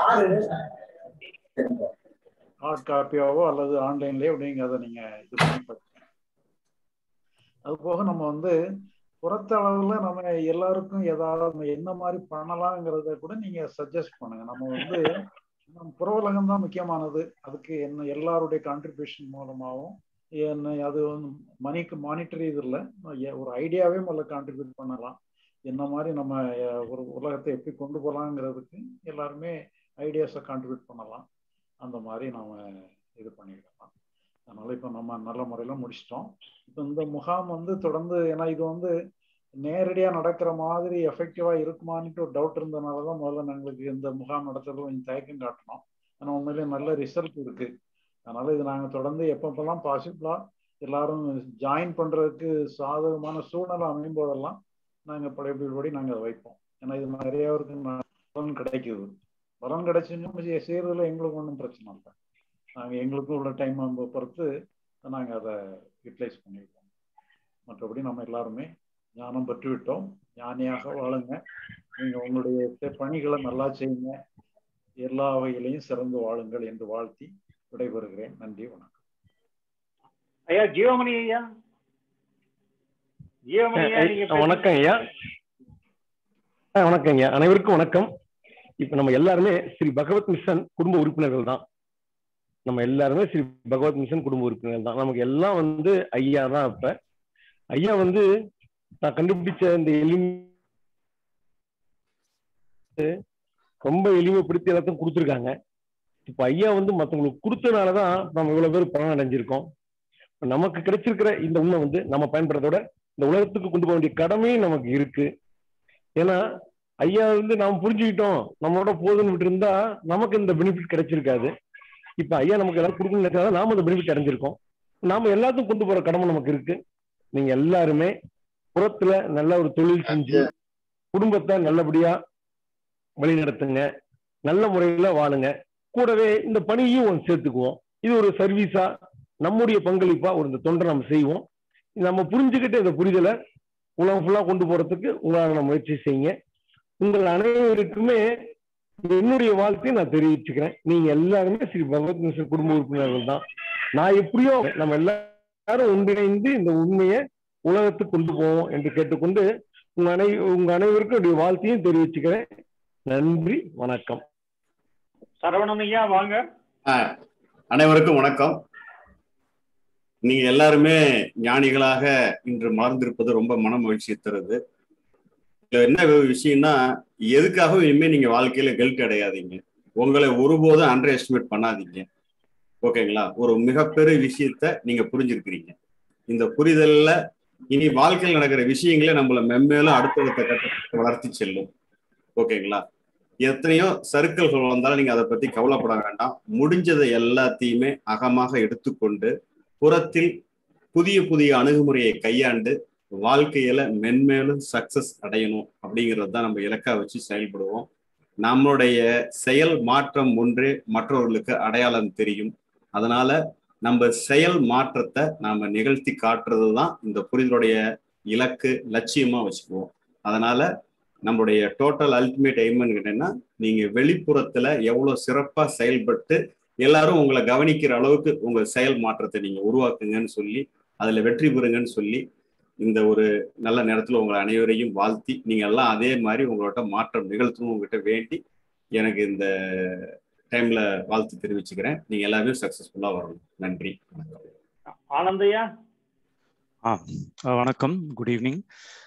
ஹார்ட் காப்பியாவோ அல்லது ஆன்லைன்லயோ நீங்க அதை நீங்க இது பண்ணி படிங்க அது போக நம்ம வந்து புறத்த அளவுல நம்ம எல்லாருக்கும் ஏதாவது நம்ம என்ன மாதிரி பண்ணலாங்கிறத கூட நீங்க சஜஸ்ட் பண்ணுங்க நம்ம வந்து நம்ம புற உலகம் தான் முக்கியமானது அதுக்கு என்ன எல்லாருடைய கான்ட்ரிபியூஷன் மூலமாகவும் என்ன அது வந்து மணிக்கு மானிட்டரி இது இல்லை ஒரு ஐடியாவே முதல்ல கான்ட்ரிபியூட் பண்ணலாம் என்ன மாதிரி நம்ம அஹ், ஒரு உலகத்தை எப்படி கொண்டு போகலாங்கிறதுக்கு எல்லாருமே ஐடியாஸை கான்ட்ரிபியூட் பண்ணலாம் அந்த மாதிரி நாம இது பண்ணிக்கலாம் அதனால இப்போ நம்ம நல்ல முறையில் முடிச்சிட்டோம் இப்போ இந்த முகாம் வந்து தொடர்ந்து ஏன்னா இது வந்து நேரடியாக நடக்கிற மாதிரி எஃபெக்டிவாக இருக்குமான்ட்டு ஒரு டவுட் இருந்தனால தான் முதல்ல எங்களுக்கு இந்த முகாம் நடத்துறது கொஞ்சம் தயக்கம் காட்டினோம் ஆனால் உண்மையிலேயே நல்ல ரிசல்ட் இருக்கு அதனால இது நாங்கள் தொடர்ந்து எப்பப்பெல்லாம் பாசிபிளா எல்லாரும் ஜாயின் பண்றதுக்கு சாதகமான சூழ்நிலை அமையும் போதெல்லாம் நாங்கள் படைப்பின்படி நாங்கள் அதை வைப்போம் ஏன்னா இது நிறையவருக்கு பலன் கிடைக்குது பலன் கிடைச்சுன்னா செய்யறதுல எங்களுக்கு ஒன்றும் பிரச்சனை இல்லை நாங்கள் எங்களுக்கும் உள்ள டைம் பொறுத்து நாங்கள் அதை யூட்டிலைஸ் பண்ணிருக்கோம் மற்றபடி நம்ம எல்லாருமே ஞானம் பெற்று விட்டோம் ஞானியாக வாழுங்க நீங்க உங்களுடைய பணிகளை நல்லா செய்யுங்க எல்லா வகையிலையும் சிறந்து வாழுங்கள் என்று வாழ்த்தி விடைபெறுகிறேன் நன்றி வணக்கம் ஐயா ஜீவமணி ஐயா ஜீவமணி ஐயா நீங்க அஹ் வணக்கம் ஐயா அஹ் வணக்கம் ஐயா அனைவருக்கும் வணக்கம் இப்ப நம்ம எல்லாருமே ஸ்ரீ பகவத் மிஷன் குடும்ப உறுப்பினர்கள் தான் நம்ம எல்லாருமே ஸ்ரீ பகவத் மிஷன் குடும்ப உறுப்பினர்கள் தான் நமக்கு எல்லாம் வந்து ஐயா தான் இப்ப ஐயா வந்து நான் கண்டுபிடிச்ச இந்த எளிமை ரொம்ப எளிமைப்படுத்தி எல்லாத்தையும் கொடுத்துருக்காங்க இப்ப ஐயா வந்து மத்தவங்களுக்கு கொடுத்தனாலதான் நம்ம இவ்வளவு பேர் பலன் அடைஞ்சிருக்கோம் இப்ப நமக்கு கிடைச்சிருக்கிற இந்த உண்மை வந்து நம்ம பயன்படுறதோட இந்த உலகத்துக்கு கொண்டு போக வேண்டிய கடமையும் நமக்கு இருக்கு ஏன்னா ஐயா வந்து நாம் புரிஞ்சுக்கிட்டோம் நம்மளோட போதுன்னு விட்டு இருந்தா நமக்கு இந்த பெனிஃபிட் கிடைச்சிருக்காது இப்ப ஐயா நமக்கு எல்லாரும் கொடுக்கணும்னு நினைச்சாதான் நாம அந்த பெனிஃபிட் அடைஞ்சிருக்கோம் நாம எல்லாத்துக்கும் கொண்டு போற கடமை நமக்கு இருக்கு நீங்க எல்லாருமே புறத்துல நல்ல ஒரு தொழில் செஞ்சு குடும்பத்தை நல்லபடியா வழி நடத்துங்க நல்ல முறையில வாழுங்க கூடவே இந்த பணியையும் ஒன்று சேர்த்துக்குவோம் இது ஒரு சர்வீஸா நம்முடைய பங்களிப்பா ஒரு இந்த தொண்டை நம்ம செய்வோம் நம்ம புரிஞ்சுக்கிட்டு இந்த புரிதலை உலகம் ஃபுல்லா கொண்டு போறதுக்கு உங்களான முயற்சி செய்யுங்க உங்கள் அனைவருக்குமே என்னுடைய வாழ்த்தையை நான் தெரிவிச்சுக்கிறேன் நீங்க எல்லாருமே ஸ்ரீ பகவத் மிஷன் குடும்ப உறுப்பினர்கள் தான் நான் எப்படியோ நம்ம எல்லாரும் ஒன்றிணைந்து இந்த உண்மையை உலகத்துக்கு கொண்டு போவோம் என்று கேட்டுக்கொண்டு உங்க அனை உங்க அனைவருக்கும் என்னுடைய வாழ்த்தையும் தெரிவிச்சுக்கிறேன் நன்றி வணக்கம் சரவணன் ஐயா வாங்க ஆஹ் அனைவருக்கும் வணக்கம் நீங்க எல்லாருமே ஞானிகளாக இன்று மார்ந்திருப்பது ரொம்ப மன மகிழ்ச்சி தருது இதுல என்ன விஷயம்னா எதுக்காகவும் இனிமே நீங்க வாழ்க்கையில கெல்ட் அடையாதீங்க உங்களை ஒருபோதும் அண்டர் எஸ்டிமேட் பண்ணாதீங்க ஓகேங்களா ஒரு மிகப்பெரிய விஷயத்த நீங்க புரிஞ்சிருக்கிறீங்க இந்த புரிதல்ல இனி வாழ்க்கையில் நடக்கிற விஷயங்களே நம்மள மென்மேலும் அடுத்தடுத்த கட்டத்தை வளர்த்தி செல்லும் ஓகேங்களா எத்தனையோ சர்க்கிள்கள் வந்தாலும் நீங்க அதை பத்தி கவலைப்பட வேண்டாம் முடிஞ்சதை எல்லாத்தையுமே அகமாக எடுத்துக்கொண்டு புறத்தில் புதிய புதிய அணுகுமுறையை கையாண்டு வாழ்க்கையில மென்மேலும் சக்சஸ் அடையணும் அப்படிங்கிறது தான் நம்ம இலக்கா வச்சு செயல்படுவோம் நம்மளுடைய செயல் மாற்றம் ஒன்றே மற்றவர்களுக்கு அடையாளம் தெரியும் அதனால நம்ம செயல் மாற்றத்தை நாம நிகழ்த்தி காட்டுறது தான் இந்த புரிதலுடைய இலக்கு லட்சியமா வச்சுக்குவோம் அதனால நம்மளுடைய டோட்டல் அல்டிமேட் எய்ம்னு கேட்டீங்கன்னா நீங்க வெளிப்புறத்துல எவ்வளவு சிறப்பா செயல்பட்டு எல்லாரும் உங்களை கவனிக்கிற அளவுக்கு உங்க செயல் மாற்றத்தை நீங்க உருவாக்குங்கன்னு சொல்லி அதுல வெற்றி பெறுங்கன்னு சொல்லி இந்த ஒரு நல்ல நேரத்துல உங்களை அனைவரையும் வாழ்த்தி நீங்க எல்லாம் அதே மாதிரி உங்களோட மாற்றம் நிகழ்த்தணும் உங்ககிட்ட வேண்டி எனக்கு இந்த டைம்ல வாழ்த்து தெரிவிச்சுக்கிறேன் நீங்க எல்லாருமே சக்சஸ்ஃபுல்லா வரணும் நன்றி வணக்கம் ஆனந்தையா ஆ அஹ் வணக்கம் குட் ஈவினிங்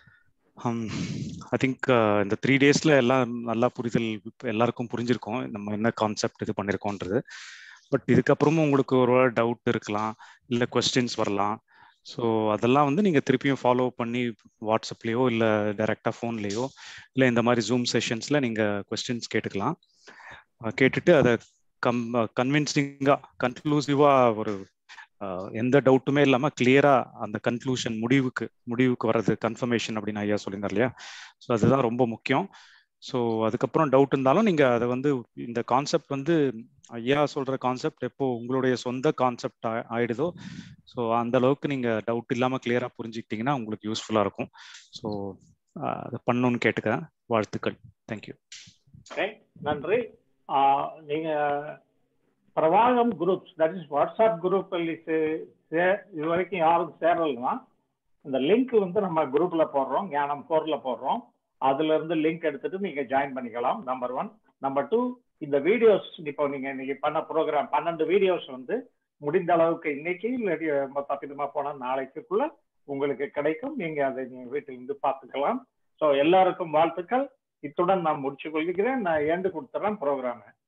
ஐ திங்க் இந்த த்ரீ டேஸ்ல எல்லாம் நல்லா புரிதல் இப்ப எல்லாருக்கும் புரிஞ்சிருக்கும் நம்ம என்ன கான்செப்ட் இது பண்ணியிருக்கோன்றது பட் இதுக்கப்புறமும் உங்களுக்கு ஒரு டவுட் இருக்கலாம் இல்லை கொஸ்டின்ஸ் வரலாம் ஸோ அதெல்லாம் வந்து நீங்கள் திருப்பியும் ஃபாலோ பண்ணி வாட்ஸ்அப்லேயோ இல்லை டைரெக்டாக ஃபோன்லேயோ இல்லை இந்த மாதிரி ஜூம் செஷன்ஸில் நீங்கள் கொஸ்டின்ஸ் கேட்டுக்கலாம் அஹ் கேட்டுட்டு அதை கம் கன்வின்சிங்காக கன்க்ளூசிவாக ஒரு அஹ் எந்த டவுட்டுமே இல்லாமல் கிளியராக அந்த கன்க்ளூஷன் முடிவுக்கு முடிவுக்கு வர்றது கன்ஃபர்மேஷன் அப்படின்னு ஐயா சொல்லியிருந்தார் இல்லையா ஸோ அதுதான் ரொம்ப முக்கியம் ஸோ அதுக்கப்புறம் டவுட் இருந்தாலும் நீங்கள் அதை வந்து இந்த கான்செப்ட் வந்து ஐயா சொல்கிற கான்செப்ட் எப்போ உங்களுடைய சொந்த கான்செப்ட் ஆயிடுதோ ஸோ அந்த அளவுக்கு நீங்கள் டவுட் இல்லாமல் கிளியராக புரிஞ்சுக்கிட்டீங்கன்னா உங்களுக்கு யூஸ்ஃபுல்லாக இருக்கும் ஸோ அதை பண்ணணும்னு கேட்டுக்கிறேன் வாழ்த்துக்கள் தேங்க்யூ ஓகே நன்றி ஆஹ் நீங்க Pravaham groups that is WhatsApp group இது வரைக்கும் யாரும் சேரலைன்னா இந்த லிங்க் வந்து நம்ம குரூப்ல போடுறோம் ஞானம் கோர்ல போடுறோம் அதுல இருந்து லிங்க் எடுத்துட்டு நீங்க ஜாயின் பண்ணிக்கலாம் நம்பர் ஒன் நம்பர் டூ இந்த வீடியோஸ் இப்போ நீங்க இன்னைக்கு பண்ண ப்ரோக்ராம் பன்னெண்டு வீடியோஸ் வந்து முடிந்த அளவுக்கு இன்னைக்கு இல்லாட்டி ரொம்ப தப்பிதமா போனா நாளைக்குள்ள உங்களுக்கு கிடைக்கும் நீங்க அதை நீங்க வீட்டில் இருந்து பார்த்துக்கலாம் ஸோ எல்லாருக்கும் வாழ்த்துக்கள் இத்துடன் நான் முடிச்சு கொள்கிறேன் நான் ஏண்டு கொடுத்துறேன் ப்ரோக்ராமை